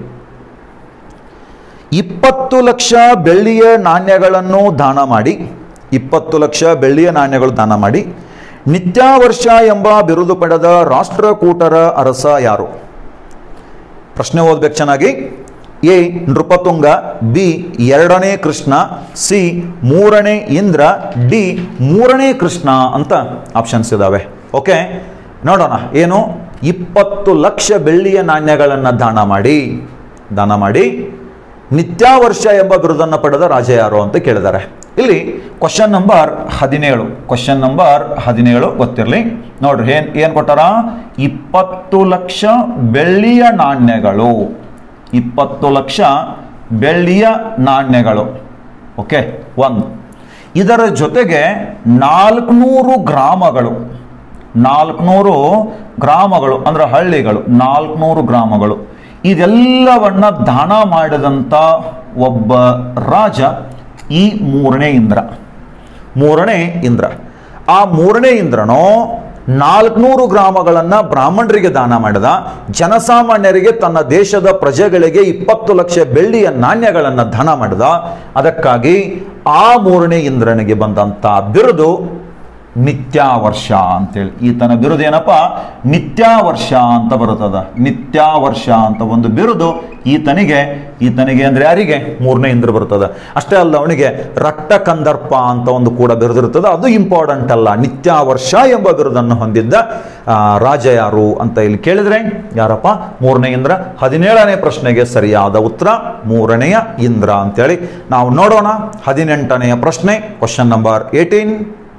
Speaker 1: ಇಪ್ಪತ್ತು ಲಕ್ಷ ಬೆಳ್ಳಿಯ ನಾಣ್ಯಗಳನ್ನು ದಾನ ಮಾಡಿ ಇಪ್ಪತ್ತು ಲಕ್ಷ ಬೆಳ್ಳಿಯ ನಾಣ್ಯಗಳು ದಾನ ಮಾಡಿ ನಿತ್ಯಾವರ್ಷ ಎಂಬ ಬಿರುದು ಪಡೆದ ರಾಷ್ಟ್ರಕೂಟರ ಅರಸ ಯಾರು ಪ್ರಶ್ನೆ ಓದ್ಬೇಕು ಚೆನ್ನಾಗಿ ಎ ನೃಪತುಂಗ ಬಿ ಎರಡನೇ ಕೃಷ್ಣ ಸಿ ಮೂರನೇ ಇಂದ್ರ ಡಿ ಮೂರನೇ ಕೃಷ್ಣ ಅಂತ ಆಪ್ಷನ್ಸ್ ಇದಾವೆ ಓಕೆ ನೋಡೋಣ ಏನು ಇಪ್ಪತ್ತು ಲಕ್ಷ ಬೆಳ್ಳಿಯ ನಾಣ್ಯಗಳನ್ನು ದಾನ ಮಾಡಿ ದಾನ ಮಾಡಿ ನಿತ್ಯಾವರ್ಷ ಎಂಬ ಬಿರುದನ್ನು ಪಡೆದ ರಾಜ ಯಾರು ಅಂತ ಕೇಳಿದ್ದಾರೆ ಇಲ್ಲಿ ಕ್ವಶನ್ ನಂಬರ್ ಹದಿನೇಳು ಕ್ವಶನ್ ನಂಬರ್ ಹದಿನೇಳು ಗೊತ್ತಿರಲಿ ನೋಡ್ರಿ ಏನ್ ಏನ್ ಕೊಟ್ಟಾರ ಇಪ್ಪತ್ತು ಲಕ್ಷ ಬೆಳ್ಳಿಯ ನಾಣ್ಯಗಳು ಇಪ್ಪತ್ತು ಲಕ್ಷ ಬೆಳ್ಳಿಯ ನಾಣ್ಯಗಳು ಓಕೆ ಒಂದು ಇದರ ಜೊತೆಗೆ ನಾಲ್ಕುನೂರು ಗ್ರಾಮಗಳು ನಾಲ್ಕುನೂರು ಗ್ರಾಮಗಳು ಅಂದ್ರೆ ಹಳ್ಳಿಗಳು ನಾಲ್ಕುನೂರು ಗ್ರಾಮಗಳು ಇದೆಲ್ಲವನ್ನ ದಾನ ಮಾಡಿದಂಥ ಒಬ್ಬ ರಾಜ ಈ ಮೂರನೇ ಇಂದ್ರ ಮೂರನೇ ಇಂದ್ರ ಆ ಮೂರನೇ ಇಂದ್ರನು ನಾಲ್ಕುನೂರು ಗ್ರಾಮಗಳನ್ನು ಬ್ರಾಹ್ಮಣರಿಗೆ ದಾನ ಮಾಡಿದ ಜನಸಾಮಾನ್ಯರಿಗೆ ತನ್ನ ದೇಶದ ಪ್ರಜೆಗಳಿಗೆ ಇಪ್ಪತ್ತು ಲಕ್ಷ ಬೆಳ್ಳಿಯ ನಾಣ್ಯಗಳನ್ನು ದಾನ ಮಾಡಿದ ಅದಕ್ಕಾಗಿ ಆ ಮೂರನೇ ಇಂದ್ರನಿಗೆ ಬಂದಂಥ ಬಿರುದು ನಿತ್ಯಾವರ್ಷ ಅಂತೇಳಿ ಈತನ ಬಿರುದು ಏನಪ್ಪ ನಿತ್ಯಾವರ್ಷ ಅಂತ ಬರುತ್ತದ ನಿತ್ಯಾವರ್ಷ ಅಂತ ಒಂದು ಬಿರುದು ಈತನಿಗೆ ಈತನಿಗೆ ಅಂದ್ರೆ ಯಾರಿಗೆ ಮೂರನೇ ಇಂದ್ರ ಬರ್ತದ ಅಷ್ಟೇ ಅಲ್ಲ ಅವನಿಗೆ ರಕ್ತ ಕಂದರ್ಪ ಅಂತ ಒಂದು ಕೂಡ ಬಿರುದಿರ್ತದೆ ಅದು ಇಂಪಾರ್ಟೆಂಟ್ ಅಲ್ಲ ನಿತ್ಯಾವರ್ಷ ಎಂಬ ಬಿರುದನ್ನು ಹೊಂದಿದ್ದ ಆ, ರಾಜ ಯಾರು ಅಂತ ಇಲ್ಲಿ ಕೇಳಿದ್ರೆ ಯಾರಪ್ಪ ಮೂರನೇ ಇಂದ್ರ ಹದಿನೇಳನೇ ಪ್ರಶ್ನೆಗೆ ಸರಿಯಾದ ಉತ್ತರ ಮೂರನೆಯ ಇಂದ್ರ ಅಂತೇಳಿ ನಾವು ನೋಡೋಣ ಹದಿನೆಂಟನೆಯ ಪ್ರಶ್ನೆ ಕ್ವಶನ್ ನಂಬರ್ ಏಟೀನ್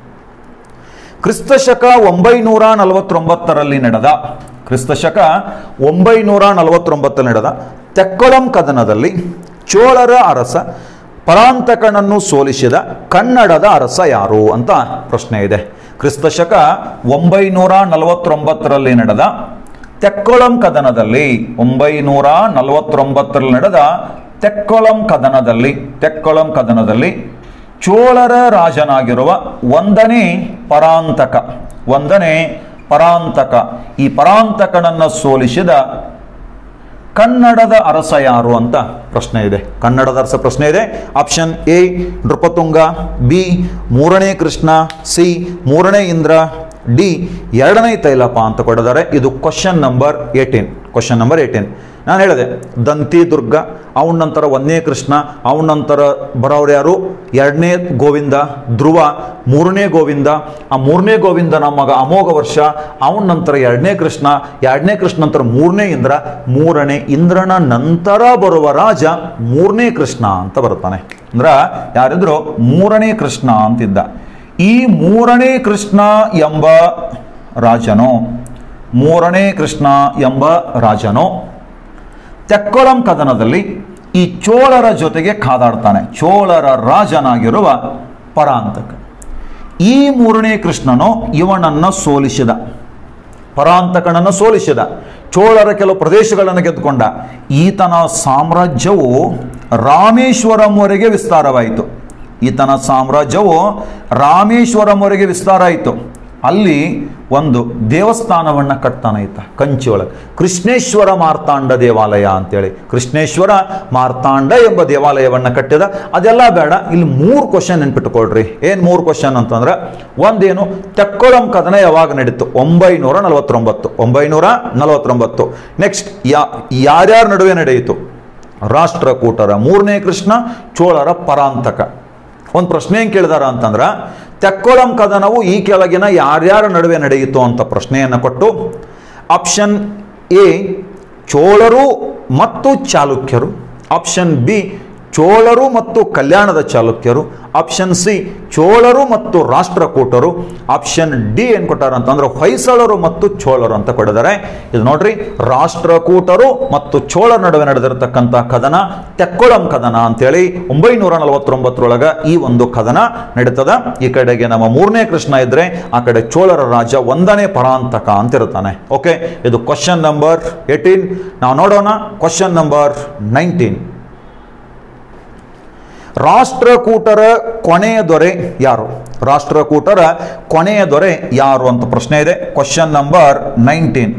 Speaker 1: ಕ್ರಿಸ್ತಶಕ ಒಂಬೈನೂರ ನಲವತ್ತೊಂಬತ್ತರಲ್ಲಿ ನಡೆದ ಕ್ರಿಸ್ತಶಕ ಒಂಬೈನೂರ ನಲವತ್ತೊಂಬತ್ತರಲ್ಲಿ ನಡೆದ ತೆಕ್ಕೊಳಂ ಕದನದಲ್ಲಿ ಚೋಳರ ಅರಸ ಪರಾಂತಕನನ್ನು ಸೋಲಿಸಿದ ಕನ್ನಡದ ಅರಸ ಯಾರು ಅಂತ ಪ್ರಶ್ನೆ ಇದೆ ಕ್ರಿಸ್ತಶಕ ಒಂಬೈನೂರ ನಲವತ್ತೊಂಬತ್ತರಲ್ಲಿ ನಡೆದ ತೆಕ್ಕೊಳಂ ಕದನದಲ್ಲಿ ಒಂಬೈನೂರ ನಲವತ್ತೊಂಬತ್ತರಲ್ಲಿ ನಡೆದ ತೆಕ್ಕೊಳಂ ಕದನದಲ್ಲಿ ತೆಕ್ಕೊಳಂ ಕದನದಲ್ಲಿ ಚೋಳರ ರಾಜನಾಗಿರುವ ಒಂದನೇ ಪರಾಂತಕ ಒಂದನೇ ಪರಾಂತಕ ಈ ಪರಾಂತಕನನ್ನು ಸೋಲಿಸಿದ ಕನ್ನಡದ ಅರಸ ಯಾರು ಅಂತ ಪ್ರಶ್ನೆ ಇದೆ ಕನ್ನಡದ ಅರಸ ಪ್ರಶ್ನೆ ಇದೆ ಆಪ್ಷನ್ ಎ ನೃಪತುಂಗ ಬಿ ಮೂರನೇ ಕೃಷ್ಣ ಸಿ ಮೂರನೇ ಇಂದ್ರ ಡಿ ಎರಡನೇ ತೈಲಪ ಅಂತ ಕೊಡಿದ್ದಾರೆ ಇದು question number eighteen question number eighteen ನಾನು ಹೇಳಿದೆ ದಂತಿ ದುರ್ಗ ಅವನ ನಂತರ ಒಂದನೇ ಕೃಷ್ಣ ಅವನ ನಂತರ ಬರೋರು ಯಾರು ಎರಡನೇ ಗೋವಿಂದ ಧ್ರುವ ಮೂರನೇ ಗೋವಿಂದ ಆ ಮೂರನೇ ಗೋವಿಂದನ ಮಗ ಅಮೋಘ ವರ್ಷ ಅವನ ನಂತರ ಎರಡನೇ ಕೃಷ್ಣ ಎರಡನೇ ಕೃಷ್ಣ ನಂತರ ಮೂರನೇ ಇಂದ್ರ ಮೂರನೇ ಇಂದ್ರನ ನಂತರ ಬರುವ ರಾಜ ಮೂರನೇ ಕೃಷ್ಣ ಅಂತ ಬರ್ತಾನೆ ಅಂದ್ರ ಯಾರಿದ್ರು ಮೂರನೇ ಕೃಷ್ಣ ಅಂತಿದ್ದ ಈ ಮೂರನೇ ಕೃಷ್ಣ ಎಂಬ ರಾಜನು ಮೂರನೇ ಕೃಷ್ಣ ಎಂಬ ರಾಜನು ತೆಕ್ಕೊಳಂ ಕದನದಲ್ಲಿ ಈ ಚೋಳರ ಜೊತೆಗೆ ಕಾದಾಡ್ತಾನೆ ಚೋಳರ ರಾಜನಾಗಿರುವ ಪರಾಂತಕ ಈ ಮೂರನೇ ಕೃಷ್ಣನು ಇವನನ್ನ ಸೋಲಿಸಿದ ಪರಾಂತಕನನ್ನು ಸೋಲಿಸಿದ ಚೋಳರ ಕೆಲವು ಪ್ರದೇಶಗಳನ್ನು ಗೆದ್ದುಕೊಂಡ ಈತನ ಸಾಮ್ರಾಜ್ಯವು ರಾಮೇಶ್ವರಂವರೆಗೆ ವಿಸ್ತಾರವಾಯಿತು ಈತನ ಸಾಮ್ರಾಜ್ಯವು ರಾಮೇಶ್ವರಂವರೆಗೆ ವಿಸ್ತಾರ ಆಯಿತು ಅಲ್ಲಿ ಒಂದು ದೇವಸ್ಥಾನವನ್ನು ಕಟ್ತಾನೆ ಈತ ಕಂಚಿ ಒಳಗೆ ಕೃಷ್ಣೇಶ್ವರ ಮಾರ್ತಾಂಡ ದೇವಾಲಯ ಅಂತೇಳಿ ಕೃಷ್ಣೇಶ್ವರ ಮಾರ್ತಾಂಡ ಎಂಬ ದೇವಾಲಯವನ್ನು ಕಟ್ಟಿದ ಅದೆಲ್ಲ ಬೇಡ ಇಲ್ಲಿ ಮೂರು ಕ್ವಶನ್ ನೆನ್ಪಿಟ್ಕೊಳ್ರಿ ಏನು ಮೂರು ಕ್ವಶನ್ ಅಂತಂದ್ರೆ ಒಂದೇನು ತೆಕ್ಕೊಳಂ ಕದನ ಯಾವಾಗ ನಡೀತು ಒಂಬೈನೂರ ನಲವತ್ತೊಂಬತ್ತು ಒಂಬೈನೂರ ನಲವತ್ತೊಂಬತ್ತು ನೆಕ್ಸ್ಟ್ ಯಾ ಯಾರ್ಯಾರ ನಡುವೆ ನಡೆಯಿತು ರಾಷ್ಟ್ರಕೂಟರ ಮೂರನೇ ಕೃಷ್ಣ ಚೋಳರ ಪರಾಂತಕ ಒಂದು ಪ್ರಶ್ನೆ ಏನು ಕೇಳಿದಾರ ಅಂತಂದ್ರೆ ತೆಕ್ಕೊಳಂ ಕದನವು ಈ ಕೆಳಗಿನ ಯಾರ್ಯಾರ ನಡುವೆ ನಡೆಯಿತು ಅಂತ ಪ್ರಶ್ನೆಯನ್ನು ಕೊಟ್ಟು ಆಪ್ಷನ್ ಎ ಚೋಳರು ಮತ್ತು ಚಾಲುಕ್ಯರು ಆಪ್ಷನ್ ಬಿ ಚೋಳರು ಮತ್ತು ಕಲ್ಯಾಣದ ಚಾಲುಕ್ಯರು ಆಪ್ಷನ್ ಸಿ ಚೋಳರು ಮತ್ತು ರಾಷ್ಟ್ರಕೂಟರು ಆಪ್ಷನ್ ಡಿ ಏನ್ ಕೊಟ್ಟಾರ ಅಂತಂದ್ರೆ ಹೊಯ್ಸಳರು ಮತ್ತು ಚೋಳರು ಅಂತ ಕೊಟ್ಟಿದ್ದಾರೆ ಇದು ನೋಡ್ರಿ ರಾಷ್ಟ್ರಕೂಟರು ಮತ್ತು ಚೋಳರ ನಡುವೆ ನಡೆದಿರತಕ್ಕಂಥ ಕದನ ತೆಕ್ಕೊಳಂ ಕದನ ಅಂತೇಳಿ ಒಂಬೈನೂರ ನಲವತ್ತೊಂಬತ್ತರೊಳಗ ಈ ಒಂದು ಕದನ ನಡೀತದ ಈ ಕಡೆಗೆ ನಮ್ಮ ಮೂರನೇ ಕೃಷ್ಣ ಇದ್ರೆ ಆ ಕಡೆ ಚೋಳರ ರಾಜ ಒಂದನೇ ಪರಾಂತಕ ಅಂತ ಇರ್ತಾನೆ ಓಕೆ ಇದು ಕ್ವಶನ್ ನಂಬರ್ ಏಟೀನ್ ನಾವು ನೋಡೋಣ ಕ್ವಶನ್ ನಂಬರ್ ನೈನ್ಟೀನ್ ರಾಷ್ಟ್ರಕೂಟರ ಕೊನೆಯ ದೊರೆ ಯಾರು ರಾಷ್ಟ್ರಕೂಟರ ಕೊನೆಯ ದೊರೆ ಯಾರು ಅಂತ ಪ್ರಶ್ನೆ ಇದೆ ಕ್ವಶನ್ ನಂಬರ್ ನೈನ್ಟೀನ್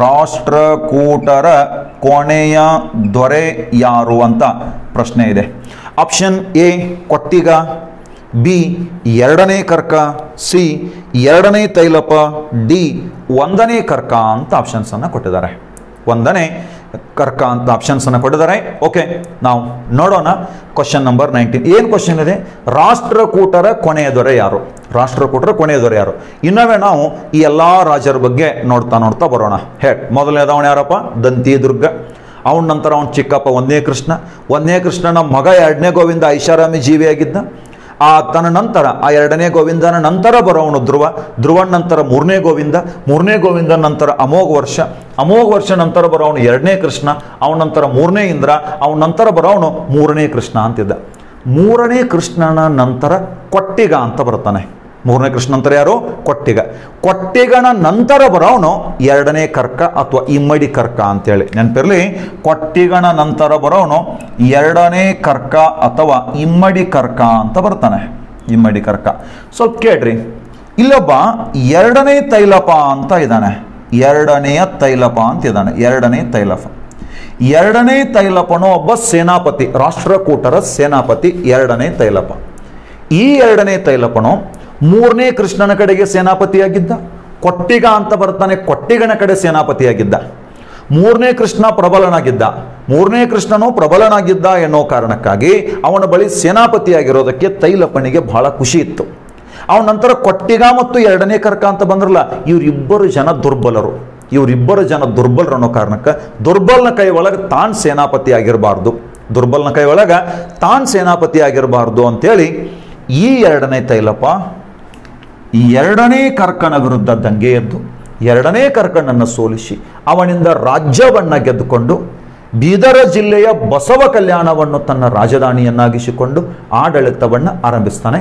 Speaker 1: ರಾಷ್ಟ್ರಕೂಟರ ಕೊನೆಯ ದೊರೆ ಯಾರು ಅಂತ ಪ್ರಶ್ನೆ ಇದೆ ಆಪ್ಷನ್ ಎ ಕೊಟ್ಟಿಗ ಬಿ ಎರಡನೇ ಕರ್ಕ ಸಿ ಎರಡನೇ ತೈಲಪ ಡಿ ಒಂದನೇ ಕರ್ಕ ಅಂತ ಆಪ್ಷನ್ಸ್ ಅನ್ನ ಕೊಟ್ಟಿದ್ದಾರೆ ಒಂದನೇ ಕರ್ಕ ಅಂತ ಆಪ್ಷನ್ಸ್ ಅನ್ನು ಕೊಟ್ಟಿದ್ದಾರೆ ಓಕೆ ನಾವು ನೋಡೋಣ ಕ್ವಶನ್ ನಂಬರ್ ನೈನ್ಟೀನ್ ಏನು ಕ್ವಶನ್ ಇದೆ ರಾಷ್ಟ್ರಕೂಟರ ಕೊನೆಯ ದೊರೆ ಯಾರು ರಾಷ್ಟ್ರಕೂಟರ ಕೊನೆಯ ದೊರೆ ಯಾರು ಇನ್ನೊಮ್ಮೆ ನಾವು ಈ ಎಲ್ಲಾ ರಾಜರ ಬಗ್ಗೆ ನೋಡ್ತಾ ನೋಡ್ತಾ ಬರೋಣ ಹೇ ಮೊದಲನೇದವನು ಯಾರಪ್ಪ ದಂತಿ ದುರ್ಗ ಅವನ ನಂತರ ಅವನ ಚಿಕ್ಕಪ್ಪ ಒಂದನೇ ಕೃಷ್ಣ ಒಂದನೇ ಕೃಷ್ಣನ ಮಗ ಎರಡನೇ ಗೋವಿಂದ ಐಷಾರಾಮಿ ಜೀವಿಯಾಗಿದ್ದ ಆ ತನ್ನ ನಂತರ ಆ ಎರಡನೇ ಗೋವಿಂದನ ನಂತರ ಬರೋವನು ಧ್ರುವ ಧ್ರುವನ ನಂತರ ಮೂರನೇ ಗೋವಿಂದ ಮೂರನೇ ಗೋವಿಂದನ ನಂತರ ಅಮೋಘ ವರ್ಷ ಅಮೋಘ ವರ್ಷ ನಂತರ ಬರೋವನು ಎರಡನೇ ಕೃಷ್ಣ ಅವನ ನಂತರ ಮೂರನೇ ಇಂದ್ರ ಅವನ ನಂತರ ಬರೋವನು ಮೂರನೇ ಕೃಷ್ಣ ಅಂತಿದ್ದ ಮೂರನೇ ಕೃಷ್ಣನ ನಂತರ ಕೊಟ್ಟಿಗ ಅಂತ ಬರ್ತಾನೆ ಮೂರನೇ ಕೃಷ್ಣ ನಂತರ ಯಾರು ಕೊಟ್ಟಿಗ ಕೊಟ್ಟಿಗನ ನಂತರ ಬರೋವನು ಎರಡನೇ ಕರ್ಕ ಅಥವಾ ಇಮ್ಮಡಿ ಕರ್ಕ ಅಂತೇಳಿ ನೆನಪಿರ್ಲಿ ಕೊಟ್ಟಿಗನ ನಂತರ ಬರೋವನು ಎರಡನೇ ಕರ್ಕ ಅಥವಾ ಇಮ್ಮಡಿ ಕರ್ಕ ಅಂತ ಬರ್ತಾನೆ ಇಮ್ಮಡಿ ಕರ್ಕ ಸ್ವಲ್ಪ ಕೇಳ್ರಿ ಇಲ್ಲೊಬ್ಬ ಎರಡನೇ ತೈಲಪ ಅಂತ ಇದ್ದಾನೆ ಎರಡನೆಯ ತೈಲಪ ಅಂತ ಇದ್ದಾನೆ ಎರಡನೇ ತೈಲಪ ಎರಡನೇ ತೈಲಪನು ಒಬ್ಬ ಸೇನಾಪತಿ ರಾಷ್ಟ್ರಕೂಟರ ಸೇನಾಪತಿ ಎರಡನೇ ತೈಲಪ ಈ ಎರಡನೇ ತೈಲಪನು ಮೂರನೇ ಕೃಷ್ಣನ ಕಡೆಗೆ ಸೇನಾಪತಿಯಾಗಿದ್ದ ಕೊಟ್ಟಿಗ ಅಂತ ಬರ್ತಾನೆ ಕೊಟ್ಟಿಗನ ಕಡೆ ಸೇನಾಪತಿಯಾಗಿದ್ದ ಮೂರನೇ ಕೃಷ್ಣ ಪ್ರಬಲನಾಗಿದ್ದ ಮೂರನೇ ಕೃಷ್ಣನು ಪ್ರಬಲನಾಗಿದ್ದ ಎನ್ನೋ ಕಾರಣಕ್ಕಾಗಿ ಅವನ ಬಳಿ ಸೇನಾಪತಿಯಾಗಿರೋದಕ್ಕೆ ತೈಲಪ್ಪನಿಗೆ ಬಹಳ ಖುಷಿ ಇತ್ತು ಅವನ ನಂತರ ಕೊಟ್ಟಿಗ ಮತ್ತು ಎರಡನೇ ಕರ್ಕ ಅಂತ ಬಂದ್ರಲ್ಲ ಇವರಿಬ್ಬರು ಜನ ದುರ್ಬಲರು ಇವರಿಬ್ಬರು ಜನ ದುರ್ಬಲರು ಅನ್ನೋ ಕಾರಣಕ್ಕೆ ದುರ್ಬಲ್ನ ಕೈ ಒಳಗೆ ತಾನ್ ಸೇನಾಪತಿ ಆಗಿರಬಾರ್ದು ದುರ್ಬಲ್ನ ಕೈ ಒಳಗ ತಾನ್ ಸೇನಾಪತಿ ಆಗಿರಬಾರ್ದು ಅಂತೇಳಿ ಈ ಎರಡನೇ ತೈಲಪ್ಪ ಈ ಎರಡನೇ ಕರ್ಕನ ವಿರುದ್ಧ ದಂಗೆ ಎದ್ದು ಎರಡನೇ ಕರ್ಕನನ್ನು ಸೋಲಿಸಿ ಅವನಿಂದ ರಾಜ್ಯವನ್ನ ಗೆದ್ದುಕೊಂಡು ಬೀದರ ಜಿಲ್ಲೆಯ ಬಸವ ಕಲ್ಯಾಣವನ್ನು ತನ್ನ ರಾಜಧಾನಿಯನ್ನಾಗಿಸಿಕೊಂಡು ಆಡಳಿತವನ್ನು ಆರಂಭಿಸ್ತಾನೆ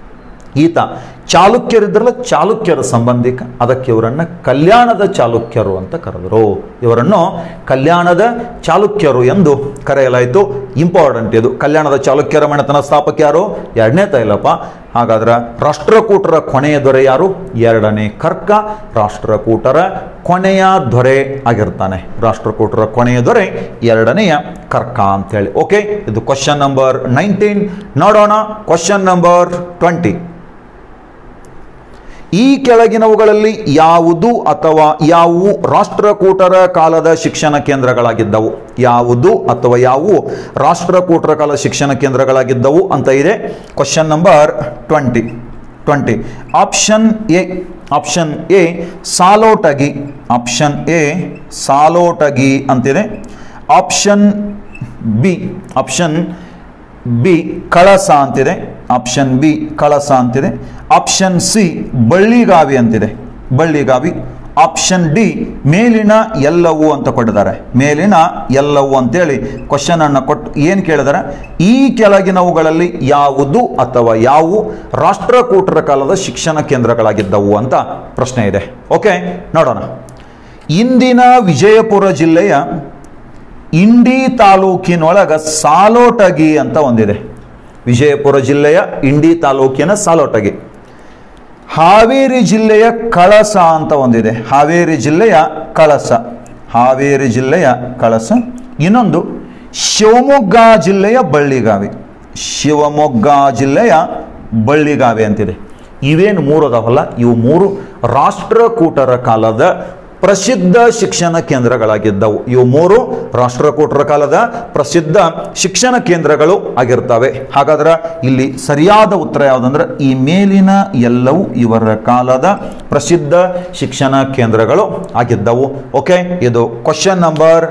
Speaker 1: ಈತ ಚಾಲುಕ್ಯರಿದ್ರಲ್ಲ ಚಾಲುಕ್ಯರ ಸಂಬಂಧಿಕ ಅದಕ್ಕೆ ಇವರನ್ನ ಕಲ್ಯಾಣದ ಚಾಲುಕ್ಯರು ಅಂತ ಕರೆದರು ಇವರನ್ನು ಕಲ್ಯಾಣದ ಚಾಲುಕ್ಯರು ಎಂದು ಕರೆಯಲಾಯಿತು ಇಂಪಾರ್ಟೆಂಟ್ ಇದು ಕಲ್ಯಾಣದ ಚಾಲುಕ್ಯರ ಮನೆತನ ಸ್ಥಾಪಕ ಯಾರು ಎರಡನೇ ತೈಲಪ್ಪ ಹಾಗಾದ್ರೆ ರಾಷ್ಟ್ರಕೂಟರ ಕೊನೆಯ ದೊರೆ ಯಾರು ಎರಡನೇ ಕರ್ಕ ರಾಷ್ಟ್ರಕೂಟರ ಕೊನೆಯ ದೊರೆ ಆಗಿರ್ತಾನೆ ರಾಷ್ಟ್ರಕೂಟರ ಕೊನೆಯ ದೊರೆ ಎರಡನೆಯ ಕರ್ಕ ಅಂತೇಳಿ ಓಕೆ ಇದು ಕ್ವಶನ್ ನಂಬರ್ ನೈನ್ಟೀನ್ ನೋಡೋಣ ಕ್ವಶನ್ ನಂಬರ್ ಟ್ವೆಂಟಿ ಈ ಕೆಳಗಿನವುಗಳಲ್ಲಿ ಯಾವುದು ಅಥವಾ ಯಾವುವು ರಾಷ್ಟ್ರಕೂಟರ ಕಾಲದ ಶಿಕ್ಷಣ ಕೇಂದ್ರಗಳಾಗಿದ್ದವು ಯಾವುದು ಅಥವಾ ಯಾವುವು ರಾಷ್ಟ್ರಕೂಟರ ಕಾಲದ ಶಿಕ್ಷಣ ಕೇಂದ್ರಗಳಾಗಿದ್ದವು ಅಂತ ಇದೆ question number twenty twenty option A option A Salotgi option A Salotgi ಅಂತಿದೆ option B option B Kalasa ಅಂತಿದೆ ಆಪ್ಷನ್ ಬಿ ಕಳಸ ಅಂತಿದೆ ಆಪ್ಷನ್ ಸಿ ಬಳ್ಳಿಗಾವಿ ಅಂತಿದೆ ಬಳ್ಳಿಗಾವಿ ಆಪ್ಷನ್ ಡಿ ಮೇಲಿನ ಎಲ್ಲವೂ ಅಂತ ಕೊಟ್ಟಿದ್ದಾರೆ ಮೇಲಿನ ಎಲ್ಲವೂ ಅಂತೇಳಿ ಕ್ವಶನ್ ಅನ್ನ ಕೊಟ್ಟು ಏನು ಕೇಳಿದಾರೆ ಈ ಕೆಳಗಿನವುಗಳಲ್ಲಿ ಯಾವುದು ಅಥವಾ ಯಾವುವು ರಾಷ್ಟ್ರಕೂಟರ ಕಾಲದ ಶಿಕ್ಷಣ ಕೇಂದ್ರಗಳಾಗಿದ್ದವು ಅಂತ ಪ್ರಶ್ನೆ ಇದೆ ಓಕೆ ನೋಡೋಣ ಇಂದಿನ ವಿಜಯಪುರ ಜಿಲ್ಲೆಯ ಇಂಡಿ ತಾಲೂಕಿನೊಳಗ ಸಾಲೋಟಗಿ ಅಂತ ಒಂದಿದೆ ವಿಜಯಪುರ ಜಿಲ್ಲೆಯ ಇಂಡಿ ತಾಲೂಕಿನ ಸಾಲೋಟಗಿ ಹಾವೇರಿ ಜಿಲ್ಲೆಯ ಕಳಸ ಅಂತ ಒಂದಿದೆ ಹಾವೇರಿ ಜಿಲ್ಲೆಯ ಕಳಸ ಹಾವೇರಿ ಜಿಲ್ಲೆಯ ಕಳಸ ಇನ್ನೊಂದು ಶಿವಮೊಗ್ಗ ಜಿಲ್ಲೆಯ ಬಳ್ಳಿಗಾವಿ ಶಿವಮೊಗ್ಗ ಜಿಲ್ಲೆಯ ಬಳ್ಳಿಗಾವಿ ಅಂತಿದೆ ಇವೇನು ಮೂರು ಅದಾವಲ್ಲ ಇವು ಮೂರು ರಾಷ್ಟ್ರಕೂಟರ ಕಾಲದ ಪ್ರಸಿದ್ಧ ಶಿಕ್ಷಣ ಕೇಂದ್ರಗಳಾಗಿದ್ದವು ಇವು ಮೂರು ರಾಷ್ಟ್ರಕೂಟರ ಕಾಲದ ಪ್ರಸಿದ್ಧ ಶಿಕ್ಷಣ ಕೇಂದ್ರಗಳು ಆಗಿರ್ತವೆ ಹಾಗಾದ್ರೆ ಇಲ್ಲಿ ಸರಿಯಾದ ಉತ್ತರ ಯಾವುದಂದ್ರೆ ಈ ಮೇಲಿನ ಎಲ್ಲವೂ ಇವರ ಕಾಲದ ಪ್ರಸಿದ್ಧ ಶಿಕ್ಷಣ ಕೇಂದ್ರಗಳು ಆಗಿದ್ದವು ಓಕೆ ಇದು ಕ್ವಶನ್ ನಂಬರ್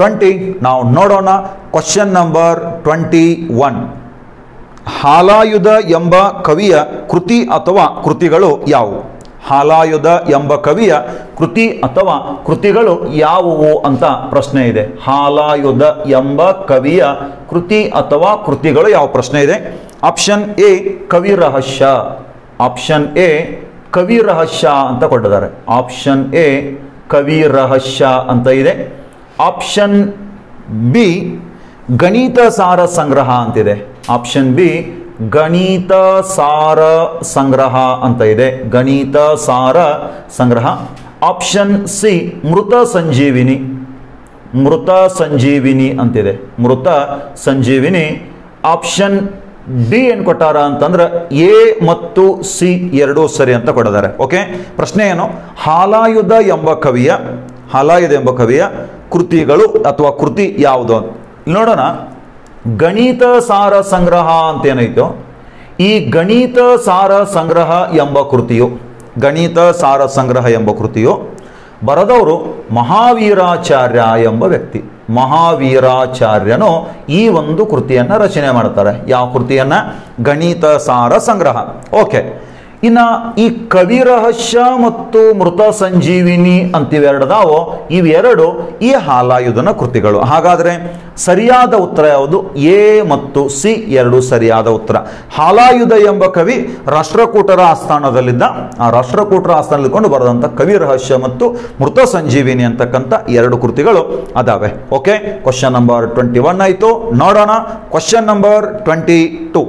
Speaker 1: ಟ್ವೆಂಟಿ ನಾವು ನೋಡೋಣ question number twenty one Halayudha ಎಂಬ ಕವಿಯ ಕೃತಿ ಅಥವಾ ಕೃತಿಗಳು ಯಾವುವು ಹಾಲಾಯುಧ ಎಂಬ ಕವಿಯ ಕೃತಿ ಅಥವಾ ಕೃತಿಗಳು ಯಾವುವು ಅಂತ ಪ್ರಶ್ನೆ ಇದೆ ಹಾಲಾಯುಧ ಎಂಬ ಕವಿಯ ಕೃತಿ ಅಥವಾ ಕೃತಿಗಳು ಯಾವ ಪ್ರಶ್ನೆ ಇದೆ ಆಪ್ಷನ್ ಎ ಕವಿ ರಹಸ್ಯ ಆಪ್ಷನ್ ಎ ಕವಿ ರಹಸ್ಯ ಅಂತ ಕೊಟ್ಟಿದ್ದಾರೆ ಆಪ್ಷನ್ ಎ ಕವಿ ರಹಸ್ಯ ಅಂತ ಇದೆ ಆಪ್ಷನ್ ಬಿ ಗಣಿತ ಸಾರ ಸಂಗ್ರಹ ಅಂತಿದೆ ಆಪ್ಷನ್ ಬಿ ಗಣಿತ ಸಾರ ಸಂಗ್ರಹ ಅಂತ ಇದೆ ಗಣಿತ ಸಾರ ಸಂಗ್ರಹ ಆಪ್ಷನ್ ಸಿ ಮೃತ ಸಂಜೀವಿನಿ ಮೃತ ಸಂಜೀವಿನಿ ಅಂತಿದೆ ಮೃತ ಸಂಜೀವಿನಿ ಆಪ್ಷನ್ ಡಿ ಏನು ಕೊಟ್ಟಾರ ಅಂತಂದ್ರೆ ಎ ಮತ್ತು ಸಿ ಎರಡೂ ಸರಿ ಅಂತ ಕೊಟ್ಟಿದ್ದಾರೆ ಓಕೆ ಪ್ರಶ್ನೆ ಏನು ಹಾಲಾಯುಧ ಎಂಬ ಕವಿಯ ಹಾಲಾಯುಧ ಎಂಬ ಕವಿಯ ಕೃತಿಗಳು ಅಥವಾ ಕೃತಿ ಯಾವುದು ಅಂತ ಇಲ್ಲಿ ನೋಡೋಣ ಗಣಿತ ಸಾರ ಸಂಗ್ರಹ ಅಂತ ಏನೈತೋ ಈ ಗಣಿತ ಸಾರ ಸಂಗ್ರಹ ಎಂಬ ಕೃತಿಯು ಗಣಿತ ಸಾರ ಸಂಗ್ರಹ ಎಂಬ ಕೃತಿಯು ಬರೆದವರು ಮಹಾವೀರಾಚಾರ್ಯ ಎಂಬ ವ್ಯಕ್ತಿ ಮಹಾವೀರಾಚಾರ್ಯನು ಈ ಒಂದು ಕೃತಿಯನ್ನು ರಚನೆ ಮಾಡ್ತಾರೆ ಯಾವ ಕೃತಿಯನ್ನ ಗಣಿತ ಸಾರ ಸಂಗ್ರಹ ಓಕೆ ಇನ್ನ ಈ ಕವಿ ರಹಸ್ಯ ಮತ್ತು ಮೃತ ಸಂಜೀವಿನಿ ಅಂತಿವೆರಡದಾವೋ ಇವೆರಡು ಈ ಹಾಲಾಯುಧನ ಕೃತಿಗಳು ಹಾಗಾದ್ರೆ ಸರಿಯಾದ ಉತ್ತರ ಯಾವುದು ಎ ಮತ್ತು ಸಿ ಎರಡು ಸರಿಯಾದ ಉತ್ತರ ಹಾಲಾಯುಧ ಎಂಬ ಕವಿ ರಾಷ್ಟ್ರಕೂಟರ ಆಸ್ಥಾನದಲ್ಲಿದ್ದ ಆ ರಾಷ್ಟ್ರಕೂಟರ ಆಸ್ಥಾನದಲ್ಲಿಕೊಂಡು ಬರೆದಂಥ ಕವಿ ರಹಸ್ಯ ಮತ್ತು ಮೃತ ಸಂಜೀವಿನಿ ಅಂತಕ್ಕಂಥ ಎರಡು ಕೃತಿಗಳು ಅದಾವೆ okay question number twenty one ಆಯಿತು ನೋಡೋಣ ಕ್ವಶನ್ ನಂಬರ್ ಟ್ವೆಂಟಿ ಟೂ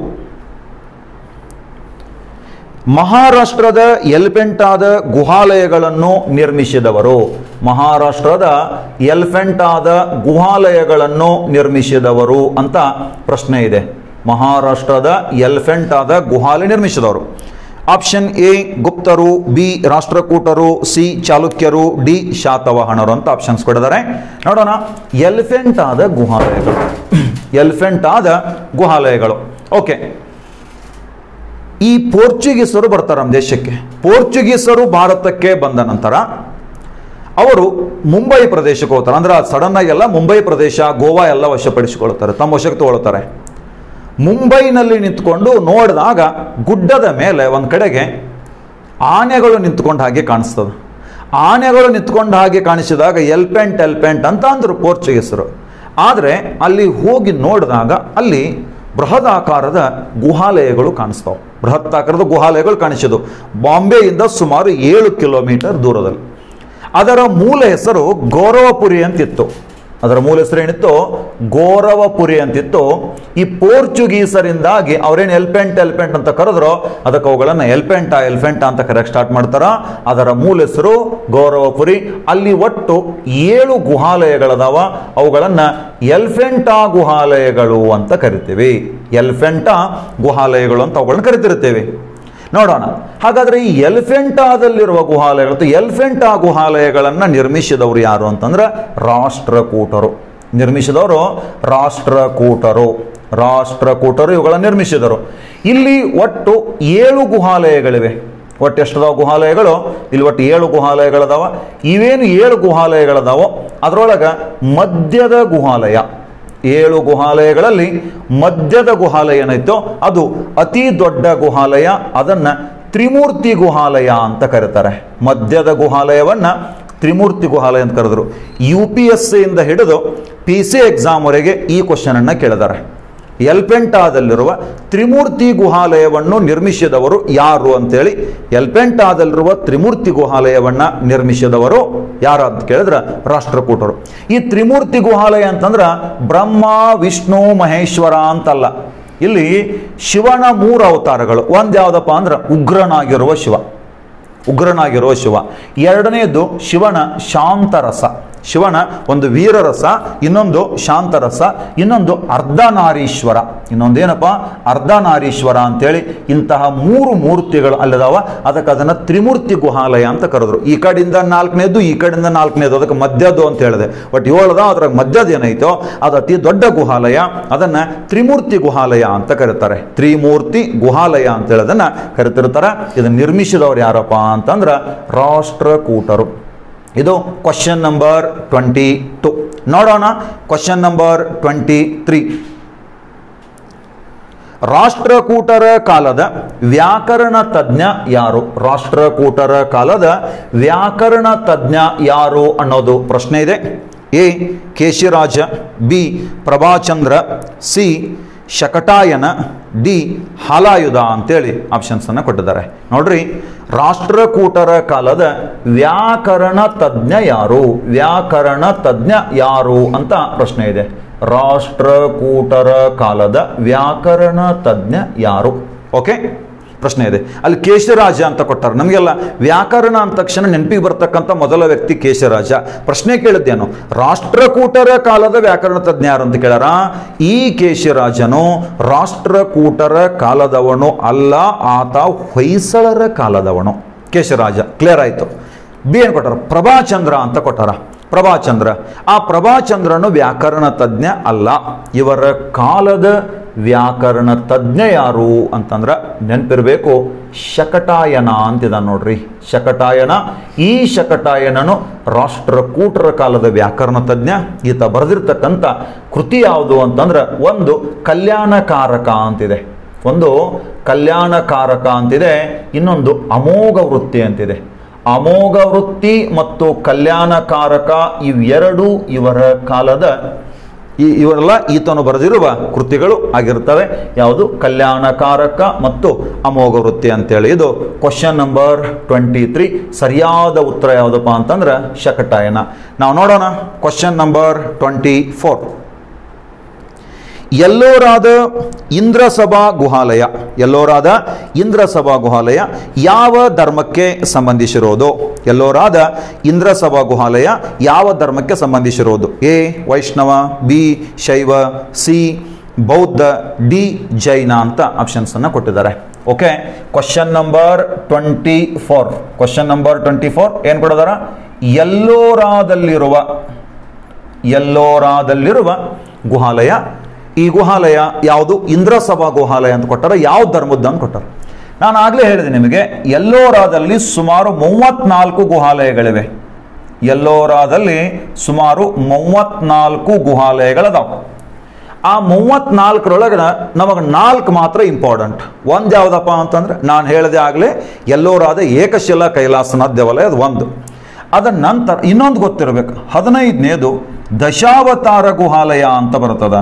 Speaker 1: ಮಹಾರಾಷ್ಟ್ರದ ಎಲ್ಫೆಂಟಾದ ಗುಹಾಲಯಗಳನ್ನು ನಿರ್ಮಿಸಿದವರು ಮಹಾರಾಷ್ಟ್ರದ ಎಲ್ಫೆಂಟಾದ ಗುಹಾಲಯಗಳನ್ನು ನಿರ್ಮಿಸಿದವರು ಅಂತ ಪ್ರಶ್ನೆ ಇದೆ ಮಹಾರಾಷ್ಟ್ರದ ಎಲ್ಫೆಂಟಾದ ಗುಹಾಲಯ ನಿರ್ಮಿಸಿದವರು ಆಪ್ಷನ್ ಎ ಗುಪ್ತರು ಬಿ ರಾಷ್ಟ್ರಕೂಟರು ಸಿ ಚಾಲುಕ್ಯರು ಡಿ ಶಾತವಾಹನರು ಅಂತ ಆಪ್ಷನ್ಸ್ ಕೊಟ್ಟಿದ್ದಾರೆ ನೋಡೋಣ ಎಲಿಫೆಂಟ್ ಆದ ಗುಹಾಲಯಗಳು ಎಲಿಫೆಂಟ್ ಆದ ಗುಹಾಲಯಗಳು ಓಕೆ ಈ ಪೋರ್ಚುಗೀಸರು ಬರ್ತಾರೆ ನಮ್ಮ ದೇಶಕ್ಕೆ ಪೋರ್ಚುಗೀಸರು ಭಾರತಕ್ಕೆ ಬಂದ ನಂತರ ಅವರು ಮುಂಬೈ ಪ್ರದೇಶಕ್ಕೆ ಹೋಗ್ತಾರೆ ಅಂದ್ರೆ ಸಡನ್ ಆಗಿ ಎಲ್ಲ ಮುಂಬೈ ಪ್ರದೇಶ ಗೋವಾ ಎಲ್ಲ ವಶಪಡಿಸಿಕೊಳ್ತಾರೆ ತಮ್ಮ ವಶಕ್ಕೆ ತಗೊಳ್ತಾರೆ ಮುಂಬೈನಲ್ಲಿ ನಿಂತ್ಕೊಂಡು ನೋಡಿದಾಗ ಗುಡ್ಡದ ಮೇಲೆ ಒಂದು ಕಡೆಗೆ ಆನೆಗಳು ನಿಂತ್ಕೊಂಡು ಹಾಗೆ ಕಾಣಿಸ್ತದೆ ಆನೆಗಳು ನಿಂತ್ಕೊಂಡು ಹಾಗೆ ಕಾಣಿಸಿದಾಗ ಎಲ್ಪೆಂಟ್ ಎಲ್ಪೆಂಟ್ ಅಂತ ಅಂದರು ಪೋರ್ಚುಗೀಸರು ಆದರೆ ಅಲ್ಲಿ ಹೋಗಿ ನೋಡಿದಾಗ ಅಲ್ಲಿ ಬೃಹದಾಕಾರದ ಗುಹಾಲಯಗಳು ಕಾಣಿಸ್ತಾವೆ ಬೃಹತ್ ಆಕಾರದ ಗುಹಾಲಯಗಳು ಕಾಣಿಸಿದವು ಬಾಂಬೆಯಿಂದ ಸುಮಾರು ಏಳು ಕಿಲೋಮೀಟರ್ ದೂರದಲ್ಲಿ ಅದರ ಮೂಲ ಹೆಸರು ಗೌರವಪುರಿ ಅಂತಿತ್ತು ಅದರ ಮೂಲ ಹೆಸರು ಏನಿತ್ತು ಗೌರವಪುರಿ ಅಂತಿತ್ತು ಈ ಪೋರ್ಚುಗೀಸರಿಂದಾಗಿ ಅವ್ರೇನು ಎಲ್ಪೆಂಟ್ ಎಲ್ಪೆಂಟ್ ಅಂತ ಕರೆದ್ರು ಅದಕ್ಕೆ ಅವುಗಳನ್ನು ಎಲ್ಪೆಂಟ ಎಲ್ಫೆಂಟ ಅಂತ ಕರೆಯಕ್ಕೆ ಸ್ಟಾರ್ಟ್ ಮಾಡ್ತಾರ ಅದರ ಮೂಲ ಹೆಸರು ಗೌರವಪುರಿ ಅಲ್ಲಿ ಒಟ್ಟು ಏಳು ಗುಹಾಲಯಗಳದಾವ ಅವುಗಳನ್ನು ಎಲ್ಫೆಂಟಾ ಗುಹಾಲಯಗಳು ಅಂತ ಕರಿತೀವಿ ಎಲ್ಫೆಂಟಾ ಗುಹಾಲಯಗಳು ಅಂತ ಅವುಗಳನ್ನ ಕರಿತಿರ್ತೇವೆ ನೋಡೋಣ ಹಾಗಾದ್ರೆ ಈ ಎಲಿಫೆಂಟಾದಲ್ಲಿರುವ ಗುಹಾಲಯಗಳು ಅಥವಾ ಎಲಿಫೆಂಟಾ ಗುಹಾಲಯಗಳನ್ನು ನಿರ್ಮಿಸಿದವರು ಯಾರು ಅಂತಂದ್ರೆ ರಾಷ್ಟ್ರಕೂಟರು ನಿರ್ಮಿಸಿದವರು ರಾಷ್ಟ್ರಕೂಟರು ರಾಷ್ಟ್ರಕೂಟರು ಇವುಗಳನ್ನು ನಿರ್ಮಿಸಿದರು ಇಲ್ಲಿ ಒಟ್ಟು ಏಳು ಗುಹಾಲಯಗಳಿವೆ ಒಟ್ಟು ಎಷ್ಟದಾವ ಗುಹಾಲಯಗಳು ಇಲ್ಲಿ ಒಟ್ಟು ಏಳು ಗುಹಾಲಯಗಳದಾವ ಇವೇನು ಏಳು ಗುಹಾಲಯಗಳದಾವೋ ಅದರೊಳಗೆ ಮಧ್ಯದ ಗುಹಾಲಯ ಏಳು ಗುಹಾಲಯಗಳಲ್ಲಿ ಮಧ್ಯದ ಗುಹಾಲಯ ಏನೈತೋ ಅದು ಅತಿ ದೊಡ್ಡ ಗುಹಾಲಯ ಅದನ್ನ ತ್ರಿಮೂರ್ತಿ ಗುಹಾಲಯ ಅಂತ ಕರೀತಾರೆ ಮಧ್ಯದ ಗುಹಾಲಯವನ್ನ ತ್ರಿಮೂರ್ತಿ ಗುಹಾಲಯ ಅಂತ ಕರೆದ್ರು ಯು ಪಿ ಎಸ್ ಸಿಯಿಂದ ಹಿಡಿದು ಪಿ ಸಿ ಎಕ್ಸಾಮ್ವರೆಗೆ ಈ ಕ್ವಶನ್ ಅನ್ನ ಕೇಳಿದ್ದಾರೆ ಎಲ್ಪೆಂಟಾದಲ್ಲಿರುವ ತ್ರಿಮೂರ್ತಿ ಗುಹಾಲಯವನ್ನು ನಿರ್ಮಿಸಿದವರು ಯಾರು ಅಂತೇಳಿ ಎಲ್ಪೆಂಟಾದಲ್ಲಿರುವ ತ್ರಿಮೂರ್ತಿ ಗುಹಾಲಯವನ್ನ ನಿರ್ಮಿಸಿದವರು ಯಾರು ಅಂತ ಕೇಳಿದ್ರೆ ರಾಷ್ಟ್ರಕೂಟರು ಈ ತ್ರಿಮೂರ್ತಿ ಗುಹಾಲಯ ಅಂತಂದ್ರೆ ಬ್ರಹ್ಮ ವಿಷ್ಣು ಮಹೇಶ್ವರ ಅಂತಲ್ಲ ಇಲ್ಲಿ ಶಿವನ ಮೂರು ಅವತಾರಗಳು ಒಂದು ಯಾವುದಪ್ಪ ಅಂದ್ರೆ ಉಗ್ರನಾಗಿರುವ ಶಿವ ಉಗ್ರನಾಗಿರುವ ಶಿವ ಎರಡನೆಯದು ಶಿವನ ಶಾಂತರಸ ಶಿವನ ಒಂದು ವೀರರಸ ಇನ್ನೊಂದು ಶಾಂತರಸ ಇನ್ನೊಂದು ಅರ್ಧನಾರೀಶ್ವರ ಇನ್ನೊಂದೇನಪ್ಪ ಅರ್ಧನಾರೀಶ್ವರ ಅಂತೇಳಿ ಇಂತಹ ಮೂರು ಮೂರ್ತಿಗಳು ಅಲ್ಲದಾವ ಅದಕ್ಕೆ ಅದನ್ನು ತ್ರಿಮೂರ್ತಿ ಗುಹಾಲಯ ಅಂತ ಕರೆದ್ರು ಈ ಕಡೆಯಿಂದ ನಾಲ್ಕನೇದು ಈ ಕಡೆಯಿಂದ ನಾಲ್ಕನೇದು ಅದಕ್ಕೆ ಮಧ್ಯದ್ದು ಅಂತ ಹೇಳಿದೆ ಬಟ್ ಏಳದ ಅದ್ರ ಮಧ್ಯದ ಏನೈತೋ ಅದು ಅತಿ ದೊಡ್ಡ ಗುಹಾಲಯ ಅದನ್ನ ತ್ರಿಮೂರ್ತಿ ಗುಹಾಲಯ ಅಂತ ಕರೀತಾರೆ ತ್ರಿಮೂರ್ತಿ ಗುಹಾಲಯ ಅಂತ ಹೇಳೋದನ್ನ ಕರಿತಿರ್ತಾರೆ ಇದನ್ನ ನಿರ್ಮಿಸಿದವರು ಯಾರಪ್ಪ ಅಂತಂದ್ರೆ ರಾಷ್ಟ್ರಕೂಟರು ಇದು ಕ್ವಶನ್ ನಂಬರ್ ಟ್ವೆಂಟಿ ಟು ನೋಡೋಣ ಕ್ವಶನ್ ನಂಬರ್ ಟ್ವೆಂಟಿ ತ್ರೀ ರಾಷ್ಟ್ರಕೂಟರ ಕಾಲದ ವ್ಯಾಕರಣ ತಜ್ಞ ಯಾರು ರಾಷ್ಟ್ರಕೂಟರ ಕಾಲದ ವ್ಯಾಕರಣ ತಜ್ಞ ಯಾರು ಅನ್ನೋದು ಪ್ರಶ್ನೆ ಇದೆ A Keshiraja B Prabhachandra C Shakatayana D Halayudha ಅಂತೇಳಿ ಆಪ್ಷನ್ಸ್ ಅನ್ನು ಕೊಟ್ಟಿದ್ದಾರೆ ನೋಡ್ರಿ ರಾಷ್ಟ್ರಕೂಟರ ಕಾಲದ ವ್ಯಾಕರಣ ತಜ್ಞ ಯಾರು ವ್ಯಾಕರಣ ತಜ್ಞ ಯಾರು ಅಂತ ಪ್ರಶ್ನೆ ಇದೆ ರಾಷ್ಟ್ರಕೂಟರ ಕಾಲದ ವ್ಯಾಕರಣ ತಜ್ಞ ಯಾರು ಓಕೆ ಪ್ರಶ್ನೆ ಇದೆ ಅಲ್ಲಿ ಕೇಶರಾಜ ಅಂತ ಕೊಟ್ಟಾರೆ ನಮಗೆಲ್ಲ ವ್ಯಾಕರಣ ಅಂದ ತಕ್ಷಣ ನೆನಪಿಗೆ ಬರ್ತಕ್ಕಂಥ ಮೊದಲ ವ್ಯಕ್ತಿ ಕೇಶರಾಜ ಪ್ರಶ್ನೆ ಕೇಳಿದ್ದೇನು ರಾಷ್ಟ್ರಕೂಟರ ಕಾಲದ ವ್ಯಾಕರಣ ತಜ್ಞ ಯಾರು ಅಂತ ಕೇಳಾರ ಈ ಕೇಶರಾಜನು ರಾಷ್ಟ್ರಕೂಟರ ಕಾಲದವನು ಅಲ್ಲ ಆತ ಹೊಯ್ಸಳರ ಕಾಲದವನು ಕೇಶರಾಜ ಕ್ಲಿಯರ್ ಆಯಿತು ಬಿ ಏನು ಕೊಟ್ಟಾರ ಪ್ರಭಾಚಂದ್ರ ಅಂತ ಕೊಟ್ಟಾರ ಪ್ರಭಾಚಂದ್ರ ಆ ಪ್ರಭಾಚಂದ್ರನು ವ್ಯಾಕರಣ ತಜ್ಞ ಅಲ್ಲ ಇವರ ಕಾಲದ ವ್ಯಾಕರಣ ತಜ್ಞ ಯಾರು ಅಂತಂದ್ರೆ ನೆನಪಿರಬೇಕು ಶಕಟಾಯನ ಅಂತಿದ ನೋಡ್ರಿ ಶಕಟಾಯನ ಈ ಶಕಟಾಯನನು ರಾಷ್ಟ್ರಕೂಟರ ಕಾಲದ ವ್ಯಾಕರಣ ತಜ್ಞ ಈತ ಬರೆದಿರ್ತಕ್ಕಂಥ ಕೃತಿ ಯಾವುದು ಅಂತಂದ್ರೆ ಒಂದು ಕಲ್ಯಾಣಕಾರಕ ಅಂತಿದೆ ಒಂದು ಕಲ್ಯಾಣಕಾರಕ ಅಂತಿದೆ ಇನ್ನೊಂದು ಅಮೋಘ ವೃತ್ತಿ ಅಂತಿದೆ ಅಮೋಘ ವೃತ್ತಿ ಮತ್ತು ಕಲ್ಯಾಣಕಾರಕ ಇವೆರಡು ಇವರ ಕಾಲದ ಈ ಇವರೆಲ್ಲ ಈತನು ಬರೆದಿರುವ ಕೃತಿಗಳು ಆಗಿರ್ತವೆ ಯಾವುದು ಕಲ್ಯಾಣಕಾರಕ ಮತ್ತು ಅಮೋಘ ವೃತ್ತಿ ಅಂತೇಳಿ ಇದು ಕ್ವಶನ್ ನಂಬರ್ ಟ್ವೆಂಟಿ ತ್ರೀ ಸರಿಯಾದ ಉತ್ತರ ಯಾವುದಪ್ಪ ಅಂತಂದ್ರೆ ಶಕಟಾಯನ ನಾವು ನೋಡೋಣ ಕ್ವಶನ್ ನಂಬರ್ ಟ್ವೆಂಟಿ ಫೋರ್ ಎಲ್ಲೋರಾದ ಇಂದ್ರಸಭಾ ಗುಹಾಲಯ ಎಲ್ಲೋರಾದ ಇಂದ್ರಸಭಾ ಗುಹಾಲಯ ಯಾವ ಧರ್ಮಕ್ಕೆ ಸಂಬಂಧಿಸಿರೋದು ಎಲ್ಲೋರಾದ ಇಂದ್ರಸಭಾ ಗುಹಾಲಯ ಯಾವ ಧರ್ಮಕ್ಕೆ ಸಂಬಂಧಿಸಿರೋದು A Vaishnava B Shaiva C Bauddha D Jaina ಅಂತ ಆಪ್ಷನ್ಸ್ ಅನ್ನು ಕೊಟ್ಟಿದ್ದಾರೆ okay question number twenty four question number twenty four ಏನು ಕೊಡಿದಾರ ಎಲ್ಲೋರಾದಲ್ಲಿರುವ ಎಲ್ಲೋರಾದಲ್ಲಿರುವ ಗುಹಾಲಯ ಈ ಗುಹಾಲಯ ಯಾವುದು ಇಂದ್ರಸಭಾ ಗುಹಾಲಯ ಅಂತ ಕೊಟ್ಟಾರ ಯಾವ ಧರ್ಮದ್ದು ಅಂತ ಕೊಟ್ಟಾರ ನಾನು ಆಗಲೇ ಹೇಳಿದೆ ನಿಮಗೆ ಎಲ್ಲೋರಾದಲ್ಲಿ ಸುಮಾರು ಮೂವತ್ನಾಲ್ಕು ಗುಹಾಲಯಗಳಿವೆ ಎಲ್ಲೋರಾದಲ್ಲಿ ಸುಮಾರು ಮೂವತ್ನಾಲ್ಕು ಗುಹಾಲಯಗಳದಾವ ಆ ಮೂವತ್ನಾಲ್ಕರೊಳಗಡೆ ನಮಗೆ ನಾಲ್ಕು ಮಾತ್ರ ಇಂಪಾರ್ಟೆಂಟ್ ಒಂದು ಯಾವುದಪ್ಪ ಅಂತಂದ್ರೆ ನಾನು ಹೇಳಿದೆ ಆಗಲೇ ಎಲ್ಲೋರಾದ ಏಕಶಿಲಾ ಕೈಲಾಸನಾಥ್ ದೇವಾಲಯ ಅದು ಒಂದು ಅದರ ನಂತರ ಇನ್ನೊಂದು ಗೊತ್ತಿರಬೇಕು ಹದಿನೈದನೇದು ದಶಾವತಾರ ಗುಹಾಲಯ ಅಂತ ಬರ್ತದ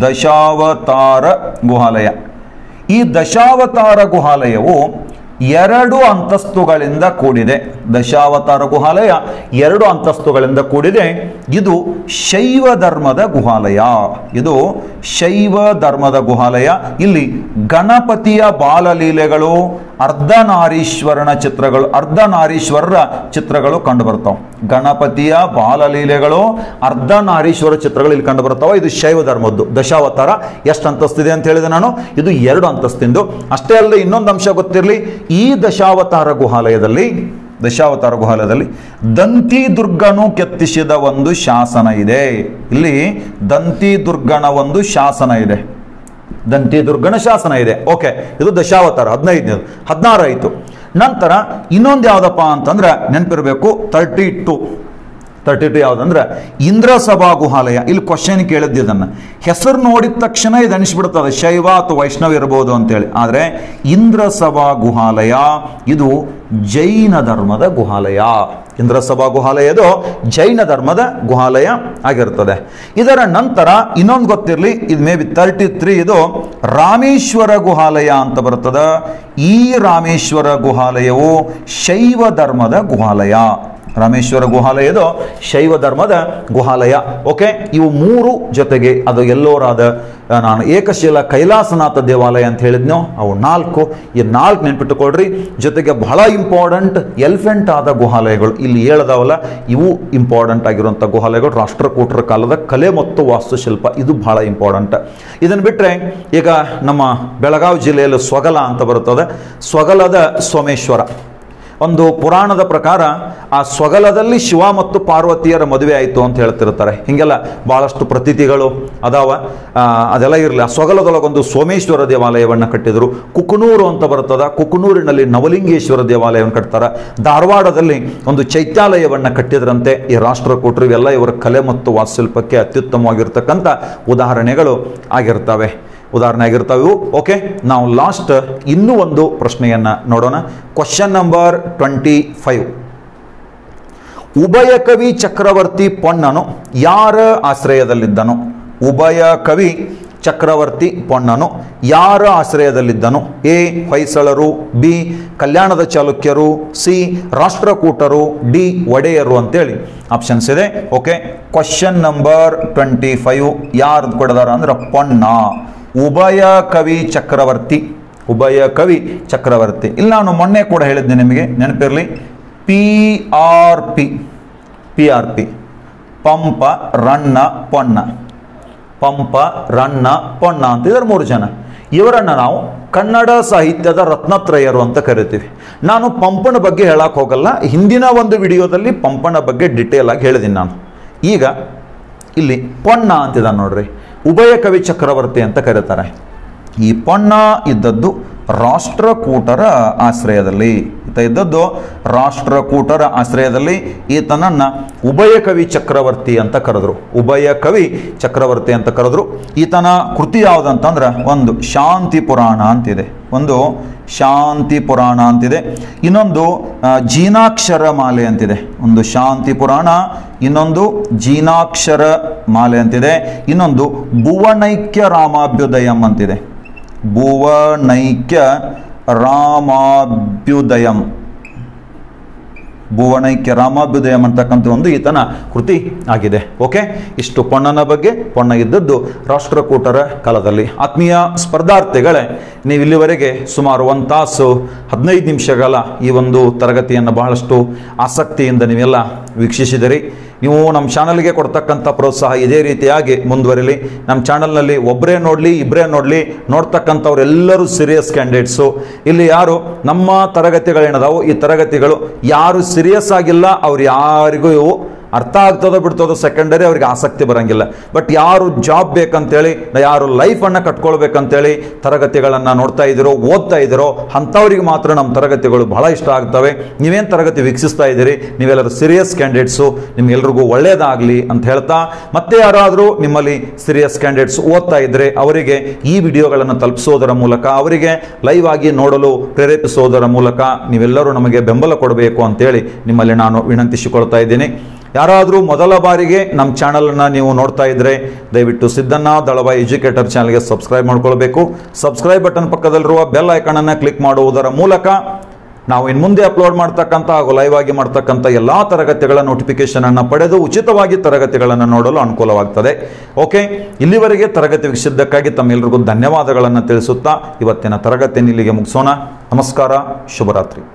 Speaker 1: ದಶಾವತಾರ ಗುಹಾಲಯ ಈ ದಶಾವತಾರ ಗುಹಾಲಯವು ಎರಡು ಅಂತಸ್ತುಗಳಿಂದ ಕೂಡಿದೆ ದಶಾವತಾರ ಗುಹಾಲಯ ಎರಡು ಅಂತಸ್ತುಗಳಿಂದ ಕೂಡಿದೆ ಇದು ಶೈವ ಧರ್ಮದ ಗುಹಾಲಯ ಇದು ಶೈವ ಧರ್ಮದ ಗುಹಾಲಯ ಇಲ್ಲಿ ಗಣಪತಿಯ ಬಾಲಲೀಲೆಗಳು ಅರ್ಧನಾರೀಶ್ವರನ ಚಿತ್ರಗಳು ಅರ್ಧನಾರೀಶ್ವರರ ಚಿತ್ರಗಳು ಕಂಡು ಬರ್ತಾವ ಗಣಪತಿಯ ಬಾಲಲೀಲೆಗಳು ಅರ್ಧನಾರೀಶ್ವರ ಚಿತ್ರಗಳು ಇಲ್ಲಿ ಕಂಡು ಬರ್ತಾವ ಇದು ಶೈವ ಧರ್ಮದ್ದು ದಶಾವತಾರ ಎಷ್ಟು ಅಂತಸ್ತಿದೆ ಅಂತ ಹೇಳಿದೆ ನಾನು ಇದು ಎರಡು ಅಂತಸ್ತಿಂದು ಅಷ್ಟೇ ಅಲ್ಲದೆ ಇನ್ನೊಂದು ಅಂಶ ಗೊತ್ತಿರಲಿ ಈ ದಶಾವತಾರ ಗುಹಾಲಯದಲ್ಲಿ ದಶಾವತಾರ ಗುಹಾಲಯದಲ್ಲಿ ದಂತಿ ದುರ್ಗನು ಕೆತ್ತಿಸಿದ ಒಂದು ಶಾಸನ ಇದೆ ಇಲ್ಲಿ ದಂತಿ ದುರ್ಗನ ಒಂದು ಶಾಸನ ಇದೆ ದಂತಿ ದುರ್ಗನ ಶಾಸನ ಇದೆ ಓಕೆ ಇದು ದಶಾವತಾರ ಹದಿನೈದನೇದು ಹದಿನಾರು ಆಯಿತು ನಂತರ ಇನ್ನೊಂದು ಯಾವುದಪ್ಪ ಅಂತಂದ್ರೆ ನೆನಪಿರಬೇಕು ತರ್ಟಿ ಟು ತರ್ಟಿ ಟು ಯಾವುದಂದ್ರೆ ಇಂದ್ರಸಭಾ ಗುಹಾಲಯ ಇಲ್ಲಿ ಕ್ವಶನ್ ಕೇಳಿದ್ದು ಇದನ್ನು ಹೆಸರು ನೋಡಿದ ತಕ್ಷಣ ಇದು ಅನಿಸ್ಬಿಡ್ತದೆ ಶೈವ ಅಥವಾ ವೈಷ್ಣವ ಇರ್ಬೋದು ಅಂತೇಳಿ ಆದರೆ ಇಂದ್ರಸಭಾ ಗುಹಾಲಯ ಇದು ಜೈನ ಧರ್ಮದ ಗುಹಾಲಯ ಇಂದ್ರಸಭಾ ಗುಹಾಲಯ ಇದು ಜೈನ ಧರ್ಮದ ಗುಹಾಲಯ ಆಗಿರ್ತದೆ ಇದರ ನಂತರ ಇನ್ನೊಂದು ಗೊತ್ತಿರಲಿ ಇದು ಮೇ ಬಿ ತರ್ಟಿ ತ್ರೀ ಇದು ರಾಮೇಶ್ವರ ಗುಹಾಲಯ ಅಂತ ಬರ್ತದೆ ಈ ರಾಮೇಶ್ವರ ಗುಹಾಲಯವು ಶೈವ ಧರ್ಮದ ಗುಹಾಲಯ ರಾಮೇಶ್ವರ ಗುಹಾಲಯದು ಶೈವ ಧರ್ಮದ ಗುಹಾಲಯ ಓಕೆ ಇವು ಮೂರು ಜೊತೆಗೆ ಅದು ಎಲ್ಲೋರಾದ ಆ, ನಾನು ಏಕಶಿಲ ಕೈಲಾಸನಾಥ ದೇವಾಲಯ ಅಂತ ಹೇಳಿದ್ನೋ ಅವು ನಾಲ್ಕು ಈ ನಾಲ್ಕು ನೆನ್ಪಿಟ್ಟುಕೊಳ್ರಿ ಜೊತೆಗೆ ಬಹಳ ಇಂಪಾರ್ಟೆಂಟ್ ಎಲಿಫೆಂಟ್ ಆದ ಗುಹಾಲಯಗಳು ಇಲ್ಲಿ ಹೇಳದವಲ್ಲ ಇವು ಇಂಪಾರ್ಟೆಂಟ್ ಆಗಿರುವಂಥ ಗುಹಾಲಯಗಳು ರಾಷ್ಟ್ರಕೂಟರ ಕಾಲದ ಕಲೆ ಮತ್ತು ವಾಸ್ತುಶಿಲ್ಪ ಇದು ಬಹಳ ಇಂಪಾರ್ಟೆಂಟ್ ಇದನ್ನು ಬಿಟ್ಟರೆ ಈಗ ನಮ್ಮ ಬೆಳಗಾವಿ ಜಿಲ್ಲೆಯಲ್ಲಿ ಸ್ವಗಲ ಅಂತ ಬರುತ್ತದೆ ಸ್ವಗಲದ ಸೋಮೇಶ್ವರ ಒಂದು ಪುರಾಣದ ಪ್ರಕಾರ ಆ ಸ್ವಗಲದಲ್ಲಿ ಶಿವ ಮತ್ತು ಪಾರ್ವತಿಯರ ಮದುವೆ ಆಯಿತು ಅಂತ ಹೇಳ್ತಿರ್ತಾರೆ ಹಿಂಗೆಲ್ಲ ಭಾಳಷ್ಟು ಪ್ರತೀತಿಗಳು ಅದಾವ ಆ, ಅದೆಲ್ಲ ಇರಲಿ ಆ ಸ್ವಗಲದೊಳಗೊಂದು ಸೋಮೇಶ್ವರ ದೇವಾಲಯವನ್ನು ಕಟ್ಟಿದರು ಕುಕನೂರು ಅಂತ ಬರ್ತದ ಕುಕನೂರಿನಲ್ಲಿ ನವಲಿಂಗೇಶ್ವರ ದೇವಾಲಯವನ್ನು ಕಟ್ತಾರೆ ಧಾರವಾಡದಲ್ಲಿ ಒಂದು ಚೈತ್ಯಾಲಯವನ್ನು ಕಟ್ಟಿದ್ರಂತೆ ಈ ರಾಷ್ಟ್ರಕೂಟರು ಇವೆಲ್ಲ ಇವರ ಕಲೆ ಮತ್ತು ವಾಸ್ತುಶಿಲ್ಪಕ್ಕೆ ಅತ್ಯುತ್ತಮವಾಗಿರ್ತಕ್ಕಂಥ ಉದಾಹರಣೆಗಳು ಆಗಿರ್ತವೆ ಉದಾಹರಣೆ ಆಗಿರ್ತವೆ ಇವು ಓಕೆ ನಾವು ಲಾಸ್ಟ್ ಇನ್ನೂ ಒಂದು ಪ್ರಶ್ನೆಯನ್ನು ನೋಡೋಣ ಕ್ವಶನ್ ನಂಬರ್ ಟ್ವೆಂಟಿ ಫೈವ್ ಉಭಯ ಕವಿ ಚಕ್ರವರ್ತಿ ಪೊನ್ನನು ಯಾರ ಆಶ್ರಯದಲ್ಲಿದ್ದನು ಉಭಯ ಕವಿ ಚಕ್ರವರ್ತಿ ಪೊನ್ನನು ಯಾರ ಆಶ್ರಯದಲ್ಲಿದ್ದನು ಎ ಹೊಯ್ಸಳರು ಬಿ ಕಲ್ಯಾಣದ ಚಾಲುಕ್ಯರು ಸಿ ರಾಷ್ಟ್ರಕೂಟರು ಡಿ ಒಡೆಯರು ಅಂತೇಳಿ ಆಪ್ಷನ್ಸ್ ಇದೆ okay question number twenty five ಯಾರ್ದು ಕೊಡದಾರ ಅಂದ್ರೆ ಪೊನ್ನ ಉಭಯ ಕವಿ ಚಕ್ರವರ್ತಿ ಉಭಯ ಕವಿ ಚಕ್ರವರ್ತಿ ಇಲ್ಲಿ ನಾನು ಮೊನ್ನೆ ಕೂಡ ಹೇಳಿದ್ದೆ ನಿಮಗೆ ನೆನಪಿರಲಿ P R P P R P Pampa Ranna Ponna Pampa Ranna Ponna ಅಂತ ಇದ್ದಾರೆ ಮೂರು ಜನ ಇವರನ್ನು ನಾವು ಕನ್ನಡ ಸಾಹಿತ್ಯದ ರತ್ನತ್ರಯರು ಅಂತ ಕರಿತೀವಿ ನಾನು ಪಂಪನ ಬಗ್ಗೆ ಹೇಳಕ್ಕೆ ಹೋಗಲ್ಲ ಹಿಂದಿನ ಒಂದು ವಿಡಿಯೋದಲ್ಲಿ ಪಂಪನ ಬಗ್ಗೆ ಡಿಟೇಲ್ ಆಗಿ ಹೇಳಿದ್ದೀನಿ ನಾನು ಈಗ ಇಲ್ಲಿ ಪೊನ್ನ ಅಂತಿದ ನೋಡ್ರಿ ಉಭಯ ಕವಿ ಚಕ್ರವರ್ತಿ ಅಂತ ಕರೀತಾರೆ ಈ ಪೊನ್ನ ಇದ್ದದ್ದು ರಾಷ್ಟ್ರಕೂಟರ ಆಶ್ರಯದಲ್ಲಿ ಈತ ಇದ್ದದ್ದು ರಾಷ್ಟ್ರಕೂಟರ ಆಶ್ರಯದಲ್ಲಿ ಈತನನ್ನ ಉಭಯ ಕವಿ ಚಕ್ರವರ್ತಿ ಅಂತ ಕರೆದ್ರು ಉಭಯ ಕವಿ ಚಕ್ರವರ್ತಿ ಅಂತ ಕರೆದ್ರು ಈತನ ಕೃತಿ ಯಾವುದಂತಂದ್ರೆ ಒಂದು ಶಾಂತಿ ಪುರಾಣ ಅಂತಿದೆ ಒಂದು ಶಾಂತಿ ಪುರಾಣ ಅಂತಿದೆ ಇನ್ನೊಂದು ಆ, ಜೀನಾಕ್ಷರ ಮಾಲೆ ಅಂತಿದೆ ಒಂದು ಶಾಂತಿ ಪುರಾಣ ಇನ್ನೊಂದು ಜೀನಾಕ್ಷರ ಮಾಲೆ ಅಂತಿದೆ ಇನ್ನೊಂದು ಭುವನೈಕ್ಯ ರಾಮಾಭ್ಯುದಯಂ ಅಂತಿದೆ ಭುವನೈಕ್ಯ ರಾಮಾಭ್ಯುದಯಂ ಭುವನೈಕ್ಯ ರಾಮಾಭ್ಯುದಯಂ ಅಂತಕ್ಕಂಥ ಒಂದು ಈತನ ಕೃತಿ ಆಗಿದೆ ಓಕೆ ಇಷ್ಟು ಪೊಣ್ಣನ ಬಗ್ಗೆ ಪೊಣ್ಣ ಇದ್ದದ್ದು ರಾಷ್ಟ್ರಕೂಟರ ಕಾಲದಲ್ಲಿ ಆತ್ಮೀಯ ಸ್ಪರ್ಧಾರ್ಥಿಗಳೇ ನೀವು ಇಲ್ಲಿವರೆಗೆ ಸುಮಾರು ಒಂದು ತಾಸು ಹದಿನೈದು ನಿಮಿಷಗಳ ಈ ಒಂದು ತರಗತಿಯನ್ನು ಬಹಳಷ್ಟು ಆಸಕ್ತಿಯಿಂದ ನೀವೆಲ್ಲ ವೀಕ್ಷಿಸಿದಿರಿ ನೀವು ನಮ್ಮ ಚಾನಲ್ಗೆ ಕೊಡ್ತಕ್ಕಂಥ ಪ್ರೋತ್ಸಾಹ ಇದೇ ರೀತಿಯಾಗಿ ಮುಂದುವರಿಲಿ ನಮ್ಮ ಚಾನಲ್ನಲ್ಲಿ ಒಬ್ಬರೇ ನೋಡಲಿ ಇಬ್ಬರೇ ನೋಡಲಿ ನೋಡ್ತಕ್ಕಂಥವ್ರೆಲ್ಲರೂ ಸೀರಿಯಸ್ ಕ್ಯಾಂಡಿಡೇಟ್ಸು ಇಲ್ಲಿ ಯಾರು ನಮ್ಮ ತರಗತಿಗಳೇನದಾವು ಈ ತರಗತಿಗಳು ಯಾರು ಸೀರಿಯಸ್ ಆಗಿಲ್ಲ ಅವ್ರು ಯಾರಿಗೂ ಇವು ಅರ್ಥ ಆಗ್ತದೋ ಬಿಡ್ತದೋ ಸೆಕೆಂಡರಿ ಅವ್ರಿಗೆ ಆಸಕ್ತಿ ಬರಂಗಿಲ್ಲ ಬಟ್ ಯಾರು ಜಾಬ್ ಬೇಕಂತೇಳಿ ಯಾರು ಲೈಫನ್ನು ಕಟ್ಕೊಳ್ಬೇಕಂತೇಳಿ ತರಗತಿಗಳನ್ನು ನೋಡ್ತಾ ಇದ್ದೀರೋ ಓದ್ತಾ ಇದ್ದೀರೋ ಅಂಥವ್ರಿಗೆ ಮಾತ್ರ ನಮ್ಮ ತರಗತಿಗಳು ಬಹಳ ಇಷ್ಟ ಆಗ್ತವೆ ನೀವೇನು ತರಗತಿ ವೀಕ್ಷಿಸ್ತಾ ಇದ್ದೀರಿ ನೀವೆಲ್ಲರೂ ಸೀರಿಯಸ್ ಕ್ಯಾಂಡಿಡೇಟ್ಸು ನಿಮ್ಗೆಲ್ರಿಗೂ ಒಳ್ಳೆಯದಾಗಲಿ ಅಂತ ಹೇಳ್ತಾ ಮತ್ತೆ ಯಾರಾದರೂ ನಿಮ್ಮಲ್ಲಿ ಸೀರಿಯಸ್ ಕ್ಯಾಂಡಿಡೇಟ್ಸ್ ಓದ್ತಾ ಇದ್ದರೆ ಅವರಿಗೆ ಈ ವಿಡಿಯೋಗಳನ್ನು ತಲುಪಿಸೋದರ ಮೂಲಕ ಅವರಿಗೆ ಲೈವ್ ಆಗಿ ನೋಡಲು ಪ್ರೇರೇಪಿಸೋದರ ಮೂಲಕ ನೀವೆಲ್ಲರೂ ನಮಗೆ ಬೆಂಬಲ ಕೊಡಬೇಕು ಅಂತೇಳಿ ನಿಮ್ಮಲ್ಲಿ ನಾನು ವಿನಂತಿಸಿಕೊಳ್ತಾ ಇದ್ದೀನಿ ಯಾರಾದರೂ ಮೊದಲ ಬಾರಿಗೆ ನಮ್ಮ ಚಾನಲನ್ನು ನೀವು ನೋಡ್ತಾ ಇದ್ದರೆ ದಯವಿಟ್ಟು ಸಿದ್ದಣ್ಣ ದಳವಾಯಿ ಎಜುಕೇಟರ್ ಚಾನಲ್ಗೆ ಸಬ್ಸ್ಕ್ರೈಬ್ ಮಾಡ್ಕೊಳ್ಬೇಕು ಸಬ್ಸ್ಕ್ರೈಬ್ ಬಟನ್ ಪಕ್ಕದಲ್ಲಿರುವ ಬೆಲ್ ಐಕನನ್ನು ಕ್ಲಿಕ್ ಮಾಡುವುದರ ಮೂಲಕ ನಾವು ಇನ್ನು ಮುಂದೆ ಅಪ್ಲೋಡ್ ಮಾಡ್ತಕ್ಕಂಥ ಹಾಗೂ ಲೈವ್ ಆಗಿ ಮಾಡ್ತಕ್ಕಂಥ ಎಲ್ಲ ತರಗತಿಗಳ ನೋಟಿಫಿಕೇಶನ್ ಅನ್ನು ಪಡೆದು ಉಚಿತವಾಗಿ ತರಗತಿಗಳನ್ನು ನೋಡಲು ಅನುಕೂಲವಾಗ್ತದೆ ಓಕೆ ಇಲ್ಲಿವರೆಗೆ ತರಗತಿ ವೀಕ್ಷಿಸಿದ್ದಕ್ಕಾಗಿ ತಮ್ಮೆಲ್ಲರಿಗೂ ಧನ್ಯವಾದಗಳನ್ನು ತಿಳಿಸುತ್ತಾ ಇವತ್ತಿನ ತರಗತಿಯನ್ನು ಇಲ್ಲಿಗೆ ಮುಗಿಸೋಣ ನಮಸ್ಕಾರ ಶುಭರಾತ್ರಿ